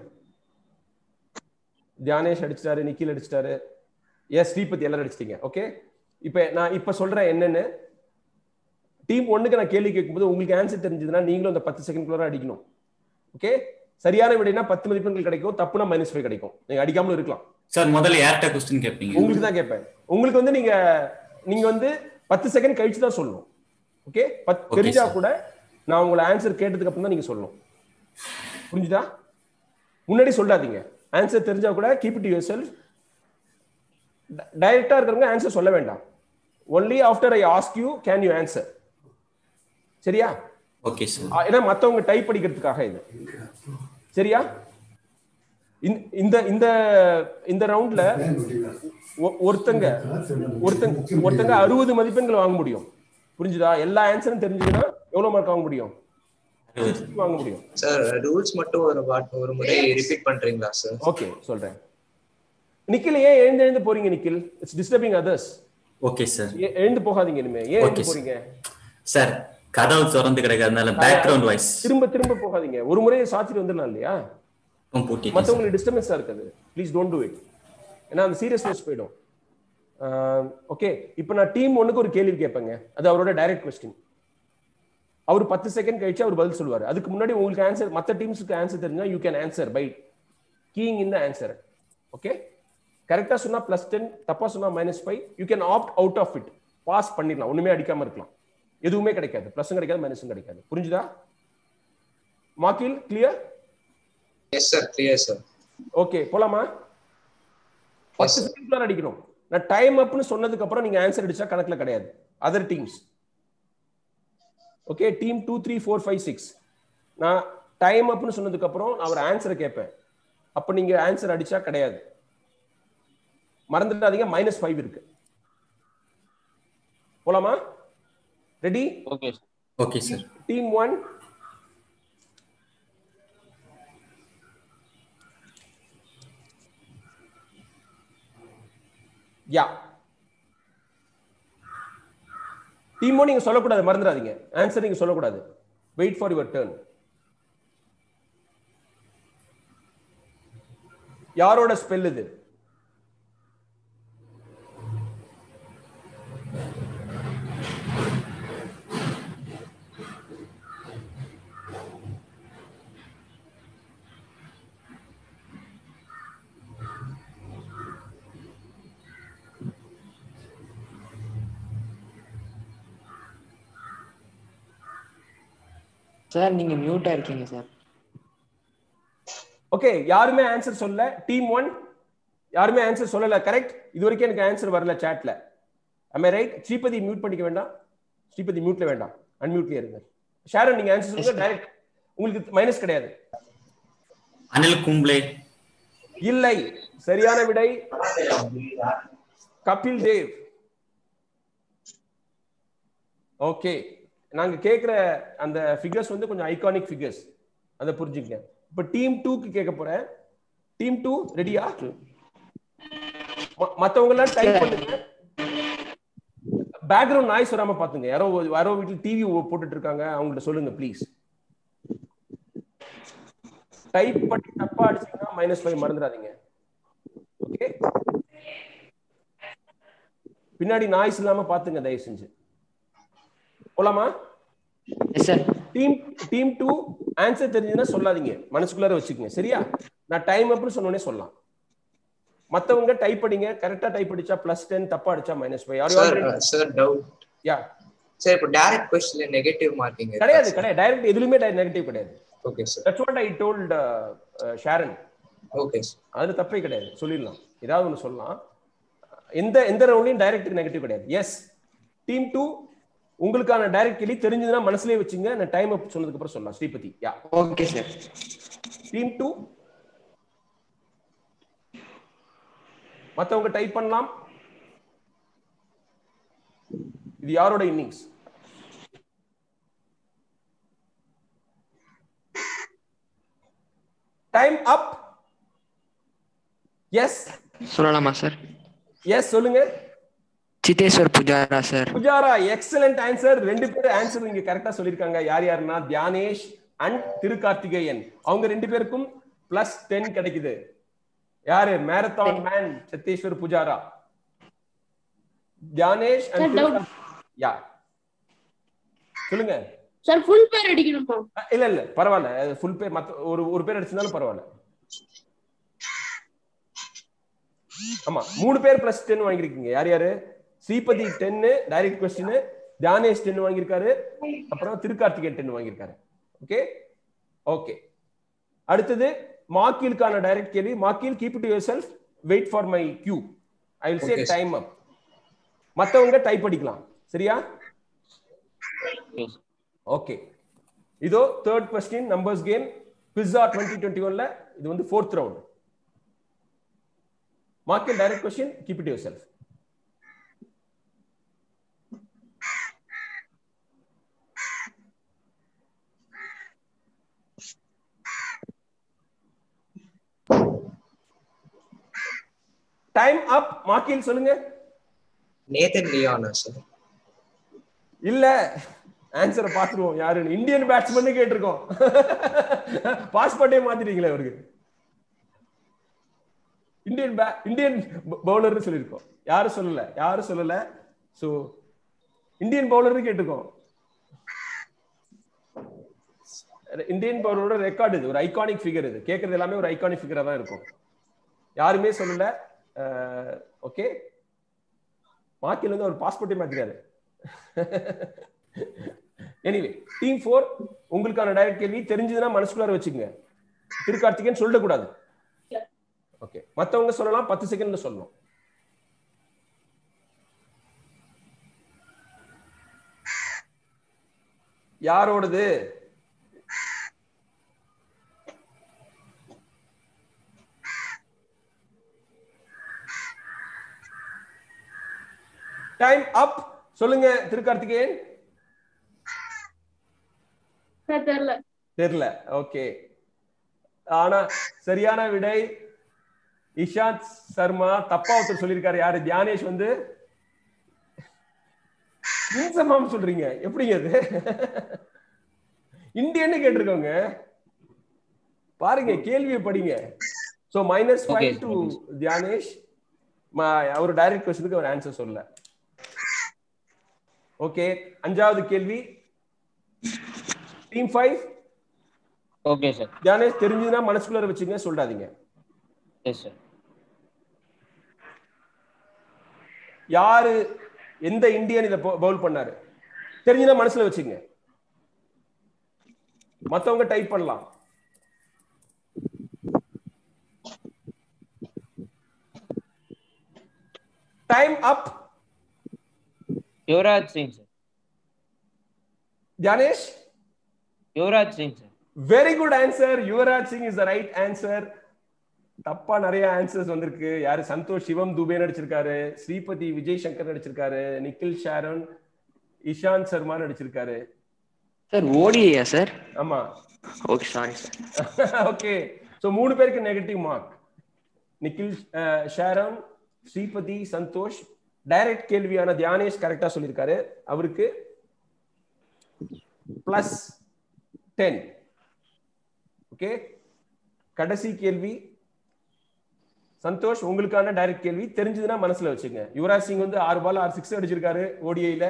தியானேஷ் அடிச்சிட்டாரு நிக்கில் அடிச்சிட்டாரு எஸ் ஸ்ரீபதி எல்லாரும் அடிச்சிட்டீங்க ஓகே இப்ப நான் இப்ப சொல்றேன் என்னன்னு டீம் ஒண்ணுக்கு நான் கேள்வி கேட்கும்போது உங்களுக்கு ஆன்சர் தெரிஞ்சதுன்னா நீங்களும் அந்த பத்து செகண்ட் அடிக்கணும் ஓகே சரியான விடைனா பத்து மதிப்பெண்கள் கிடைக்கும் தப்புனா மைனஸ் ஃபைவ் கிடைக்கும் நீங்க அடிக்காமலும் இருக்கலாம் சார் முதல்ல யார்கிட்ட கொஸ்டின் கேட்பீங்க உங்களுக்கு தான் கேட்பேன் உங்களுக்கு வந்து நீங்க நீங்க வந்து பத்து செகண்ட் கழிச்சு தான் சொல்லணும் ஓகே Okay, தெரிஞ்சா sir. கூட நான் உங்களை ஆன்சர் கேட்டதுக்கு அப்புறம் தான் நீங்க சொல்லணும் புரிஞ்சுதா முன்னாடி சொல்லாதீங்க ஆன்சர் தெரிஞ்சா கூட கீப் இட் யுவர் செல்ஃப் டைரக்டா இருக்கிறவங்க ஆன்சர் சொல்ல வேண்டாம் only after I ask you can you answer சரியா ஓகே சார் ஆ, ஏன்னா மத்தவங்க டைப் படிக்கிறதுக்காக இது சரியா இந்த- இந்த இந்த இந்த ரவுண்ட்ல ஒருத்தங்க ஒருத்தங்க ஒருத்தங்க அறுபது மதிப்பெண்கள் வாங்க முடியும் புரிஞ்சுதா எல்லா ஆன்சரும் தெரிஞ்சுதுன்னா எவ்வளவு மார்க் வாங்க முடியும் 60 வாங்க முடியும் சார் ரூல்ஸ் மட்டும் ஒரு வாட் ஒரு முறை ரிப்பீட் பண்றீங்களா சார் ஓகே சொல்றேன் நிக்கில் ஏன் எழுந்து எழுந்து போறீங்க Nikhil it's disturbing others okay sir எழுந்து போகாதீங்க இனிமே ஏன் எழுந்து Okay, sir. போறீங்க சார் கதவு திறந்து கிடக்கிறதுனால பேக்ரவுண்ட் வாய்ஸ் திரும்ப திரும்ப போகாதீங்க ஒரு முறையை சாத்திட்டு வந்துடலாம் இல்லையா பூட்டிட்டேன் சார் மற்றவங்களுக்கு டிஸ்டர்பன்ஸா இருக்குது ப்ளீஸ் டோன்ட் டூ இட் ஏன்னா அந்த சீரியஸ்னஸ் போயிடும் ஓகே இப்போ நான் டீம் ஒன்றுக்கு ஒரு கேள்வி கேட்பேங்க அது அவரோட டைரக்ட் கொஸ்டின் அவர் பத்து செகண்ட் கழிச்சு அவர் பதில் சொல்லுவார் அதுக்கு முன்னாடி உங்களுக்கு ஆன்சர் மற்ற டீம்ஸுக்கு ஆன்சர் தெரிஞ்சா you can answer by keying in the answer okay கரெக்டா சொன்னா பிளஸ் டென் தப்பா சொன்னா minus five you can opt out of it pass பண்ணிடலாம் ஒண்ணுமே அடிக்காம இருக்கலாம் எதுவுமே கிடைக்காது பிளஸும் கிடைக்காது மைனஸும் கிடைக்காது புரிஞ்சுதா மாக்கில் clear yes sir clear sir okay போலாமா பத்து செகண்ட் அடிக்கணும் நான் டைம் அப்னு சொன்னதுக்கு அப்புறம் நீங்க ஆன்சர் அடிச்சா கணக்குல கிடையாது other teams okay team two three four five six நான் டைம் அப்னு சொன்னதுக்கு அப்புறம் நான் ஒரு ஆன்சரை கேட்பேன் அப்ப நீங்க ஆன்சர் அடிச்சா கிடையாது மறந்துடாதீங்க மைனஸ் ஃபைவ் இருக்கு போலாமா ready okay okay sir team one yeah டீமோ நீங்க சொல்லக்கூடாது மறந்துடாதீங்க ஆன்சர் நீங்க சொல்லக்கூடாது வெயிட் ஃபார் யுவர் டர்ன் யாரோட ஸ்பெல் இது சார் நீங்க மியூட்டா இருக்கீங்க சார் ஓகே யாருமே ஆன்சர் சொல்ல டீம் ஒன் யாருமே ஆன்சர் சொல்லல கரெக்ட் இது வரைக்கும் எனக்கு ஆன்சர் வரல சாட்ல ஐ ரைட் ஸ்ரீபதி மியூட் பண்ணிக்க வேண்டாம் ஸ்ரீபதி மியூட்ல வேண்டாம் அன்மியூட்ல இருங்க ஷாரன் நீங்க ஆன்சர் சொல்லுங்க டைரக்ட் உங்களுக்கு மைனஸ் கிடையாது அனில் கும்ப்ளே இல்லை சரியான விடை கபில் தேவ் ஓகே நாங்க கேக்குற அந்த ஃபிகர்ஸ் வந்து கொஞ்சம் ஐகானிக் ஃபிகர்ஸ் அதை புரிஞ்சுக்கங்க இப்ப டீம் டூக்கு கேட்க போறேன் டீம் டூ ரெடியா மத்தவங்க எல்லாம் டைப் பண்ணுங்க பேக்ரவுண்ட் நாய்ஸ் வராம பாத்துங்க யாரோ யாரோ வீட்டுல டிவி போட்டுட்டு இருக்காங்க அவங்கள்ட்ட சொல்லுங்க ப்ளீஸ் டைப் பண்ணி தப்பா அடிச்சீங்கன்னா மைனஸ் ஃபைவ் மறந்துடாதீங்க ஓகே பின்னாடி நாய்ஸ் இல்லாம பாத்துங்க தயவு செஞ்சு போலாமா sir team team two answer தெரிஞ்சதுன்னா சொல்லாதீங்க மனசுக்குள்ளார வச்சுக்கோங்க சரியா நான் டைம் அப்னு சொன்னோடனே சொல்லலாம் மத்தவங்க டைப் படிங்க கரெக்டா டைப் அடிச்சா பிளஸ் டென் தப்பா அடிச்சா minus five sir sir doubt yeah sir இப்போ டைரக்ட் கொஸ்டின்ல நெகட்டிவ் மார்க்கிங் கிடையாது கிடையாது டைரக்ட் எதுலயுமே நெகட்டிவ் கிடையாது okay sir that's what I told Sharon okay அதுல தப்பே கிடையாது சொல்லிடலாம் ஏதாவது ஒன்று சொல்லலாம் எந்த எந்த ரவுண்ட்லயும் டைரக்ட் நெகட்டிவ் கிடையாது எஸ் டீம் டூ உங்களுக்கான டைரக்ட் கேள்வி தெரிஞ்சதுன்னா மனசுலயே வச்சுங்க நான் டைம் அப் சொன்னதுக்கு அப்புறம் சொல்லலாம் Sripathi yeah okay sir team two மத்தவங்க டைப் பண்ணலாம் இது யாரோட இன்னிங்ஸ் டைம் அப் எஸ் சொல்லலாமா சார் எஸ் சொல்லுங்க Cheteshwar Pujara sir Pujara excellent answer ரெண்டு பேரும் ஆன்சர் இங்க கரெக்டா சொல்லிருக்காங்க யார் யாருன்னா தியானேஷ் அண்ட் திருக்கார்த்திகேயன் அவங்க ரெண்டு பேருக்கும் பிளஸ் டென் கிடைக்குது யாரு marathon man Cheteshwar Pujara Dhyanesh Sir, and doubt. Yeah சொல்லுங்க சார் ஃபுல் பேர் அடிக்கணுமா அஹ், இல்ல இல்ல பரவாயில்ல ஃபுல் பேர் மத்த ஒரு ஒரு பேர் அடிச்சிருந்தாலும் பரவாயில்ல ஆமா மூணு பேர் பிளஸ் டென் வாங்கிருக்கீங்க யார் யாரு ஸ்ரீபதி டென்னு டைரக்ட் கொஸ்டின் தியானேஷ் டென் வாங்கியிருக்காரு அப்புறம் திருக்கார்த்திகேயன் டென் வாங்கியிருக்காரு ஓகே ஓகே அடுத்தது மார்க்கிலுக்கான டைரக்ட் கேள்வி மார்க்கில் keep it yourself wait for my cue I will say Okay, sir. Time up மத்தவங்க டைப் அடிக்கலாம் சரியா Yes. ஓகே இதோ third question numbers game pizza twenty twenty ஒன்ல இது வந்து fourth round market direct question keep it yourself time up மார்க்கில் சொல்லுங்க Nathan Liana sir இல்ல ஆன்சரை பாத்துருவோம் யாருன்னு இந்தியன் பேட்ஸ்மேன் கேட்டிருக்கோம் பாஸ்போர்ட்டே மாத்திட்டீங்களே அவருக்கு இந்தியன் பே இந்தியன் பவுலர்னு சொல்லியிருக்கோம் யாரும் சொல்லல யாரும் சொல்லல சோ இந்தியன் பவுலர்னு கேட்டிருக்கோம் இந்தியன் பவுலரோட ரெக்கார்டு இது ஒரு ஐகானிக் ஃபிகர் இது கேட்கறது எல்லாமே ஒரு ஐகானிக் ஃபிகரா தான் இருக்கும் யாருமே சொல்லல ஓகே மாக்கில் வந்து அவர் பாஸ்போர்ட்டே மாத்திட்டாரு எனிவே டீம் ஃபோர் உங்களுக்கான டைரக்ட் கேள்வி தெரிஞ்சதுன்னா மனசுக்குள்ளார வச்சுக்கோங்க திருக்கார்த்திகேயன் சொல்லக்கூடாது ஓகே மத்தவங்க சொல்லலாம் பத்து செகண்ட்ல சொல்லணும் யாரோடது டைம் அப் சொல்லுங்க திருக்கார்த்திகேயன் சார் தெரியல தெரியல ஓகே ஆனா சரியான விடை இஷாந்த் சர்மா தப்பா ஒருத்தர் சொல்லியிருக்காரு யாரு தியானேஷ் வந்து இன்சமாம் சொல்றீங்க எப்படிங்க அது இந்தியன்னு கேட்டிருக்கோங்க பாருங்க கேள்வியை படிங்க so minus Okay, five sir, to okay, Dhyanesh ம- அவர் டைரக்ட் கொஸ்டினுக்கு அவர் ஆன்சர் சொல்லல ஓகே அஞ்சாவது கேள்வி team five okay sir Dhyanesh தெரிஞ்சதுன்னா மனசுக்குள்ள வச்சுங்க சொல்லாதீங்க எஸ் சார் யாரு எந்த இந்தியன் இதை பவுல் பண்ணாரு தெரிஞ்சுனா மனசுல வச்சுங்க மத்தவங்க டைப் பண்ணலாம் time up Yuvraj Singh sir Dhyanesh Yuvraj Singh sir very good answer Yuvraj Singh is the right answer தப்பா நிறைய ஆன்சர்ஸ் வந்திருக்கு யாரு சந்தோஷ் சிவம் துபே நடிச்சிருக்காரு ஸ்ரீபதி விஜய் சங்கர் நடிச்சிருக்காரு நிக்கில் ஷாரன் இஷாந்த் சர்மா நடிச்சிருக்காரு சார் ஓடியா சார் ஆமா okay sorry sir okay so மூணு பேருக்கு negative mark Nikhil uh, Sharon Sripathi Santhosh direct கேள்வியான தியானேஷ் கரெக்டா சொல்லியிருக்காரு அவருக்கு பிளஸ் டென் ஓகே கடைசி கேள்வி சந்தோஷ் உங்களுக்கான டைரக்ட் கேள்வி தெரிஞ்சதுன்னா மனசுல வச்சுங்க யுவராஜ் சிங் வந்து ஆறு பால் ஆறு சிக்ஸ் அடிச்சிருக்காரு ஓடிஐல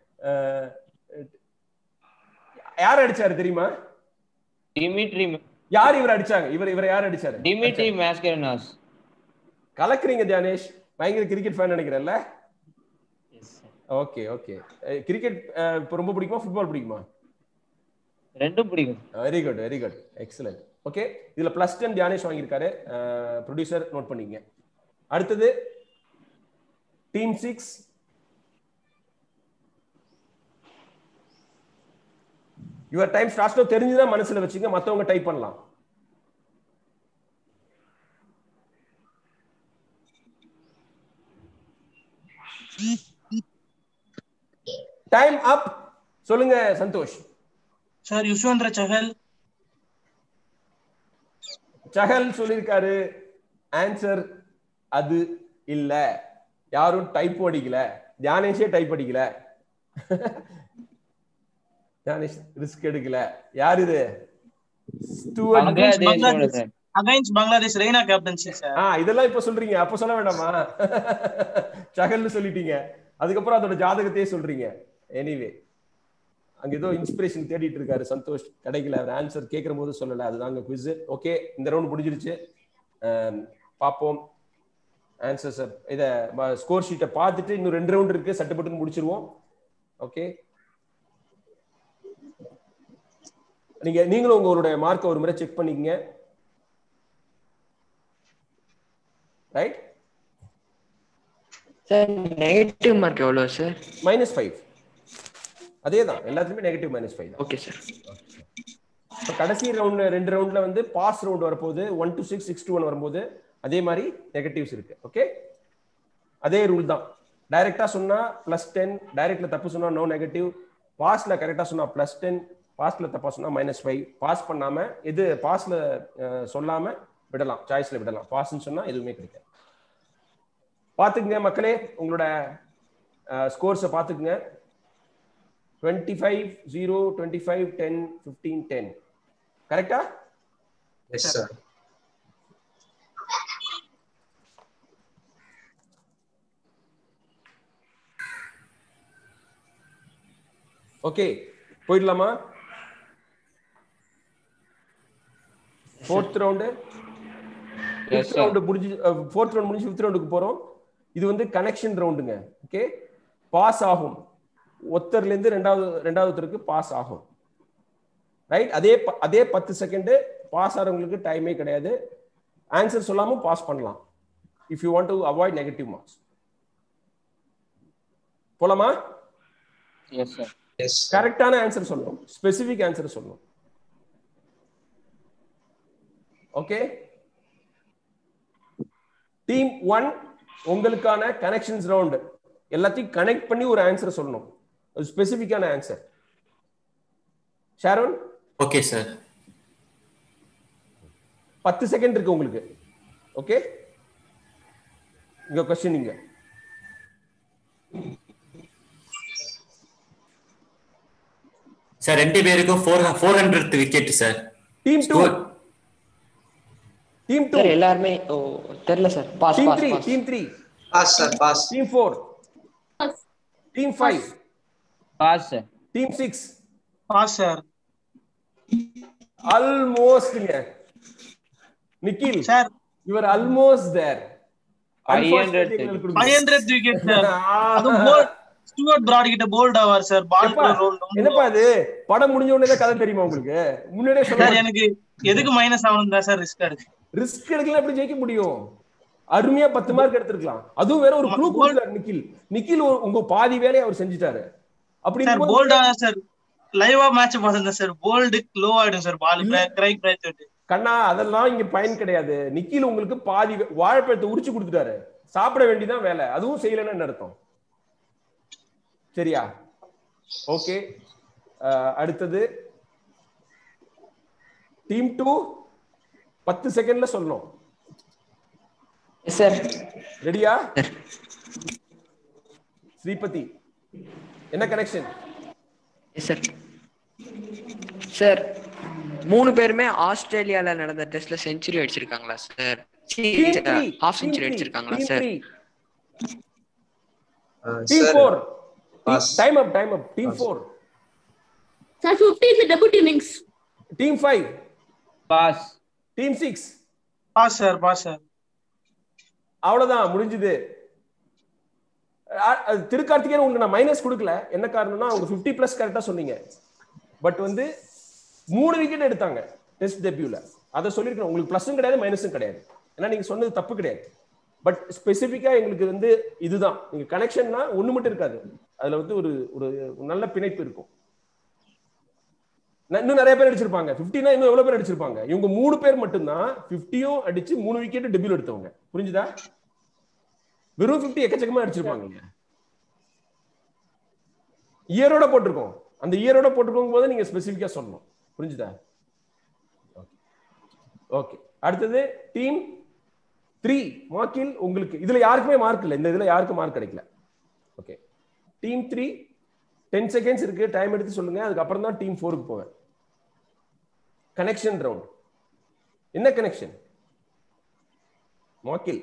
யார் அடிச்சாரு தெரியுமா டிமிட்ரி யார் இவர் அடிச்சாங்க இவர் இவர் யார் அடிச்சாரு டிமிட்ரி மேஸ்கரனாஸ் கலக்குறீங்க தியானேஷ் பயங்கர கிரிக்கெட் ஃபேன் நினைக்கிறேன்ல yes sir okay okay cricket இப்போ ரொம்ப பிடிக்குமா ஃபுட்பால் பிடிக்குமா ரெண்டும் பிடிக்கும் very good very good excellent okay இதுல பிளஸ் டென் தியானேஷ் வாங்கியிருக்காரு ப்ரொடியூசர் நோட் பண்ணிக்கங்க அடுத்தது team six your time starts தெரிஞ்சுதான் மனசுல வச்சுங்க மத்தவங்க டைப் பண்ணலாம் டைம் அப் சொல்லுங்க சந்தோஷ் சார் யுஸ்வந்திர சஹல் சஹல் சொல்லியிருக்காரு ஆன்சர் அது இல்ல யாரும் டைப் அடிக்கல தியானேஷே டைப் அடிக்கல தியானேஷ் ரிஸ்க் எடுக்கல யார் இது ஸ்டூவர்ட் பங்களாதேஷோட sir against Bangladesh Raina captaincy sir ஆ இதெல்லாம் இப்ப சொல்றீங்க அப்ப சொல்ல வேண்டாமா சகல்னு சொல்லிட்டீங்க அதுக்கப்புறம் அதோட ஜாதகத்தையே சொல்றீங்க எனிவே அங்க ஏதோ இன்ஸ்பிரேஷன் தேடிட்டு இருக்காரு சந்தோஷ் கிடைக்கல அவர் ஆன்சர் கேட்கிற போது சொல்லல அதுதாங்க குவிஸ் ஓகே இந்த ரவுண்ட் முடிஞ்சிருச்சு அம், பார்ப்போம் ஆன்சர் சார் இத ஸ்கோர் ஷீட்டை பார்த்துட்டு இன்னும் ரெண்டு ரவுண்ட் இருக்கு சட்டப்பட்டு முடிச்சிருவோம் ஓகே நீங்க நீங்களும் உங்களுடைய மார்க்கை ஒரு முறை செக் பண்ணிக்கங்க ரைட் சார் நெகட்டிவ் மார்க் எவ்வளோ சார் மைனஸ் ஃபைவ் அதே தான் எல்லாத்துலயுமே நெகட்டிவ் மைனஸ் ஃபைவ் தான் ஓகே சார் இப்போ கடைசி ரவுண்ட் ரெண்டு ரவுண்ட்ல வந்து பாஸ் ரவுண்ட் வரப்போகுது one two six six two one வரும்போது அதே மாதிரி நெகட்டிவ்ஸ் இருக்கு ஓகே அதே ரூல் தான் டைரக்டா சொன்னா பிளஸ் டென் டைரக்ட்ல தப்பு சொன்னா நோ நெகட்டிவ் பாஸ்ல கரெக்டா சொன்னா பிளஸ் டென் பாஸ்ல தப்பா சொன்னா மைனஸ் ஃபைவ் பாஸ் பண்ணாம இது பாஸ்ல சொல்லாம விடலாம் சாய்ஸ்ல விடலாம் பாஸ்ன்னு சொன்னா எதுவுமே கிடைக்காது பாத்துக்குங்க மக்களே உங்களோட ஸ்கோர்ஸை பாத்துக்குங்க twenty five zero twenty five ten fifteen ten கரெக்டா எஸ் சார் ஓகே போயிடலாமா ஃபோர்த் ரவுண்டு ஃபிஃப்த் ரவுண்டு முடிஞ்சு ஃபோர்த் ரவுண்ட் முடிஞ்சு ஃபிஃப்த் ரவுண்டுக்கு போறோம் இது வந்து கனெக்ஷன் ரவுண்டுங்க ஓகே பாஸ் ஆகும் ஒருத்தர்ல இருந்து ரெண்டாவது ரெண்டாவது ஒருத்தருக்கு பாஸ் ஆகும் ரைட் அதே ப- அதே பத்து செகண்ட் பாஸ் ஆகிறவங்களுக்கு டைமே கிடையாது ஆன்சர் சொல்லாம பாஸ் பண்ணலாம் if you want to avoid negative marks போலாமா எஸ் சார் எஸ் கரெக்டான ஆன்சர் சொல்லணும் ஸ்பெசிபிக் ஆன்சர் சொல்லணும் ஓகே டீம் ஒன் உங்களுக்கான கனெக்ஷன்ஸ் ரவுண்ட் எல்லாத்தையும் கனெக்ட் பண்ணி ஒரு ஆன்சர் சொல்லணும் ஒரு ஸ்பெசிபிக்கான ஆன்சர் ஷாரோன் ஓகே சார் பத்து செகண்ட் இருக்கு உங்களுக்கு ஓகே இங்க கொஸ்டின் இங்க சார் ரெண்டு பேருக்கும் four four hundred wicket sir team two Score. Team two sir எல்லாருமே ஓ தெரியல sir pass team pass three pass team three pass sir pass team four team five pass sir team six pass sir ஆல்மோஸ்ட்ங்க Nikhil sir your almost there 500 five hundred wicket sir அது போல் Stuart Broad கிட்ட bowled ஆவார் sir ball roll என்னப்பா இது படம் முடிஞ்ச உடனே தான் கதை தெரியுமா உங்களுக்கு முன்னாடியே சார் சொல்ல எனக்கு எதுக்கு மைனஸ் ஆகணும் தான் சார் ரிஸ்க் இருக்கு ரிஸ்க் எடுக்கல எப்படி ஜெயிக்க முடியும் அருமையா பத்து மார்க் எடுத்திருக்கலாம் அதுவும் வேற ஒரு க்ளூ கொடுத்தாரு நிக்கில் நிக்கில் ஒரு- உங்க பாதி வேலையை அவர் செஞ்சுட்டாரு அப்படி சார் இருக்கும்போது- போல்டா சார் லைவா மேட்ச் பார்த்திருந்தேன் சார் போல்டு லோ ஆயிடும் சார் பால் கிரைக் பிரைட் கண்ணா அதெல்லாம் இங்க பயன் கிடையாது நிக்கில் உங்களுக்கு பாதி வே- வாழைப்பழத்தை உரிச்சு கொடுத்துட்டாரு சாப்பிட வேண்டியதான் வேலை அதுவும் செய்யலைன்னு என்ன அர்த்தம் சரியா ஓகே அடுத்தது டீம் டூ பத்து செகண்ட்ல சொல்லணும் சார் ரெடியா ஸ்ரீபதி என்ன கனெக்ஷன் சார் சார் மூணு பேருமே ஆஸ்திரேலியால நடந்த டெஸ்ட்ல செஞ்சுரி அடிச்சிருக்காங்களா சார் ஹாஃப் செஞ்சுரி அடிச்சிருக்காங்களா sir team sir four Pass. Time up time up team four sir 15 debut innings team five pass team six pass sir pass sir அவ்வளவுதான் முடிஞ்சுது அ- அது திருக்கார்த்திகேயன் உங்களுக்கு நான் மைனஸ் கொடுக்கல என்ன காரணம்னா அவங்க 50 பிளஸ் கரெக்டா சொன்னீங்க பட் வந்து மூணு விக்கெட் எடுத்தாங்க டெஸ்ட் டெபியூல அதை சொல்லியிருக்கேன் உங்களுக்கு பிளஸும் கிடையாது மைனஸும் கிடையாது ஏன்னா நீங்க சொன்னது தப்பு கிடையாது பட் ஸ்பெசிஃபிக்கா எங்களுக்கு வந்து இதுதான் நீங்க கனெக்ஷன்னா ஒண்ணு மட்டும் இருக்காது அதுல வந்து ஒரு ஒரு நல்ல பிணைப்பு இருக்கும் ந- இன்னும் நிறைய பேர் அடிச்சிருப்பாங்க 50 னா இன்னும் எவ்வளவு பேர் அடிச்சிருப்பாங்க இவங்க மூணு பேர் மட்டும்தான் 50யும் அடிச்சு மூணு விக்கெட் டெபியூல் எடுத்தவங்க புரிஞ்சுதா வெறும் 50 எக்கச்சக்கமா அடிச்சிருப்பாங்க இயரோட போட்டிருக்கோம் அந்த இயரோட போட்டிருக்கும் போது நீங்க ஸ்பெசிபிக்கா சொல்லணும் புரிஞ்சுதா ஓகே அடுத்தது டீம் த்ரீ மார்க்கில் உங்களுக்கு இதுல யாருக்குமே மார்க் இல்லை இந்த இதுல யாருக்கும் மார்க் கிடைக்கல okay team three ten seconds இருக்கு டைம் எடுத்து சொல்லுங்க அதுக்கப்புறம் தான் டீம் ஃபோருக்கு போவேன் கனெக்ஷன் ரவுண்ட் என்ன கனெக்ஷன் மாக்கில்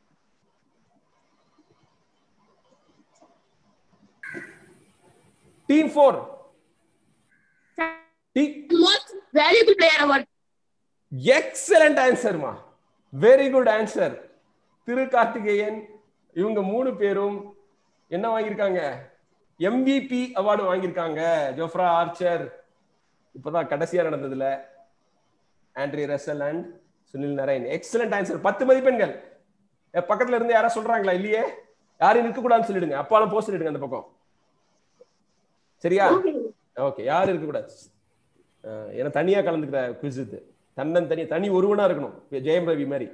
team four most valuable player award excellent ஆன்சர்மா very good answer Thiru Karthikeyan இவங்க மூணு பேரும் என்ன வாங்கியிருக்காங்க எம்விபி அவார்டு வாங்கியிருக்காங்க ஜோஃப்ரா ஆர்ச்சர் இப்பதான் கடைசியா நடந்ததுல Andre Russell and Sunil Narine excellent answer பத்து மதிப்பெண்கள் எ, பக்கத்துல இருந்து யாரா சொல்றாங்களா இல்லையே யாரையும் நிற்க கூடாதுன்னு சொல்லிடுங்க அப்பாலும் போக சொல்லிடுங்க அந்த பக்கம் சரியா ஓகே யாரும் இருக்கக்கூடாது அஹ், ஏன்னா தனியா கலந்துக்கிற குவிஸ் இது தன்னன் தனி தனி ஒருவனா இருக்கணும் ஜெயம் ரவி மாதிரி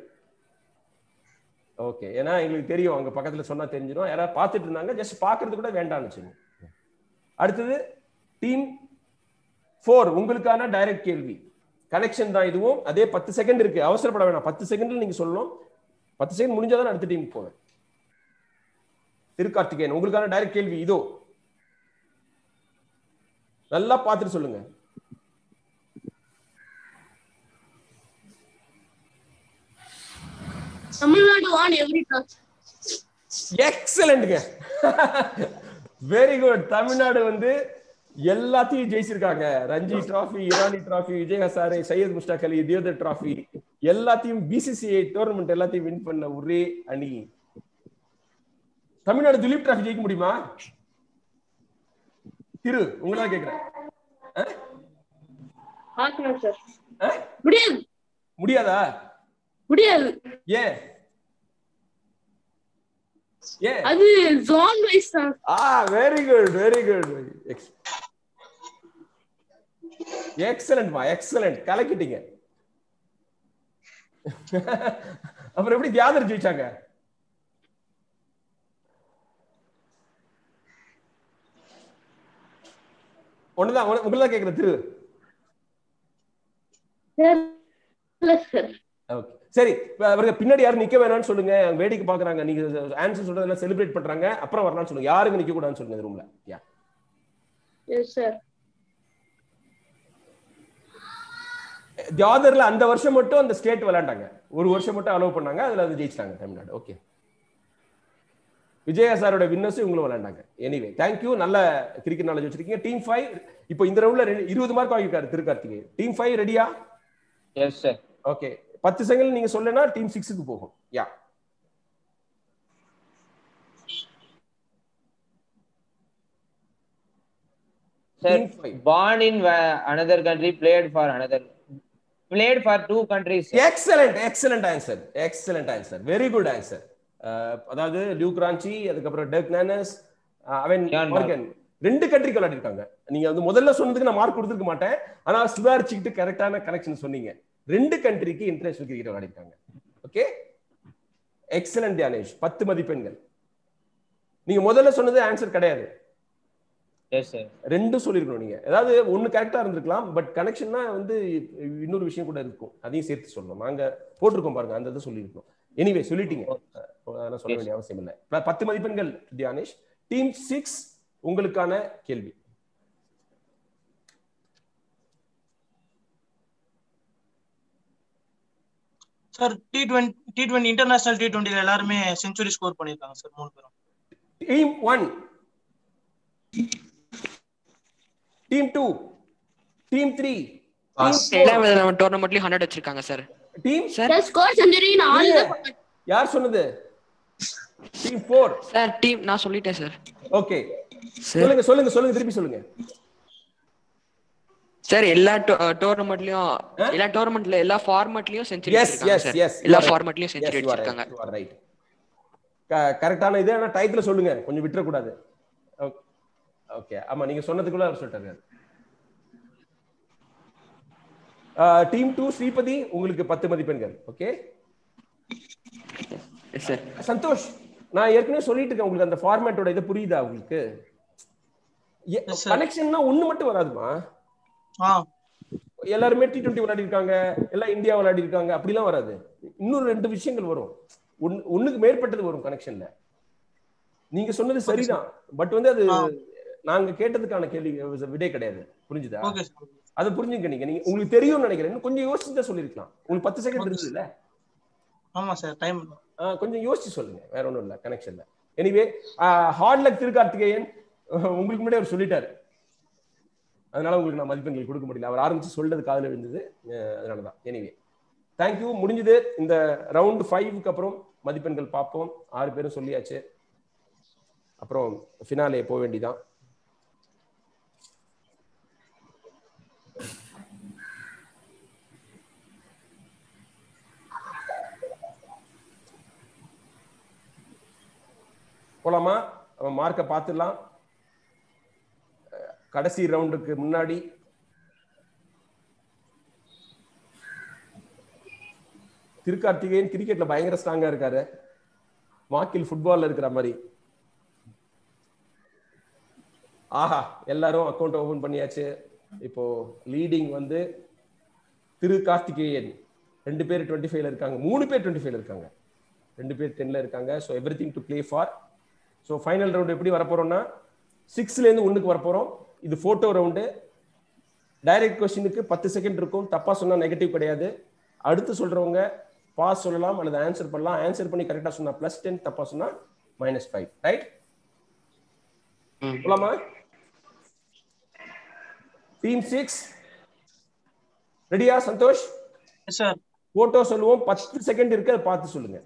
ஓகே ஏன்னா எங்களுக்கு தெரியும் அங்க பக்கத்துல சொன்னா தெரிஞ்சிடும் யாராவது பார்த்துட்டு இருந்தாங்க ஜஸ்ட் பாக்குறது கூட வேண்டாம்னு வச்சுங்க அடுத்தது டீம் ஃபோர் உங்களுக்கான டைரக்ட் கேள்வி கனெக்ஷன் தான் இதுவும் அதே பத்து செகண்ட் இருக்கு அவசரப்பட வேணாம் பத்து செகண்ட்ல நீங்க சொல்லணும் பத்து செகண்ட் முடிஞ்சாதான் அடுத்த டீம் போவேன் திருக்கார்த்திகேயன் உங்களுக்கான டைரக்ட் கேள்வி இதோ நல்லா பார்த்துட்டு சொல்லுங்க தமிழ்நாடு வான் எவ்ரி டாஸ் எக்ஸலண்ட்ங்க வெரி குட் தமிழ்நாடு வந்து எல்லாத்தையும் ஜெயிச்சிருக்காங்க Ranji trophy Irani trophy Vijay Hazare Syed Mushtaq Ali Deodhar trophy எல்லாத்தையும் பிசிசிஐ டோர்னமெண்ட் எல்லாத்தையும் வின் பண்ண ஒரே அணி தமிழ்நாடு துலீப் டிராஃபி ஜெயிக்க முடியுமா திரு உங்களா கேக்குறேன் பார்க்கணும் சார் ஆ? முடியாது முடியாதா முடியாது ஏன் ஏன் அது ஜோன் வைஸ் தான் ஆ வெரி குட் வெரி குட் எக்ஸலண்ட்மா எக்ஸலண்ட் கலக்கிட்டீங்க அப்புறம் எப்படி தியாதர் ஜெயிச்சாங்க ஒண்ணுதான் உங்க- உங்களதான் கேக்குறேன் திரு இல்ல சார் ஓகே சரி இப்ப அவருக்கு பின்னாடி யாரும் நிக்க வேணாம்னு சொல்லுங்க அவங்க வேடிக்கை பாக்குறாங்க நீங்க ஆன்சர் சொல்றதெல்லாம் செலிப்ரேட் பண்றாங்க அப்புறம் வரலாம்னு சொல்லுங்க யாருங்க நிக்க கூடாதுன்னு சொல்லுங்க ரூம்ல யா எஸ் சார் ஜாதர்ல அந்த வருஷம் மட்டும் அந்த ஸ்டேட் விளையாண்டாங்க ஒரு வருஷம் மட்டும் அலோவ் பண்ணாங்க அதுல அது ஜெயிச்சிட்டாங்க தமிழ்நாடு ஓகே விஜயா சாரோட வின்னர்ஸ் இவங்களும் விளையாண்டாங்க எனிவே தேங்க்யூ நல்ல கிரிக்கெட் நாலேஜ் வச்சிருக்கீங்க டீம் ஃபைவ் இப்போ இந்த ரவுண்ட்ல இருபது மார்க் வாங்கியிருக்காரு திருக்கார்த்திகை டீம் ஃபைவ் ரெடியா எஸ் சார் ஓகே பத்து செகண்ட் நீங்க சொல்லனா டீம் சிக்ஸுக்கு போகும் yeah sir Team five. born in wa- another country played for another played for two countries sir. Excellent excellent answer excellent answer very good answer அதாவது Luke Ronchi அதுக்கப்புறம் Dirk நானஸ் அவன் John Morgan ரெண்டு கண்ட்ரிக்கு விளையாடிருக்காங்க நீங்க வந்து முதல்ல சொன்னதுக்கு நான் மார்க் கொடுத்துருக்க மாட்டேன் ஆனா சுதாரிச்சுக்கிட்டு கரெக்டான கனெக்ஷன் சொன்னீங்க ரெண்டு கண்ட்ரிக்கு இன்டர்நேஷனல் கிரிக்கெட் விளையாடிருக்காங்க ஓகே எக்ஸலண்ட் தியானேஷ் பத்து மதிப்பெண்கள் நீங்க முதல்ல சொன்னது ஆன்சர் கிடையாது yes sir ரெண்டும் சொல்லிருக்கணும் நீங்க அதாவது ஒண்ணு கரெக்டா இருந்திருக்கலாம் பட் கனெக்ஷன்னா வந்து இன்னொரு விஷயம் கூட இருக்கும் அதையும் சேர்த்து சொல்லணும் நாங்க போட்டிருக்கோம் பாருங்க அந்த இதை சொல்லியிருக்கோம் எனிவே சொல்லிட்டீங்க அதெல்லாம் சொல்ல Yes. வேண்டிய அவசியம் இல்லை ப- பத்து மதிப்பெண்கள் தியானேஷ் டீம் சிக்ஸ் உங்களுக்கான கேள்வி sir T twenty T twenty international T டுவெண்ட்டில எல்லாருமே செஞ்சுரி ஸ்கோர் பண்ணிருக்காங்க சார் மூணு பேரும் team one team two team three Pass. எல்லாம் நம்ம டோர்னமெண்ட்லயும் ஹண்ட்ரட் வச்சிருக்காங்க sir team sir score century நாலு தான் பண்ணாங்க. யார் சொன்னது டீம் ஃபோர் சார் டீம் நான் சொல்லிட்டேன் சார் ஓகே சார் சொல்லுங்க சொல்லுங்க சொல்லுங்க திருப்பி சொல்லுங்க சார் எல்லா டோர்னமெண்ட்லயும் எல்லா டோர்னமெண்ட்ல எல்லா ஃபார்மட்லயும் செஞ்சுரி எஸ் வச்சிருக்காங்க எஸ் சார் எஸ் எல்லா ஃபார்மட்லயும் செஞ்சுரி அடிச்சிருக்காங்க ரைட் கரெக்டான இது ஆனா டயத்துல சொல்லுங்க கொஞ்சம் விட்டுற கூடாது ஓகே ஆமா நீங்க சொன்னதுக்குள்ள அவர் சொல்லிட்டாரு டீம் டூ ஸ்ரீபதி உங்களுக்கு பத்து மதிப்பெண்கள் ஓகே எஸ் சார் சந்தோஷ் நான் ஏற்கனவே சொல்லிட்டு இருக்கேன் உங்களுக்கு அந்த ஃபார்மேட்டோட இது புரியுதா உங்களுக்கு Yes, sir. கனெக்ஷன்னா ஒண்ணு மட்டும் வராதுமா ஆ எல்லாருமே டி டுவெண்ட்டி விளையாடி இருக்காங்க எல்லாம் இந்தியா விளையாடி இருக்காங்க அப்படிலாம் வராது இன்னும் ரெண்டு விஷயங்கள் வரும் ஒன்னு ஒண்ணுக்கு மேற்பட்டது வரும் கனெக்ஷன்ல நீங்க சொன்னது சரிதான் பட் வந்து அது ஆ. நாங்க கேட்டதுக்கான கேள்வி விடை கிடையாது புரிஞ்சுதா ஓகே சார் அதை புரிஞ்சுக்க நீங்க நீங்க உங்களுக்கு தெரியும்னு நினைக்கிறேன் இன்னும் கொஞ்சம் யோசிச்சு தான் சொல்லிருக்கலாம் உங்களுக்கு பத்து செகண்ட் Okay. இருக்குல்ல ஆமா சார் டைம் ஆ, கொஞ்சம் யோசிச்சு சொல்லுங்க வேற ஒண்ணும் இல்ல கனெக்ஷன்ல எனிவே ஹார்ட் லக் திருக்கார்த்திகேயன் உங்களுக்கு முன்னாடி அவர் சொல்லிட்டாரு அதனால உங்களுக்கு நான் மதிப்பெண்கள் கொடுக்க முடியல அவர் ஆரம்பிச்சு சொல்றது காதுல விழுந்தது அஹ் அதனாலதான் எனிவே தேங்க்யூ முடிஞ்சது இந்த ரவுண்ட் ஃபைவ்க்கு அப்புறம் மதிப்பெண்கள் பார்ப்போம் ஆறு பேரும் சொல்லியாச்சு அப்புறம் ஃபினாலே போக வேண்டியதான் மார்க்கை பார்த்துடலாம் அஹ், கடைசி ரவுண்டுக்கு முன்னாடி திருக்கார்த்திகேயன் கிரிக்கெட்ல பயங்கர ஸ்ட்ராங்கா இருக்காரு மாக்கில் ஃபுட்பால்ல இருக்கிற மாதிரி ஆஹா எல்லாரும் அக்கௌண்ட் ஓபன் பண்ணியாச்சு இப்போ லீடிங் வந்து திரு கார்த்திகேயன் ரெண்டு பேர் டுவெண்ட்டி ஃபைவ்ல இருக்காங்க மூணு பேர் டுவெண்ட்டி ஃபைவ்ல இருக்காங்க ரெண்டு பேர் டென்ல இருக்காங்க so everything to play for so final round எப்படி வரப்போறோம்னா சிக்ஸ்ல இருந்து ஒண்ணுக்கு வரப்போறோம் இது போட்டோ ரவுண்டு டைரக்ட் கொஸ்டினுக்கு பத்து செகண்ட் இருக்கும் தப்பா சொன்னா நெகட்டிவ் கிடையாது அடுத்து சொல்றவங்க பாஸ் சொல்லலாம் அல்லது ஆன்சர் பண்ணலாம் ஆன்சர் பண்ணி கரெக்டா சொன்னா பிளஸ் டென் தப்பா சொன்னா மைனஸ் ஃபைவ் ரைட் ம். போலாமா டீம் சிக்ஸ் ரெடியா சந்தோஷ் சார் போட்டோ சொல்லுவோம் பத்து செகண்ட் இருக்கு அதை பார்த்து சொல்லுங்க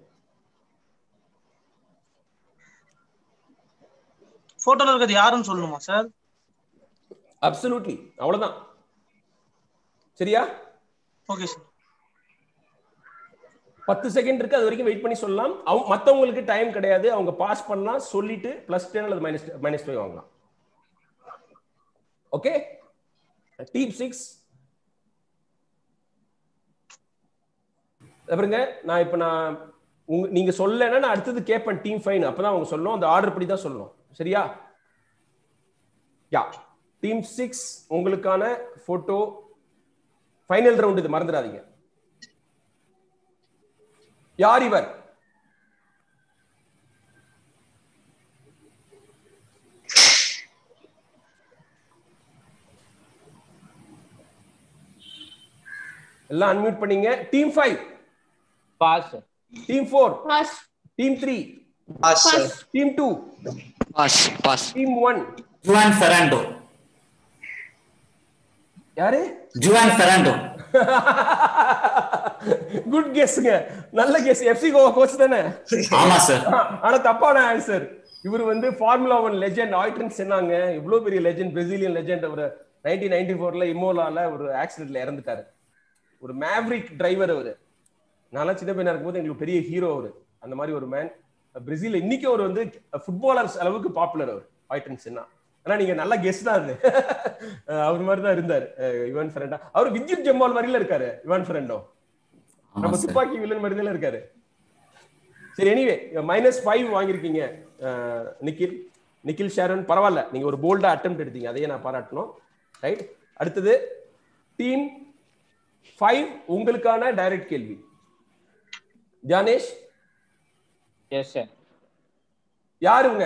போட்டோல இருக்கிறது யாருன்னு சொல்லணுமா சார் அப்சல்யூட்லி அவ்வளவுதான் சரியா ஓகே சார் பத்து செகண்ட் இருக்கு அது வரைக்கும் வெயிட் பண்ணி சொல்லலாம் அவங்க மத்தவங்களுக்கு டைம் கிடையாது அவங்க பாஸ் பண்ணலாம் சொல்லிட்டு பிளஸ் டென் அல்லது மைனஸ் மைனஸ் ஃபைவ் வாங்கலாம் ஓகே டீம் சிக்ஸ் பாருங்க நான் இப்ப நான் உங்க நீங்க சொல்லலைன்னா நான் அடுத்தது கேட்பேன் டீம் ஃபைன் அப்பதான் அவங்க சொல்லணும் அந்த ஆர்டர் படி தான் சொல்லணும் சரியா யா டீம் சிக்ஸ் உங்களுக்கான போட்டோ ஃபைனல் ரவுண்ட் இது மறந்துடாதீங்க யார் இவர் எல்லாம் அன்மியூட் பண்ணீங்க team five pass team four pass team three pass sir team two pass pass team one Juan Fernando யாரு ஜுவான் ஃபெராண்டோ குட் கெஸ்ங்க நல்ல கெஸ் எஃப்சி கோவா கோச் தானே ஆமா சார் ஆனா தப்பான ஆன்சர் இவர் வந்து ஃபார்முலா ஒன் லெஜெண்ட் ஆயிட்டன் சொன்னாங்க இவ்வளவு பெரிய லெஜெண்ட் பிரேசிலியன் லெஜெண்ட் அவர் நைன்டீன் நைன்டி ஃபோர்ல இமோலால ஒரு ஆக்சிடென்ட்ல இறந்துட்டாரு ஒரு மேவ்ரிக் டிரைவர் அவரு நான்லாம் சின்ன பையனா இருக்கும்போது எங்களுக்கு பெரிய ஹீரோ அவரு அந்த மாதிரி ஒரு மேன் பிரேசில் இன்னைக்கு அவர் வந்து ஃபுட்பாலர்ஸ் அளவுக்கு பாப்புலர் அவர் ஆயிட்டன் சென்னா ஆனா நீங்க நல்ல கெஸ்ட் தான் அது அஹ் அவர் மாதிரி தான் இருந்தார் அஹ் இவான் ஃபெரண்டா அவர் வித்யுத் ஜம்மால் மாதிரில இருக்காரு இவான் ஃபெரண்டோ ஆமா நம்ம சார் துப்பாக்கி வில்லன் மாதிரி தான் இருக்காரு சரி எனிவே மைனஸ் ஃபைவ் வாங்கியிருக்கீங்க அஹ், நிக்கில் நிக்கில் ஷாரன் பரவாயில்ல நீங்க ஒரு போல்டா அட்டம் எடுத்தீங்க அதையே நான் பாராட்டணும் ரைட் அடுத்தது டீம் ஃபைவ் உங்களுக்கான டைரக்ட் கேள்வி தியானேஷ் எஸ் சார் யாருங்க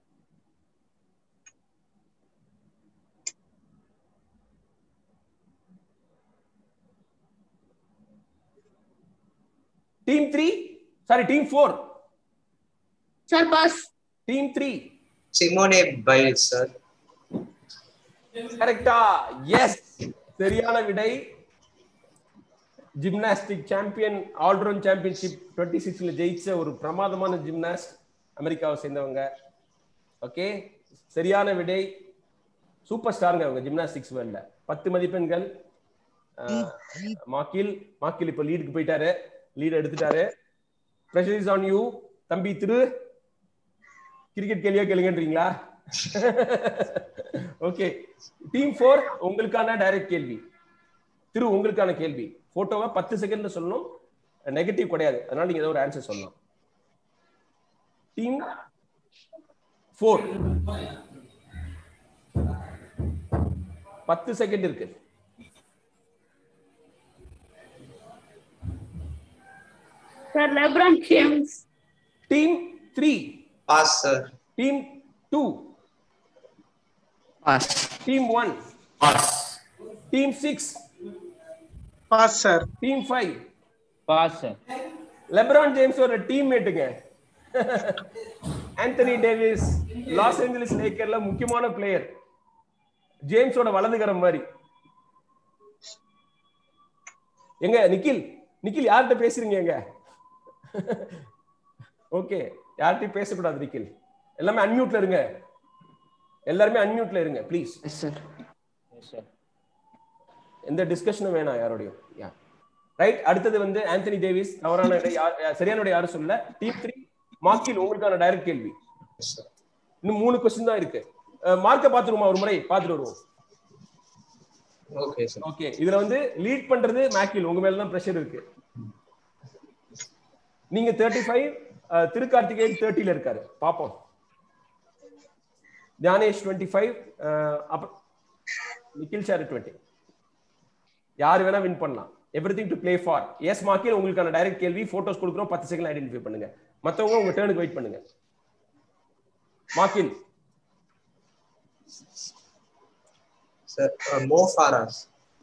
team three sorry team four sir pass team three Simone Biles sir கரெக்டா எஸ் சரியான விடை gymnastic champion allround championship twenty சிக்ஸ்ல ஜெயிச்ச ஒரு பிரமாதமான ஜிம்னாஸ்ட் அமெரிக்காவை சேர்ந்தவங்க ஓகே சரியான விடை சூப்பர் ஸ்டாருங்க அவங்க ஜிம்னாஸ்டிக்ஸ் வேர்ல்ட்ல பத்து மதிப்பெண்கள் அஹ், மாக்கில் மாக்கில் இப்ப லீடுக்கு போயிட்டாரு லீட் எடுத்துட்டாரு ப்ரெஷர் இஸ் ஆன் யூ தம்பி திரு கிரிக்கெட் கேள்வியா கேளுங்கன்றீங்களா ஓகே டீம் ஃபோர் உங்களுக்கான டைரக்ட் கேள்வி திரு உங்களுக்கான கேள்வி போட்டோவை பத்து செகண்ட்ல சொல்லணும் நெகட்டிவ் கிடையாது அதனால நீங்க ஏதோ ஒரு ஆன்சர் சொல்லலாம் டீம் ஃபோர் பத்து செகண்ட் இருக்கு sir LeBron James team three pass sir team two pass team one pass team six pass sir team five pass sir LeBron ஜேம்ஸோட டீம்மேட்டுங்க ஆந்தனி டேவிஸ் லாஸ் ஏஞ்சலிஸ் லேக்கர்ல முக்கியமான பிளேயர் ஜேம்ஸோட வலதுகரம் மாதிரி எங்க நிக்கில் நிக்கில் யார்கிட்ட பேசுறீங்க எங்க ஓகே யார்கிட்டயும் பேசக்கூடாது நிக்கில் எல்லாமே அன்மியூட்ல இருங்க எல்லாருமே அன்மியூட்ல இருங்க please yes sir yes sir எந்த டிஸ்கஷனும் வேணாம் யாரோடையும் யா ரைட் அடுத்தது வந்து ஆந்தனி டேவிஸ் தவறான இடை யார் யா- சரியான இடை யாரும் சொல்லல டீம் த்ரீ மாக்கில் உங்களுக்கான டைரக்ட் கேள்வி இன்னும் மூணு கொஸ்டின் தான் இருக்கு மார்க்கை பார்த்துருவோமா ஒரு முறை பார்த்துட்டு வருவோம் ஓகே சார் ஓகே இதுல வந்து லீட் பண்றது மேக்கில் உங்க மேல தான் பிரஷர் இருக்கு நீங்க தேர்ட்டி ஃபைவ் திருக்கார்த்திகேயன் தேர்ட்டில இருக்காரு பாப்போம் தியானேஷ் டுவெண்ட்டி ஃபைவ் அப்புறம் நிக்கில் சார் டுவெண்ட்டி யார் வேணா வின் பண்ணலாம் everything to play for yes மார்க்கில் உங்களுக்கான டைரக்ட் கேள்வி போட்டோஸ் கொடுக்குறோம் பத்து செகண்ட் ஐடென்டிஃபை பண்ணுங்க மத்தவங்க உங்க டேர்னுக்கு வெயிட் பண்ணுங்க மார்க்கில் சார் மோ ஃபாராஸ்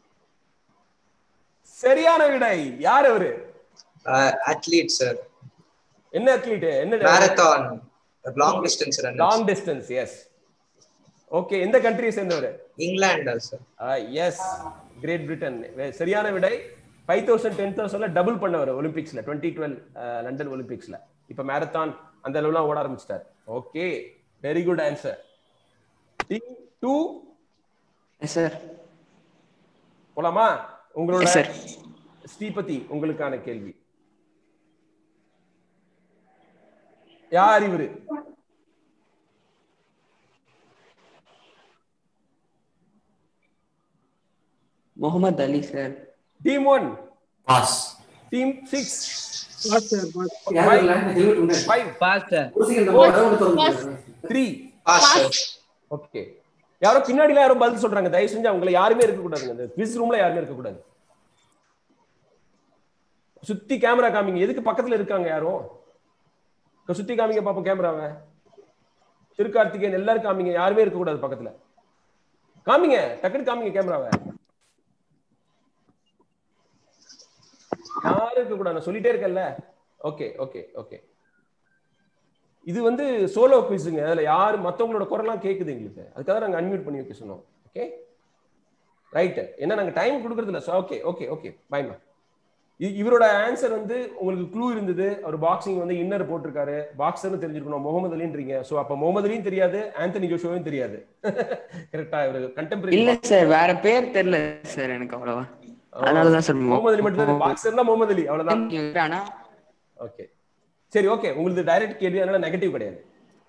சரியான விடை யார் அவரு அத்லீட் சார் என்ன அத்லீட் என்ன marathon long distance run long distance yes okay எந்த கண்ட்ரியை சேர்ந்தவர் இங்கிலாண்டா சார் எஸ் கிரேட் பிரிட்டன் சரியான விடை ஃபைவ் தௌசண்ட் டென் தௌசண்ட்ல டபுள் பண்ணவர் ஒலிம்பிக்ஸ்ல டுவெண்ட்டி டுவெல் லண்டன் ஒலிம்பிக்ஸ்ல இப்ப மேரத்தான் அந்த அளவுலாம் ஓட ஆரம்பிச்சிட்டார் okay very good answer team two sir போலாமா உங்களோட Yes, sir. ஸ்ரீபதி உங்களுக்கான கேள்வி யார் இவரு Muhammad Ali sir team one pass team six pass sir pass five pass sir three pass sir okay யாரோ பின்னாடிலாம் யாரோ பதில் சொல்றாங்க தயவு செஞ்சு அவங்கள யாருமே இருக்க கூடாதுங்க இந்த குவிஸ் ரூம்ல யாருமே இருக்க கூடாது சுத்தி கேமரா காமிங்க எதுக்கு பக்கத்துல இருக்காங்க யாரும் இங்க சுத்தி காமிங்க பாப்போம் கேமராவை திருக்கார்த்திகேயன் எல்லாரும் காமிங்க யாருமே இருக்க கூடாது பக்கத்துல காமிங்க டக்குனு காமிங்க கேமராவை யாரும் இருக்க கூடாது நான் சொல்லிட்டே இருக்கேன்ல ஓகே ஓகே ஓகே இது வந்து சோலோ குவிஸுங்க அதுல யார் மத்தவங்களோட குரலாம் கேக்குது எங்களுக்கு அதுக்காக நாங்க அன்மியூட் பண்ணி வைக்க சொன்னோம் ஓகே ரைட் என்ன நாங்க டைம் கொடுக்கறது இல்ல ஓகே ஓகே ஓகே பாய்மா இவரோட ஆன்சர் வந்து உங்களுக்கு க்ளூ இருந்தது அவர் பாக்ஸிங் வந்து இன்னர் போட்டிருக்காரு பாக்ஸர்னு தெரிஞ்சிருக்கணும் முகமது அலின்றீங்க சோ அப்ப முகமது அலியும் தெரியாது ஆந்தனி ஜோஷோவும் தெரியாது கரெக்டா இவர் கண்டெம்பரரி இல்ல சார் வேற பேர் தெரியல சார் எனக்கு அவ்வளவா அதனாலதான் சார் முகமது அலி மட்டும் தான் பாக்ஸர்னா முகமது அலி அவ்வளவுதான் ஆனா ஓகே சரி ஓகே உங்களுக்கு டைரக்ட் கேள்வி அதனால நெகட்டிவ் கிடையாது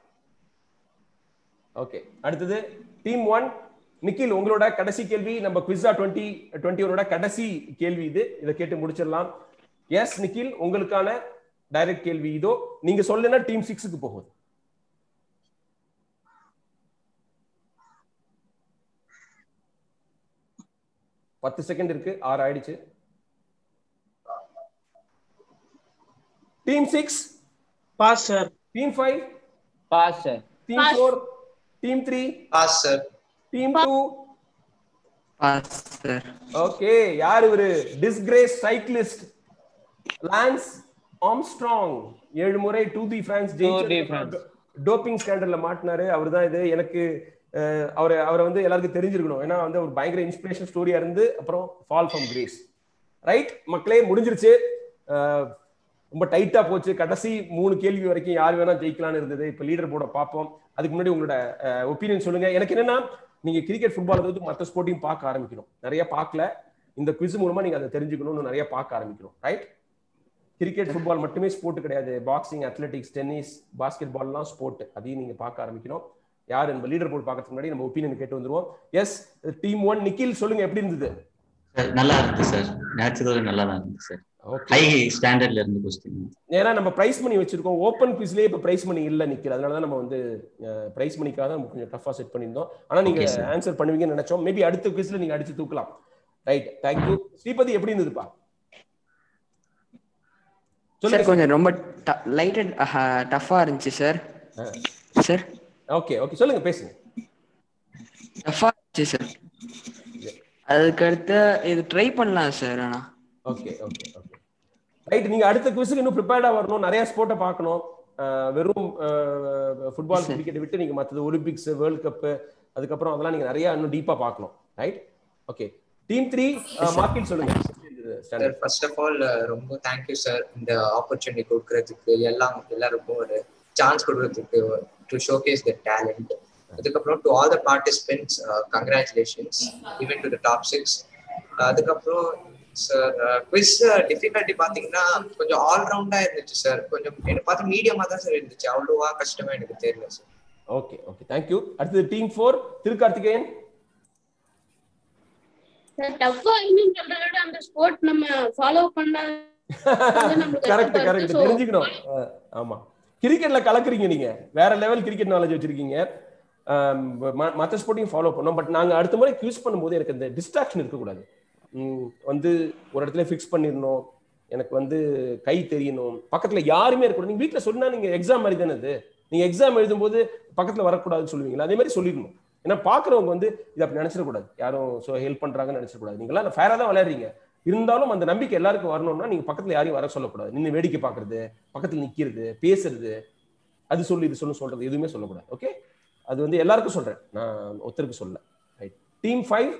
ஓகே அடுத்தது டீம் ஒன் நிக்கில் உங்களோட கடைசி கேள்வி நம்ம குவிஸா டுவெண்ட்டி டுவெண்ட்டி ஒனோட கடைசி கேள்வி இது இதை கேட்டு முடிச்சிடலாம் எஸ் நிக்கில் உங்களுக்கான டைரக்ட் கேள்வி இதோ நீங்க சொல்லுனா டீம் சிக்ஸுக்கு போகுது பத்து செகண்ட் இருக்கு ஆறு ஆயிடுச்சு team six pass sir team five pass sir team Pass. Four team three pass sir team two pass sir okay யார் இவரு டிஸ்கிரேஸ் சைக்கிளிஸ்ட் லான்ஸ் ஆம்ஸ்ட்ராங் ஏழு முறை Tour de France Tour de France. Doping ஸ்கேண்டல்ல மாட்டினாரு அவர் தான் இது எனக்கு அஹ், அவரை அவரை வந்து எல்லாருக்கும் தெரிஞ்சிருக்கணும் ஏன்னா வந்து ஒரு பயங்கர இன்ஸ்பிரேஷன் ஸ்டோரியா இருந்து அப்புறம் ஃபால் ஃப்ரம் கிரேஸ் ரைட் மக்களே முடிஞ்சிருச்சு அஹ், ரொம்ப டைட்டா போச்சு கடைசி மூணு கேள்வி வரைக்கும் யார் வேணா ஜெயிக்கலாம்னு இருந்தது இப்ப லீடர் போர்டை பார்ப்போம் அதுக்கு முன்னாடி உங்களோட ஒப்பீனியன் சொல்லுங்க எனக்கு என்னன்னா நீங்க கிரிக்கெட் ஃபுட்பால் வந்து மற்ற ஸ்போர்ட்டையும் பார்க்க ஆரம்பிக்கணும் நிறைய பார்க்கல இந்த குவிஸ் மூலமா நீங்க அதை தெரிஞ்சுக்கணும்னு நிறைய பார்க்க ஆரம்பிக்கணும் ரைட் கிரிக்கெட் ஃபுட்பால் மட்டுமே ஸ்போர்ட் கிடையாது பாக்ஸிங் அத்லெட்டிக்ஸ் டென்னிஸ் பாஸ்கெட் பால்லாம் ஸ்போர்ட் அதையும் நீங்க பார்க்க ஆரம்பிக்கணும் யார் நம்ம லீடர் போர்ட் பார்க்கறதுக்கு முன்னாடி நம்ம ஒப்பீனியன் கேட்டு வந்துருவோம் எஸ் டீம் ஒன் நிக்கில் சொல்லுங்க எப்படி இருந்தது சார் நல்லா இருந்து சார் நேச்சுரல் நல்லா தான் இருந்து சார் ஓகே ஹை ஸ்டாண்டர்ட்ல இருந்து கொஸ்டின் ஏன்னா நம்ம பிரைஸ் மணி வச்சிருக்கோம் ஓப்பன் குவிஸ்லயே இப்ப பிரைஸ் மணி இல்ல நிக்கிற அதனால தான் நம்ம வந்து பிரைஸ் மணிக்காக தான் நம்ம கொஞ்சம் டஃபா செட் பண்ணியிருந்தோம் ஆனா நீங்க Okay, sir. ஆன்சர் பண்ணுவீங்கன்னு நினைச்சோம் மேபி அடுத்த குவிஸ்ல நீங்க அடிச்சு தூக்கலாம் ரைட் தேங்க்யூ ஸ்ரீபதி எப்படி இருந்ததுப்பா சார் சொல்லுங்க கொஞ்சம் ரொம்ப லைட் டஃபா இருந்துச்சு சார் சார் ஓகே ஓகே சொல்லுங்க பேசுங்க டஃபா இருந்துச்சு சார் அதுக்கடுத்து இது ட்ரை பண்ணலாம் சார் ஆனா ஓகே ஓகே ஓகே ரைட் நீங்க அடுத்த குவிஸுக்கு இன்னும் ப்ரிப்பேர்டா வரணும் நிறைய ஸ்போர்ட்டை பார்க்கணும் அஹ், வெறும் ஃபுட்பால் Sir. கிரிக்கெட் விட்டு நீங்க மற்றது ஒலிம்பிக்ஸ் வேர்ல்ட் கப் அதுக்கப்புறம் அதெல்லாம் நீங்க நிறைய இன்னும் டீப்பா பார்க்கணும் ரைட் ஓகே டீம் த்ரீ மார்க்கில் சொல்லுங்க சார் ஃபர்ஸ்ட் ஆஃப் ஆல் ரொம்ப தேங்க்யூ சார் இந்த ஆப்பர்ச்சுனிட்டி கொடுக்கறதுக்கு எல்லாம் எல்லாருக்கும் ஒரு சான்ஸ் கொடுக்கறதுக்கு டு ஷோகேஸ் த டேலண்ட் அதுக்கப்புறம் to all the participants congratulations even to the top six அதுக்கப்புறம் சார் குவிஸ் டிஃபிகல்ட்டி பார்த்தீங்கன்னா கொஞ்சம் ஆல்ரவுண்டா இருந்துச்சு சார் கொஞ்சம் எனக்கு பார்த்து மீடியமா தான் சார் இருந்துச்சு அவ்வளோவா கஷ்டமா எனக்கு தெரியல சார் ஓகே ஓகே தேங்க்யூ அடுத்தது டீம் ஃபோர் திருக்கார்த்திகேயன் டஃப்பா இருக்குன்னு சொல்றத விட அந்த ஸ்போர்ட் நம்ம ஃபாலோ பண்ண கரெக்ட் கரெக்ட் தெரிஞ்சுக்கணும் அஹ், ஆமா கிரிக்கெட்ல கலக்குறீங்க நீங்க வேற லெவல் கிரிக்கெட் நாலேஜ் வச்சிருக்கீங்க ஆம், ம- மத்த ஸ்போர்ட்டையும் ஃபாலோ பண்ணோம் பட் நாங்க அடுத்த முறை க்யூஸ் பண்ணும்போது எனக்கு இந்த டிஸ்ட்ராக்ஷன் இருக்கக்கூடாது ம், வந்து ஒரு இடத்துல ஃபிக்ஸ் பண்ணிடணும் எனக்கு வந்து கை தெரியணும் பக்கத்துல யாருமே இருக்கக்கூடாது நீங்க வீட்ல சொன்னா நீங்க எக்ஸாம் மாதிரி தானே அது நீங்க எக்ஸாம் எழுதும்போது பக்கத்துல வரக்கூடாதுன்னு சொல்லுவீங்களா அதே மாதிரி சொல்லிடணும் ஏன்னா பாக்குறவங்க வந்து இதை அப்படி நினைச்சிடக்கூடாது யாரும் ஸோ ஹெல்ப் பண்றாங்கன்னு நினைச்சிடக்கூடாது நீங்களாம் ஃபேரா தான் விளையாடுறீங்க இருந்தாலும் அந்த நம்பிக்கை எல்லாருக்கும் வரணும்னா நீங்க பக்கத்துல யாரையும் வர சொல்லக்கூடாது நின்று வேடிக்கை பார்க்கிறது பக்கத்துல நிக்கிறது பேசுறது அது சொல்லு இது சொல்லு சொல்றது எதுவுமே சொல்லக்கூடாது ஓகே அது வந்து எல்லாருக்கும் சொல்றேன் நான் ஒருத்தருக்கு சொல்ல ரைட் டீம் ஃபைவ்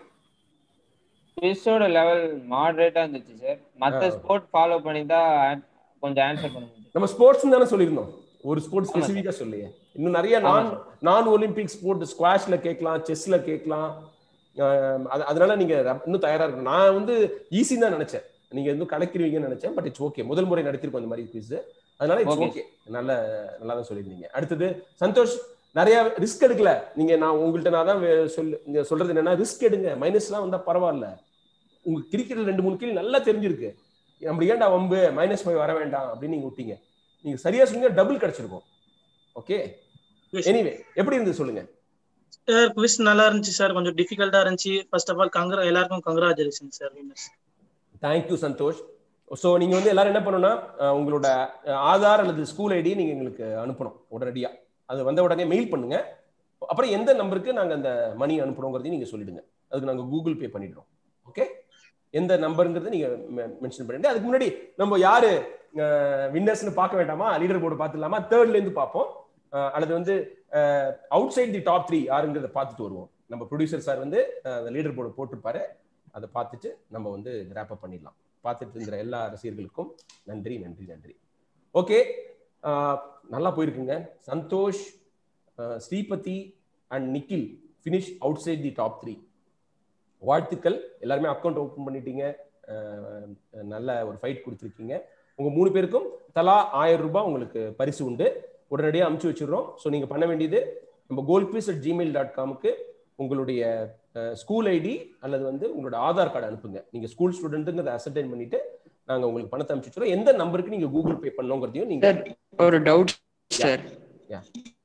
குவிஸோட லெவல் மாடரேட்டா இருந்துச்சு சார் மத்த ஆ. ஸ்போர்ட் ஃபாலோ பண்ணி தான் an- கொஞ்சம் ஆன்சர் பண்ண முடியும் நம்ம ஸ்போர்ட்ஸ் தானே சொல்லியிருந்தோம் ஒரு ஸ்போர்ட்ஸ் ஆமா. ஸ்பெசிஃபிக்கா சொல்லியே இன்னும் நிறைய ஆமா நான் நான் ஒலிம்பிக் ஸ்போர்ட் ஸ்குவாஷ்ல கேட்கலாம் செஸ்ல கேட்கலாம் ஆஹ் அது- அதனால நீங்க ர- இன்னும் தயாரா இருக்கணும் நான் வந்து ஈஸி தான் நினைச்சேன் நீங்க இன்னும் கலக்கிருவீங்கன்னு நினைச்சேன் பட் இட்ஸ் ஓகே முதல் முறை நடத்திருக்கோம் அந்த மாதிரி குவிஸ் அதனால இட்ஸ் Okay. ஓகே நல்ல நல்லா தான் சொல்லியிருந்தீங்க அடுத்தது சந்தோஷ் நிறைய ரிஸ்க் எடுக்கல நீங்க நான் உங்கள்ட்ட நான் தான் வே- சொல்லு நீங்க சொல்றது என்னன்னா ரிஸ்க் எடுங்க மைனஸ்லாம் வந்தா பரவாயில்ல உங்க கிரிக்கெட்ல ரெண்டு மூணு கேள்வி நல்லா தெரிஞ்சிருக்கு நம்ம ஏன்டா வம்பு மைனஸ் ஃபைவ் வர வேண்டாம் அப்படின்னு நீங்க விட்டீங்க நீங்க சரியா சொன்னீங்க டபுள் கிடைச்சிருக்கும் ஓகே எனிவே எப்படி இருந்தது சொல்லுங்க சார் குவிஸ் நல்லா இருந்துச்சு சார் கொஞ்சம் டிஃபிகல்ட்டா இருந்துச்சு ஃபர்ஸ்ட் ஆஃப் ஆல் கங்கரா எல்லாருக்கும் congratulation sir winners thank you Santhosh so நீங்க வந்து எல்லாரும் என்ன பண்ணணும்னா அஹ், உங்களோட அஹ், ஆதார் அல்லது ஸ்கூல் ஐடி நீங்க எங்களுக்கு அனுப்பணும் உடனடியா அது வந்த உடனே மெயில் பண்ணுங்க அப்புறம் எந்த நம்பருக்கு நாங்க அந்த மணி அனுப்புறோங்கிறதையும் நீங்க சொல்லிடுங்க அதுக்கு நாங்க கூகுள் பே பண்ணிடுறோம் ஓகே எந்த நம்பருங்கிறத நீங்க மென்ஷன் பண்ணிட்டு அதுக்கு முன்னாடி நம்ம யாரு வின்னர்ஸ்னு பார்க்க வேண்டாமா லீடர் போர்டு பார்த்துலாமா தேர்ட்ல இருந்து பார்ப்போம் அஹ், அல்லது வந்து outside the top three யாருங்கிறத பார்த்துட்டு வருவோம் நம்ம ப்ரொடியூசர் சார் வந்து அஹ், அந்த லீடர் போர்டு போட்டிருப்பாரு அதை பார்த்துட்டு நம்ம வந்து ரேப் அப் பண்ணிடலாம் பார்த்துட்டு இருக்கிற எல்லா ரசிகர்களுக்கும் நன்றி நன்றி நன்றி ஓகே நல்லா போயிருக்குங்க Santhosh uh, Sripathi and Nikhil finish outside the top three வாழ்த்துக்கள் எல்லாருமே அக்கௌண்ட் ஓப்பன் பண்ணிட்டீங்க அஹ், நல்ல ஒரு ஃபைட் கொடுத்துருக்கீங்க உங்க மூணு பேருக்கும் தலா ஆயிரம் ரூபாய் உங்களுக்கு பரிசு உண்டு உடனடியாக அமுச்சு வச்சிடுறோம் ஸோ நீங்க பண்ண வேண்டியது நம்ம goal quiz at Gmail dot காமுக்கு உங்களுடைய ஸ்கூல் ஐடி அல்லது வந்து உங்களோட ஆதார் கார்டு அனுப்புங்க நீங்க ஸ்கூல் ஸ்டூடெண்ட்டுங்கிறத அசர்டைன் பண்ணிட்டு நாங்க உங்களுக்கு பணத்தை அனுப்பிச்சு வச்சிடுறோம் எந்த நம்பருக்கு நீங்க கூகுள் பே பண்ணோங்கிறதையும் நீங்க சார் ஒரு டவுட் சார் Yeah.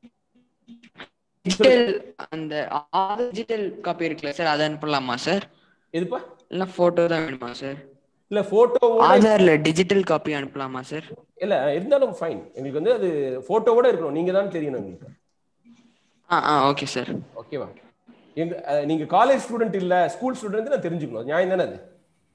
டிஜிட்டல் அந்த டிஜிட்டல் காப்பி இருக்குல்ல சார் அதை அனுப்பலாமா சார் எதுப்பா இல்ல போட்டோ தான் வேணுமா சார் இல்ல போட்டோவோட ஆதார்ல டிஜிட்டல் காப்பி அனுப்பலாமா சார் இல்ல இருந்தாலும் ஃபைன் எங்களுக்கு வந்து அது போட்டோவோட இருக்கணும் நீங்க தான் தெரியணும் எங்களுக்கு ஆ ஆ ஓகே சார் ஓகேவா எங்க அஹ், நீங்க காலேஜ் ஸ்டூடெண்ட் இல்ல ஸ்கூல் ஸ்டூடெண்ட் நான் தெரிஞ்சுக்கணும் நியாயம் தானே அது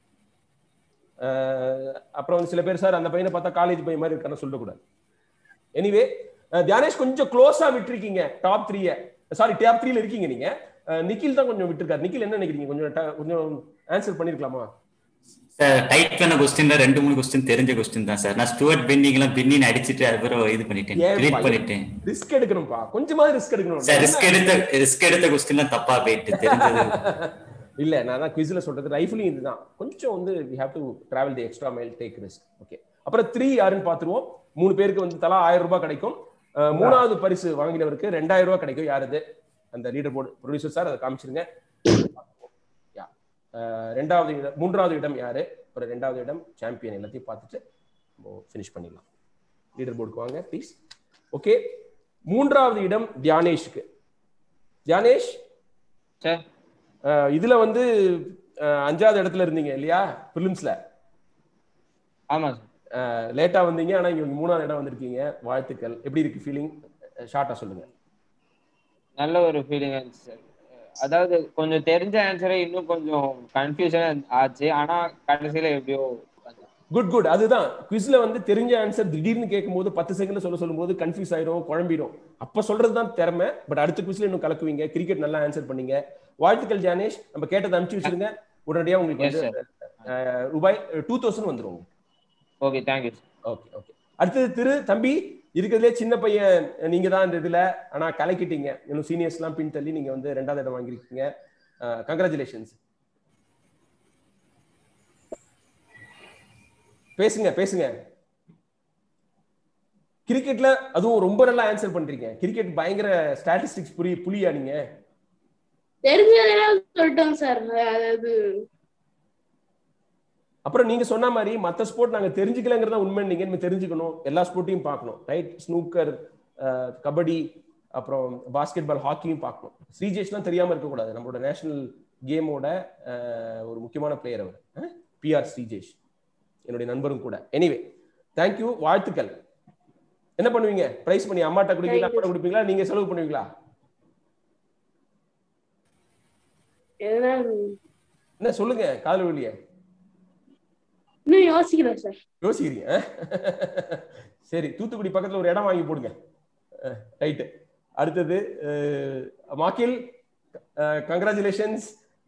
அஹ், அப்புறம் வந்து சில பேர் சார் அந்த பையனை பார்த்தா காலேஜ் பையன் மாதிரி இருக்கான்னு சொல்லக்கூடாது எனிவே தியானேஷ் கொஞ்சம் க்ளோஸா விட்டுருக்கீங்க டாப் த்ரீய சாரி டாப் த்ரீல இருக்கீங்க நீங்க அஹ், நிக்கில் தான் கொஞ்சம் விட்டுருக்காரு நிக்கில் என்ன நினைக்கிறீங்க கொஞ்சம் ட- கொஞ்சம் ஆன்சர் பண்ணிருக்கலாமா சார் டைப் பண்ண கொஸ்டின்ல ரெண்டு மூணு கொஸ்டின் தெரிஞ்ச கொஸ்டின் தான் சார் நான் ஸ்டூவர்ட் பெண்டிங் எல்லாம் பெண்ணின்னு அடிச்சிட்டு அதுக்கப்புறம் இது பண்ணிட்டேன் ஏன் கிரியேட் பா- பண்ணிட்டேன் ரிஸ்க் எடுக்கணும்ப்பா கொஞ்சமாவது ரிஸ்க் எடுக்கணும் சார் ரிஸ்க் எடுத்த ரிஸ்க் எடுத்த கொஸ்டின்லாம் தப்பா போயிட்டு தெரிஞ்சது இல்ல நான் தான் குவிஸ்ல சொல்றது ரைஃபிளும் இதுதான் கொஞ்சம் வந்து we have to travel the extra mile take risk okay அப்புறம் த்ரீ யாருன்னு பாத்துருவோம் மூணு பேருக்கு வந்து தலா ஆயிரம் ரூபாய் கிடைக்கும் அஹ், மூணாவது பரிசு வாங்கினவருக்கு ரெண்டாயிரம் ரூபாய் கிடைக்கும் யாருது அந்த லீடர் போர்டு ப்ரொடியூசர் சார் அதை காமிச்சிருங்க Yeah. அஹ், ரெண்டாவது இடம் மூன்றாவது இடம் யாரு ஒரு ரெண்டாவது இடம் சாம்பியன் எல்லாத்தையும் பார்த்துட்டு ஃபினிஷ் பண்ணிடலாம் லீடர் போர்டுக்கு வாங்க ப்ளீஸ் ஓகே மூன்றாவது இடம் தியானேஷ்க்கு தியானேஷ் சார் அஹ் இதுல வந்து அஹ் அஞ்சாவது இடத்துல இருந்தீங்க இல்லையா பிலிம்ஸ்ல ஆமா சார் லேட்டா வந்தீங்க ஆனா இங்க மூணாவது இடம் வந்திருக்கீங்க வாழ்த்துக்கள் எப்படி இருக்கு ஃபீலிங் ஷார்ட்டா சொல்லுங்க நல்ல ஒரு ஃபீலிங் இருந்துச்சு சார் அதாவது கொஞ்சம் தெரிஞ்ச ஆன்சரே இன்னும் கொஞ்சம் கன்ஃபியூஷனா ஆச்சு ஆனா கடைசியில எப்படியோ குட் குட் அதுதான் குவிஸ்ல வந்து தெரிஞ்ச ஆன்சர் திடீர்னு கேட்கும்போது பத்து செகண்ட்ல சொல்ல சொல்லும்போது கன்ஃபியூஸ் ஆயிரும் குழம்பிடும் அப்ப சொல்றது தான் திறமை பட் அடுத்த குவிஸ்ல இன்னும் கலக்குவீங்க கிரிக்கெட் நல்லா ஆன்சர் பண்ணீங்க வாழ்த்துக்கள் ஜானேஷ் நம்ம கேட்டதை அனுப்பிச்சு வச்சிருங்க உடனடியா உங்களுக்கு Yes, வந்து அஹ், ரூபாய் டூ தௌசண்ட் வந்துரும் உங்களுக்கு. ஓகே தேங்க்யூ ஓகே ஓகே அடுத்தது திரு தம்பி இருக்கிறதுலே சின்ன பையன் நீங்க தான் இந்த இதுல ஆனா கலக்கிட்டீங்க இன்னும் சீனியர்ஸ் எல்லாம் பின் தள்ளி நீங்க வந்து ரெண்டாவது இடம் வாங்கியிருக்கீங்க கங்க்ராச்சுலேஷன்ஸ் பேசுங்க பேசுங்க கிரிக்கெட்ல அதுவும் ரொம்ப நல்லா ஆன்சர் பண்றீங்க கிரிக்கெட் பயங்கர ஸ்டாட்டிஸ்டிக்ஸ் புரி புலியா நீங்க தெரிஞ்சதெல்லாம் சொல்லிட்டோம் சார் அதாவது அப்புறம் நீங்க சொன்ன மாதிரி மத்த ஸ்போர்ட் நாங்க தெரிஞ்சுக்கலங்கிறத உண்மை நீங்க இனிமே தெரிஞ்சுக்கணும் எல்லா ஸ்போர்ட்டையும் பார்க்கணும் ரைட் ஸ்னூக்கர் கபடி அப்புறம் பாஸ்கெட் பால் ஹாக்கியும் பார்க்கணும் ஸ்ரீஜேஷ்லாம் தெரியாம இருக்கக்கூடாது நம்மளோட நேஷனல் கேமோட ஒரு முக்கியமான பிளேயர் அவர் பிஆர் ஸ்ரீஜேஷ் என்னுடைய நண்பரும் கூட எனிவே தேங்க்யூ வாழ்த்துக்கள் என்ன பண்ணுவீங்க பிரைஸ் பண்ணி அம்மாட்ட குடிப்பீங்களா அம்மாட்ட குடிப்பீங்களா நீங்க செலவு பண்ணுவீங்களா எதனா என்ன சொல்லுங்க காதல் வழிய இன்னும் யோசிக்கிறேன் சார் யோசிக்கிறீங்க அஹ்? சரி தூத்துக்குடி பக்கத்துல ஒரு இடம் வாங்கி போடுங்க ரைட்டு அடுத்தது அஹ், மாக்கில் கங்க்ராச்சுலேஷன்ஸ்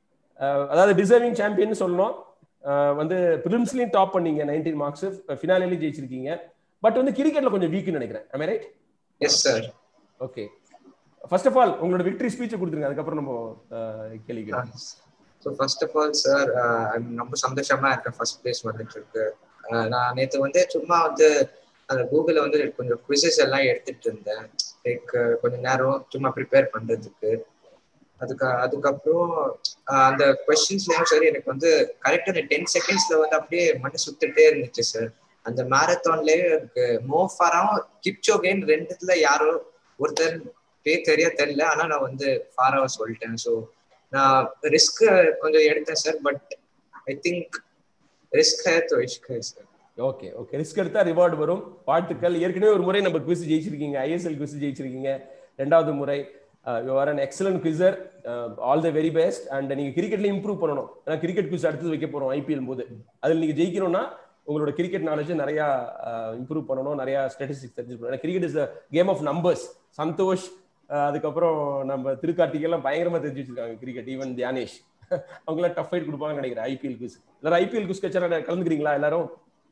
அதாவது டிசர்விங் சாம்பியன் சொல்லணும் அஹ், வந்து பிலிம்ஸ்லயும் டாப் பண்ணீங்க நைன்டீன் மார்க்ஸ் ஃபினாலேயும் ஜெயிச்சிருக்கீங்க பட் வந்து கிரிக்கெட்ல கொஞ்சம் வீக்னு நினைக்கிறேன் am I right yes sir okay first of all உங்களோட விக்டரி ஸ்பீச் கொடுத்துருங்க அதுக்கப்புறம் நம்ம அஹ், கேள்வி கேட்கலாம். So first of all sir ரொம்ப சந்தோஷமா இருக்கேன் ஃபர்ஸ்ட் பிளேஸ் வந்துட்டு இருக்கு அஹ் நான் நேற்று வந்து சும்மா வந்து அந்த கூகுளில் வந்து கொஞ்சம் குவிசஸ் எல்லாம் எடுத்துட்டு இருந்தேன் லைக் கொஞ்ச நேரம் சும்மா ப்ரிப்பேர் பண்றதுக்கு அதுக்கு அதுக்கப்புறம் அஹ் அந்த கொஸ்டின்ஸ்லயும் சரி எனக்கு வந்து கரெக்டாக அந்த டென் செகண்ட்ஸ்ல வந்து அப்படியே மண்ணு சுத்திட்டே இருந்துச்சு சார் அந்த மேரத்தான்லயே எனக்கு மோஃபாராவும் கிப்சோகேன் ரெண்டுத்துல யாரோ ஒருத்தர் பேர் தெரியா தெரியல ஆனா நான் வந்து ஃபாராவை சொல்லிட்டேன் ஸோ நான் ரிஸ்க் கொஞ்சம் எடுத்தேன் sir but I think risk ஹே தோ இஷ்க் ஹே சார் ஓகே ஓகே ரிஸ்க் எடுத்தா ரிவார்டு வரும் வாழ்த்துக்கள் ஏற்கனவே ஒரு முறை நம்ம குவிஸ் ஜெயிச்சிருக்கீங்க ஐஎஸ்எல் குவிஸ் ஜெயிச்சிருக்கீங்க ரெண்டாவது முறை you are an excellent quizzer all the very best and நீங்க கிரிக்கெட்ல இம்ப்ரூவ் பண்ணணும் ஏன்னா கிரிக்கெட் குவிஸ் அடுத்து வைக்க போறோம் ஐபிஎல் போது அதில் நீங்க ஜெயிக்கணும்னா உங்களோட கிரிக்கெட் நாலேஜ் நிறைய இம்ப்ரூவ் பண்ணணும் நிறைய ஸ்டாட்டிஸ்டிக்ஸ் தெரிஞ்சுக்கணும் ஏன்னா cricket is game of numbers Santhosh அஹ், அதுக்கப்புறம் நம்ம திருக்கார்த்திகை எல்லாம் பயங்கரமா தெரிஞ்சு வச்சிருக்காங்க கிரிக்கெட் ஈவன் தியானேஷ் அவங்களாம் டஃப் ஃபைட் கொடுப்பாங்கன்னு நினைக்கிறேன் ஐபிஎல் குவிஸ் எல்லாரும் ஐபிஎல் குவிஸ் கச்சா கலந்துக்கிறீங்களா எல்லாரும்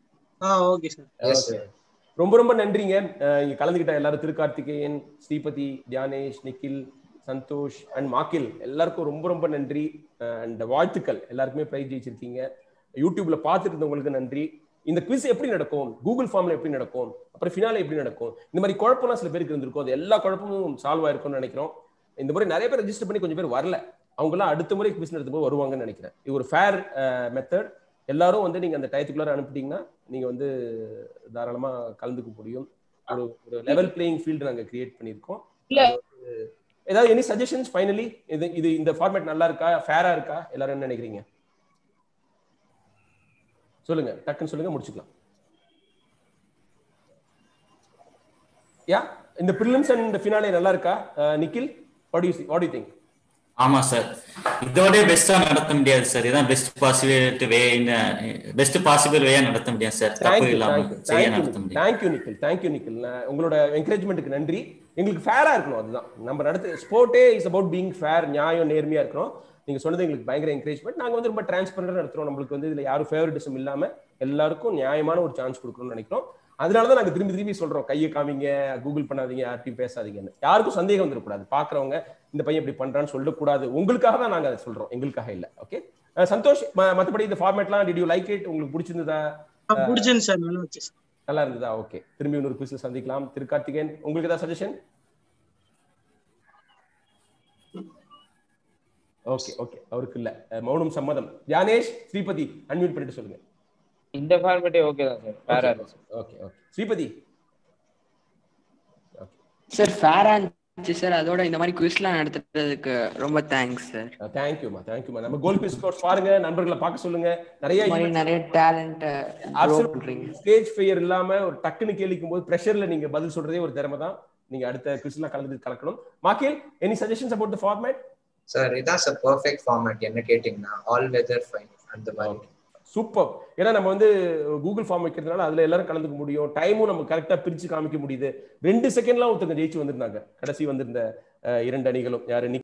ஆ okay sir yes Okay. Sir ரொம்ப ரொம்ப நன்றிங்க அஹ் இங்க கலந்துக்கிட்ட எல்லாரும் திருக்கார்த்திகேயன் ஸ்ரீபதி தியானேஷ் நிக்கில் சந்தோஷ் அண்ட் மாக்கில் எல்லாருக்கும் ரொம்ப ரொம்ப நன்றி அண்ட் வாழ்த்துக்கள் எல்லாருக்குமே பிரைஸ் ஜெயிச்சிருக்கீங்க யூடியூப்ல பார்த்துட்டு இருந்தவங்களுக்கு நன்றி இந்த குவிஸ் எப்படி நடக்கும் கூகுள் ஃபார்ம்ல எப்படி நடக்கும் அப்புறம் ஃபினாலே எப்படி நடக்கும் இந்த மாதிரி குழப்பம்லாம் சில பேருக்கு இருந்திருக்கும் அது எல்லா குழப்பமும் சால்வ் ஆயிருக்கும்னு நினைக்கிறோம் இந்த முறை நிறைய பேர் ரெஜிஸ்டர் பண்ணி கொஞ்சம் பேர் வரல அவங்கலாம் அடுத்த முறை குவிஸ் நடத்தும்போது வருவாங்கன்னு நினைக்கிறேன் இது ஒரு ஃபேர் மெத்தட் எல்லாரும் வந்து நீங்க அந்த டயத்துக்குள்ளார அனுப்பிட்டீங்கன்னா நீங்க வந்து தாராளமா கலந்துக்க முடியும் ஒரு ஒரு லெவல் பிளேயிங் ஃபீல்டு நாங்க கிரியேட் பண்ணியிருக்கோம் இல்ல. அது வந்து ஏதாவது எனி சஜஷன்ஸ் ஃபைனலி இது இது இந்த ஃபார்மேட் நல்லா இருக்கா ஃபேரா இருக்கா எல்லாரும் என்ன நினைக்கிறீங்க சொல்லுங்க டக்குன்னு சொல்லுங்க முடிச்சுக்கலாம் யா இந்த ப்ரிலிம்ஸ் அண்ட் இந்த ஃபினாலே நல்லா இருக்கா அஹ், Nikhil what you what you think ஆமா சார் இதோட பெஸ்டா நடத்த முடியாது சார் இதான் பெஸ்ட் பாசிபிள் வே இந்த பெஸ்ட் பாசிபிள் வேயா நடத்த முடியாது சார் தப்பு தேங்க்யூ இல்லாம தேங்க்யூ சரியா நடத்த முடியும் தேங்க்யூ நிக்கில் தேங்க்யூ நிக்கில் நான் உங்களோட என்கரேஜ்மெண்ட்டுக்கு நன்றி எங்களுக்கு ஃபேரா இருக்கணும் அதுதான் நம்ம நடத்து ஸ்போர்ட்டே இஸ் அபவுட் பீங் ஃபேர் நியாயம் நேர்மையா இருக்கணும் நீங்க சொன்னது எங்களுக்கு பயங்கர என்கரேஜ்மெண்ட் நாங்க வந்து ரொம்ப டிரான்ஸ்பரண்டா நடத்துறோம் நம்மளுக்கு வந்து இதுல யாரும் ஃபேவரட்டிசம் இல்லாம எல்லாருக்கும் நியாயமான ஒரு சான்ஸ் கொடுக்கணும்னு நினைக்கிறோம் அதனாலதான் நாங்க திரும்பி திரும்பி சொல்றோம் கையை காமிங்க கூகுள் பண்ணாதீங்க யார்ட்டையும் பேசாதீங்கன்னு யாருக்கும் சந்தேகம் வந்துடக்கூடாது பாக்குறவங்க இந்த பையன் இப்படி பண்றான்னு சொல்லக்கூடாது உங்களுக்காக தான் நாங்க அதை சொல்றோம் எங்களுக்காக இல்ல ஓகே சந்தோஷ் ம- மத்தபடி இந்த ஃபார்மேட்லாம் டிட் யூ லைக் இட் உங்களுக்கு பிடிச்சிருந்ததா பிடிச்சிருந்து சார் நல்லா வச்சு சார் நல்லா இருந்ததா ஓகே திரும்பி இன்னொரு குவிஸ்ல சந்திக்கலாம் திருக்கார்த்திகேயன் உங்களுக்கு ஏதாவது சஜஷன் ஓகே ஓகே அவருக்கு இல்ல அஹ் மௌனம் சம்மதம் தியானேஷ் ஸ்ரீபதி அன்மியூட் பண்ணிட்டு சொல்லுங்க இந்த ஃபார்மேட்டே ஓகே தான் சார் ஃபேரா இருக்கு ஓகே ஓகே ஸ்ரீபதி சார் ஃபேரா இருந்துச்சு சார் அதோட இந்த மாதிரி குவிஸ்லாம் நடத்துறதுக்கு ரொம்ப தேங்க்ஸ் சார் தேங்க்யூமா தேங்க்யூமா நம்ம கோல் குவிஸ் கோர்ஸ் பாருங்க நண்பர்களை பார்க்க சொல்லுங்க நிறைய இந்த மாதிரி நிறைய டேலண்ட் பண்றீங்க ஸ்டேஜ் ஃபெயர் இல்லாம ஒரு டக்குன்னு கேள்விக்கும் போது ப்ரெஷர்ல நீங்க பதில் சொல்றதே ஒரு திறமை தான் நீங்க அடுத்த குவிஸ்லாம் கலந்து கலக்கணும் Makil any suggestions about the format sir இதான் சார் பெர்ஃபெக்ட் ஃபார்மேட் என்ன கேட்டிங்கன்னா ஆல் வெதர் ஃபைன் அந்த மாதிரி சூப்பர் ஏன்னா நம்ம வந்து கூகுள் ஃபார்ம் வைக்கிறதுனால அதுல எல்லாரும் கலந்துக்க முடியும் டைமும் நம்ம கரெக்டா பிரிச்சு காமிக்க முடியுது ரெண்டு செகண்ட்லாம் ஒருத்தங்க ஜெயிச்சு வந்திருந்தாங்க கடைசி வந்திருந்த அஹ், இரண்டு அணிகளும் யாரு